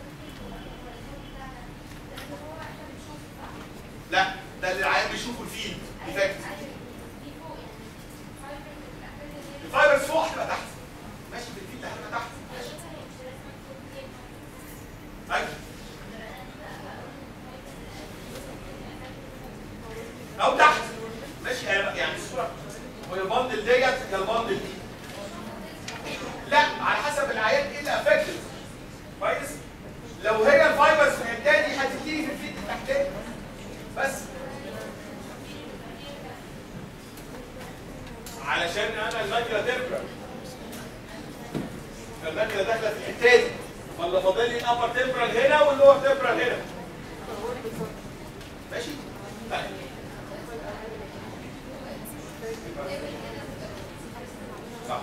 لا ده اللي العيان بيشوفه الفيلد ديفكت الفايبرز فوق هتبقى تحت ماشي في الفيلد هتبقى تحت ايوه او تحت ماشي يعني الصوره هو البندل ديت هي البندل دي لا على حسب العيان ايه اللي افكتد كويس لو هي الفايبرز في الحته دي هتبتدي في الفيلد التحتاني بس علشان انا الماكله تبرد فالماكله داخله في الحته دي فاللي فاضل لي الابر تمبرال هنا واللور تمبرال هنا ماشي؟ طيب صح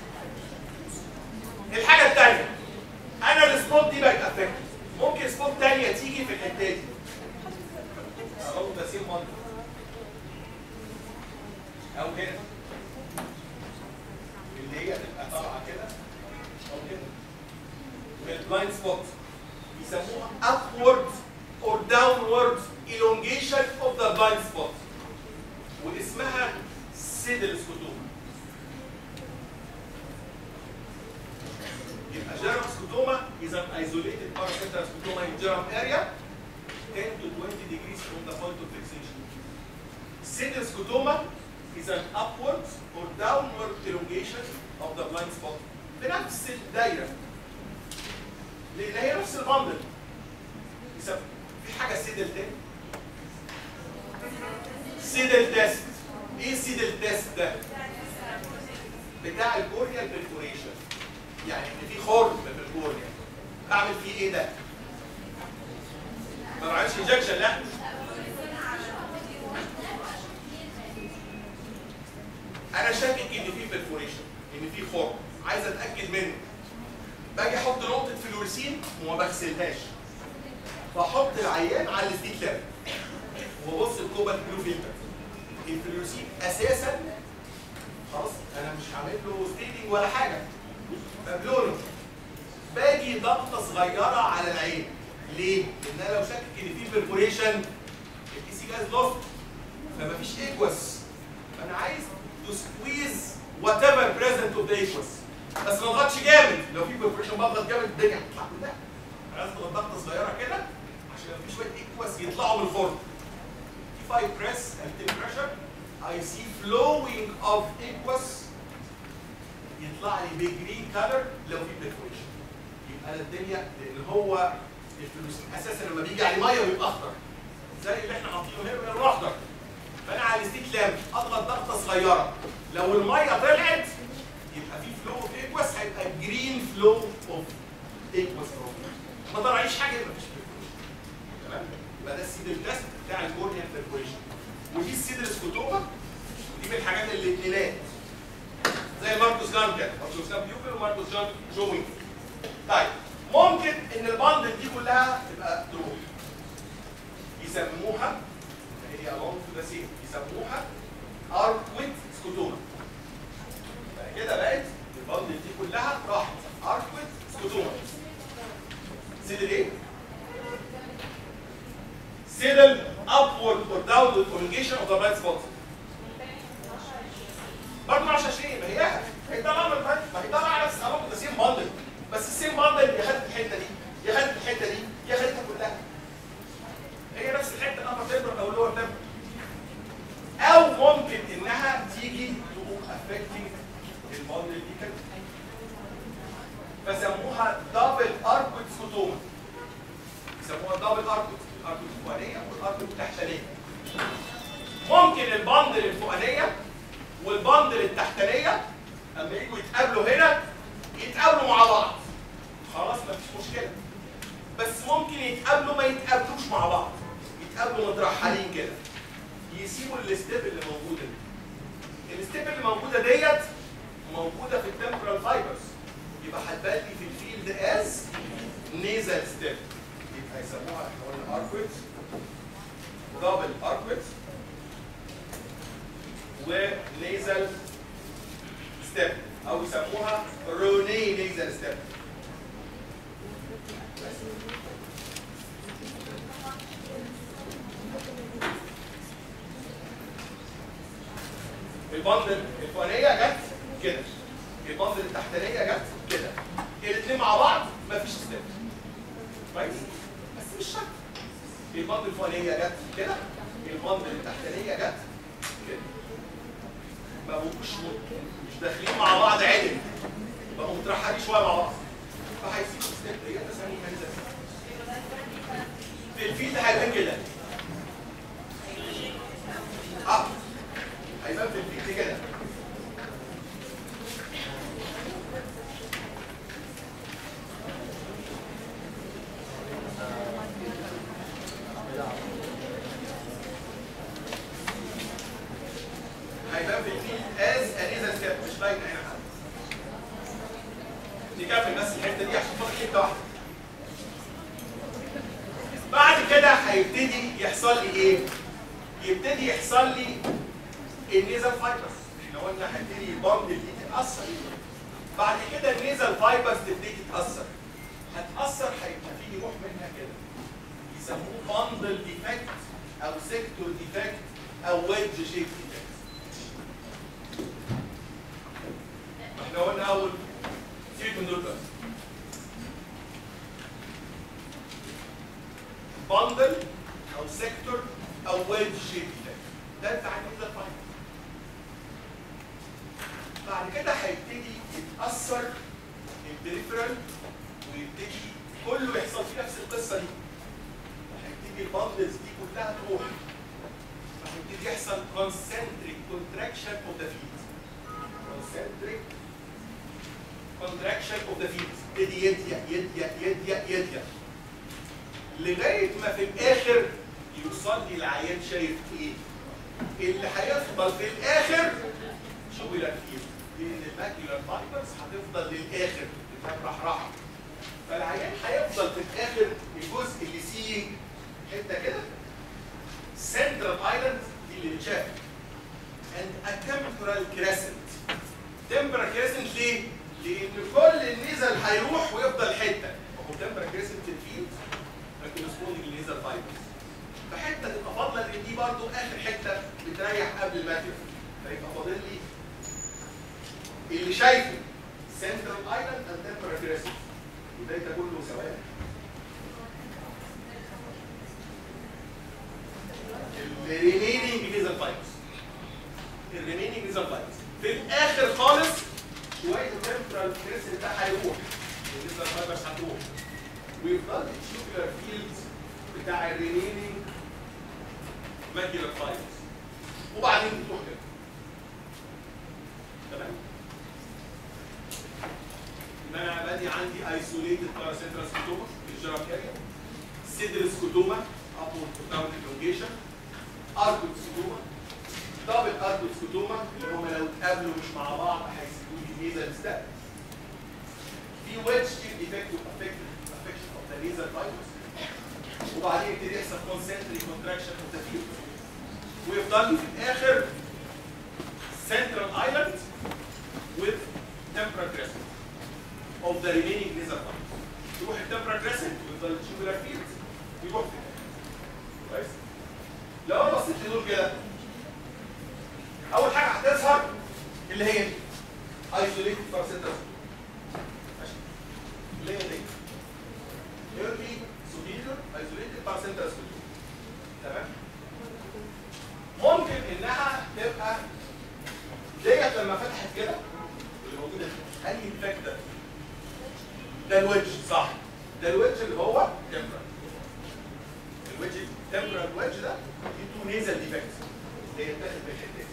الحاجه الثانيه انا السبوت دي بقت افكت ممكن سبوت ثانيه تيجي في الحته دي اهو ده سيم ماني او هنا اللي هي تبقى طالعه كده او كده البلايند سبوت بيسموها upward or downward elongation of the blind spot واسمها سيدل سكوتوما يبقى جرم سكوتوما is an isolated paracentral scotoma in germ area 10 to 20 degrees from the point of fixation. Siddle scotoma is an upward or downward elongation of the blind spot بنفس الدايره لان هي نفس البندل يسمى في حاجه سيدل تاني سيدل تيست ايه سيدل تيست ده؟ بتاع الكورنيال بريفوريشن يعني ان في خرم في الكورنيا بعمل فيه ايه ده؟ ما بعملش انجكشن لا انا شاكك ان في برفوريشن ان في خرم عايز اتاكد منه باجي احط نقطه فلوريسين وما بغسلهاش بحط العيان على الستيك لاب وبص الكوبال بلو فلتر الفلوريسين اساسا خلاص انا مش هعمل له ستيدنج ولا حاجه ببلونه باجي ضغطه صغيره على العين ليه؟ لان انا لو شاكك ان في برفوريشن الاي سي جاز لوست فمفيش ايكوس فانا عايز تو سكويز وات ايفر بريزنت اوف ذا ايكوس بس ما اضغطش جامد لو في برفوريشن بضغط جامد الدنيا هتطلع كلها عايز اضغط ضغطه صغيره كده عشان لو في شويه ايكوس يطلعوا من الفرن if I press and take pressure I see flowing of aqueous يطلع لي بجرين كلر لو في برفوريشن يبقى انا الدنيا لان هو الفلوسين اساسا لما بيجي عليه ميه بيبقى اخضر زي اللي احنا حاطينه هنا بيبقى اخضر فانا على الستيك لامب اضغط ضغطه صغيره لو الميه طلعت يبقى في فلو اوف ايكوس هيبقى جرين فلو اوف ايكوس ما طلعليش حاجه يبقى مفيش برفوريشن تمام يبقى ده السيدل تيست بتاع الكورنيال برفوريشن ودي السيدل سكوتوما ودي من الحاجات الاثنينات زي ماركوس جان كده ماركوس جان بيوبل وماركوس جان جوينج طيب ممكن ان الباندل دي كلها تبقى تروح يسموها هي along to the same يسموها اركويت سكوتوما كده بقت الباندل دي كلها راحت اركويت سكوتوما سيدل ايه؟ سيدل upward or downward prolongation of the blind spot برضه 10 20 ما هي هي طالعه من البند ما هي طالعه على نفس الامر ده سيم باندل بس السيم باندل يا خدت الحته دي يا خدت الحته دي يا خدتها كلها هي نفس الحته الامر تمبر او اللور تمبر او ممكن انها تيجي تقوم افكتنج الباندل دي كده فسموها دبل اركوت سكوتوما يسموها دبل اركوت الاركوت الفوقانيه والاركوت التحتانيه ممكن الباندل الفوقانيه والباندل التحتانيه اما يجوا يتقابلوا هنا يتقابلوا مع بعض خلاص مفيش مشكله بس ممكن يتقابلوا ما يتقابلوش مع بعض يتقابلوا مترحلين كده يسيبوا الستيب اللي موجوده دي الستيب اللي موجوده ديت موجوده في التمبرال فايبرز يبقى هتبان لي في الفيلد از نيزل ستيب يبقى يسموها احنا قلنا اركويت دبل اركويت ونيزل ستيب او يسموها روني نيزل ستيب البندل الفوقانيه جت كده البندل التحتانيه جت كده الاثنين مع بعض مفيش ستيب كويس بس مش شرط البندل الفوقانيه جت كده البندل التحتانيه جت كده ما بقوش مش داخلين مع بعض عدل بقوا مترحلين شويه مع بعض فهيسيبوا ستيب هي تسميها كده في الفيلد هيبان كده اه هيبان في الفيلد كده هيبان في الفيلد از انيزا ستيب مش باينه هنا حد نكمل بس الحته دي عشان فاضل حته واحده بعد كده هيبتدي يحصل لي ايه؟ يبتدي يحصل لي النيزل فايبرز احنا قلنا هيبتدي البامب دي تتاثر بعد كده النيزل فايبرز تبتدي تتاثر هتاثر هيبقى في روح منها كده يسموه باندل ديفكت او سيكتور ديفكت او ويدج شيب ديفكت احنا قلنا اول سيبك من دول بس باندل او سيكتور او ويدج شيب ديفكت ده بتاع النيزل فايبرز بعد كده هيبتدي يتاثر البريفرال ويبتدي كله يحصل فيه نفس القصه دي هيبتدي الباندلز دي كلها تروح هيبتدي يحصل concentric contraction of the field concentric contraction of the field يبتدي يضيق يضيق يضيق يضيق لغايه ما في الاخر يوصل لي العيان شايف ايه اللي هيفضل في الاخر شوبيلر فيلد لان الماكيولار فايبرز هتفضل للاخر مترحرحه فالعيان هيفضل في الاخر الجزء اللي سينج حته كده سنترال ايلاند دي اللي بتشاف and a temporal crescent temporal crescent ليه؟ لان كل النيزل هيروح ويفضل حته هو temporal crescent في الفيلد corresponding للنيزل فايبرز فحته تبقى فاضله لان دي برضو اخر حته بتريح قبل الماتيور فيبقى فاضل لي اللي شايفه سنترال ايلاند اند تمبرال كريسنت وده ده كله سواء الريمينينج نيزل فايبرز الريمينينج نيزل فايبرز في الاخر خالص شويه التمبرال كريسنت ده هيروح النيزل فايبرز هتروح ويفضل التيوبولار فيلد بتاع الريمينينج ماكيولار فايبرز وبعدين بتروح كده تمام ان انا بادي عندي ايسوليتد باراسيترال سكوتوما في الجرام اريا سيدر سكوتوما ابورد كوتاون الونجيشن اركوت سكوتوما دبل اركوت سكوتوما اللي هم لو اتقابلوا مش مع بعض هيسيبوا لي ميزل ستاب في ويدج تيب ديفكت افكشن اوف ذا نيزل فايبرز وبعدين يبتدي يحصل كونسنتريك كونتراكشن اوف ذا فيوز ويفضل لي في الاخر central island with temporal crescent of the remaining nasal fibers يروح التمبرال crescent ويفضل tubular field يروح في كويس لو انا بصيت لدول كده اول حاجه هتظهر اللي هي دي isolated parasitic ماشي اللي هي دي early superior isolated parasitic تمام ممكن انها تبقى ديت لما فتحت كده اللي موجوده دي انهي الفاك ده ده الويدج صح ده الويدج اللي هو تمبرال الويدج تمبرال ويدج ده دي تو نيزل ديفكتس هي بتاخد بالحته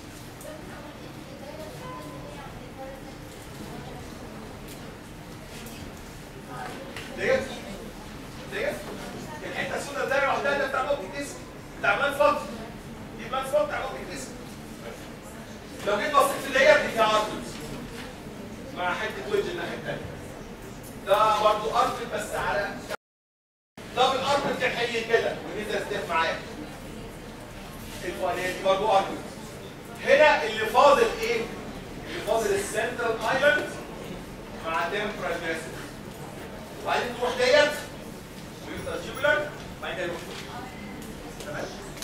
ديت ديت الحته السوداء ده لوحدها ده بتاع موت الجسم بتاع بلاد فاضي دي بلاد فاضي بتاع موت الجسم لو جيت بصيت في ديت دي فيها ارتلز مع حته ويدج الناحيه الثانيه ده برضه ارتل بس على دبل ارتل كان حي كده ونزل ستيف معايا الفوانيه دي برضه ارتل هنا اللي فاضل ايه؟ اللي فاضل السنترال ايلاند مع تمبرال جاسس وبعدين تروح ديت ويفضل جيبلر بعدين يروح تمام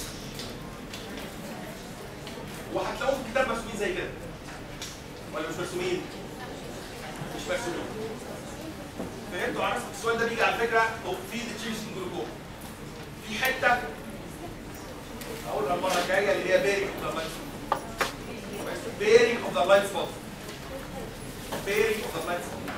وهتلاقوا في الكتاب مرسومين زي كده ولا مش مرسومين؟ مش مرسومين فهمتوا عرفت السؤال ده بيجي على فكره هو في ديتشيشن جلوكوم في حته اقولها المره الجايه اللي هي بيرنج اوف ذا لايت بيرنج اوف ذا لايت سبوت بيرنج اوف ذا لايت سبوت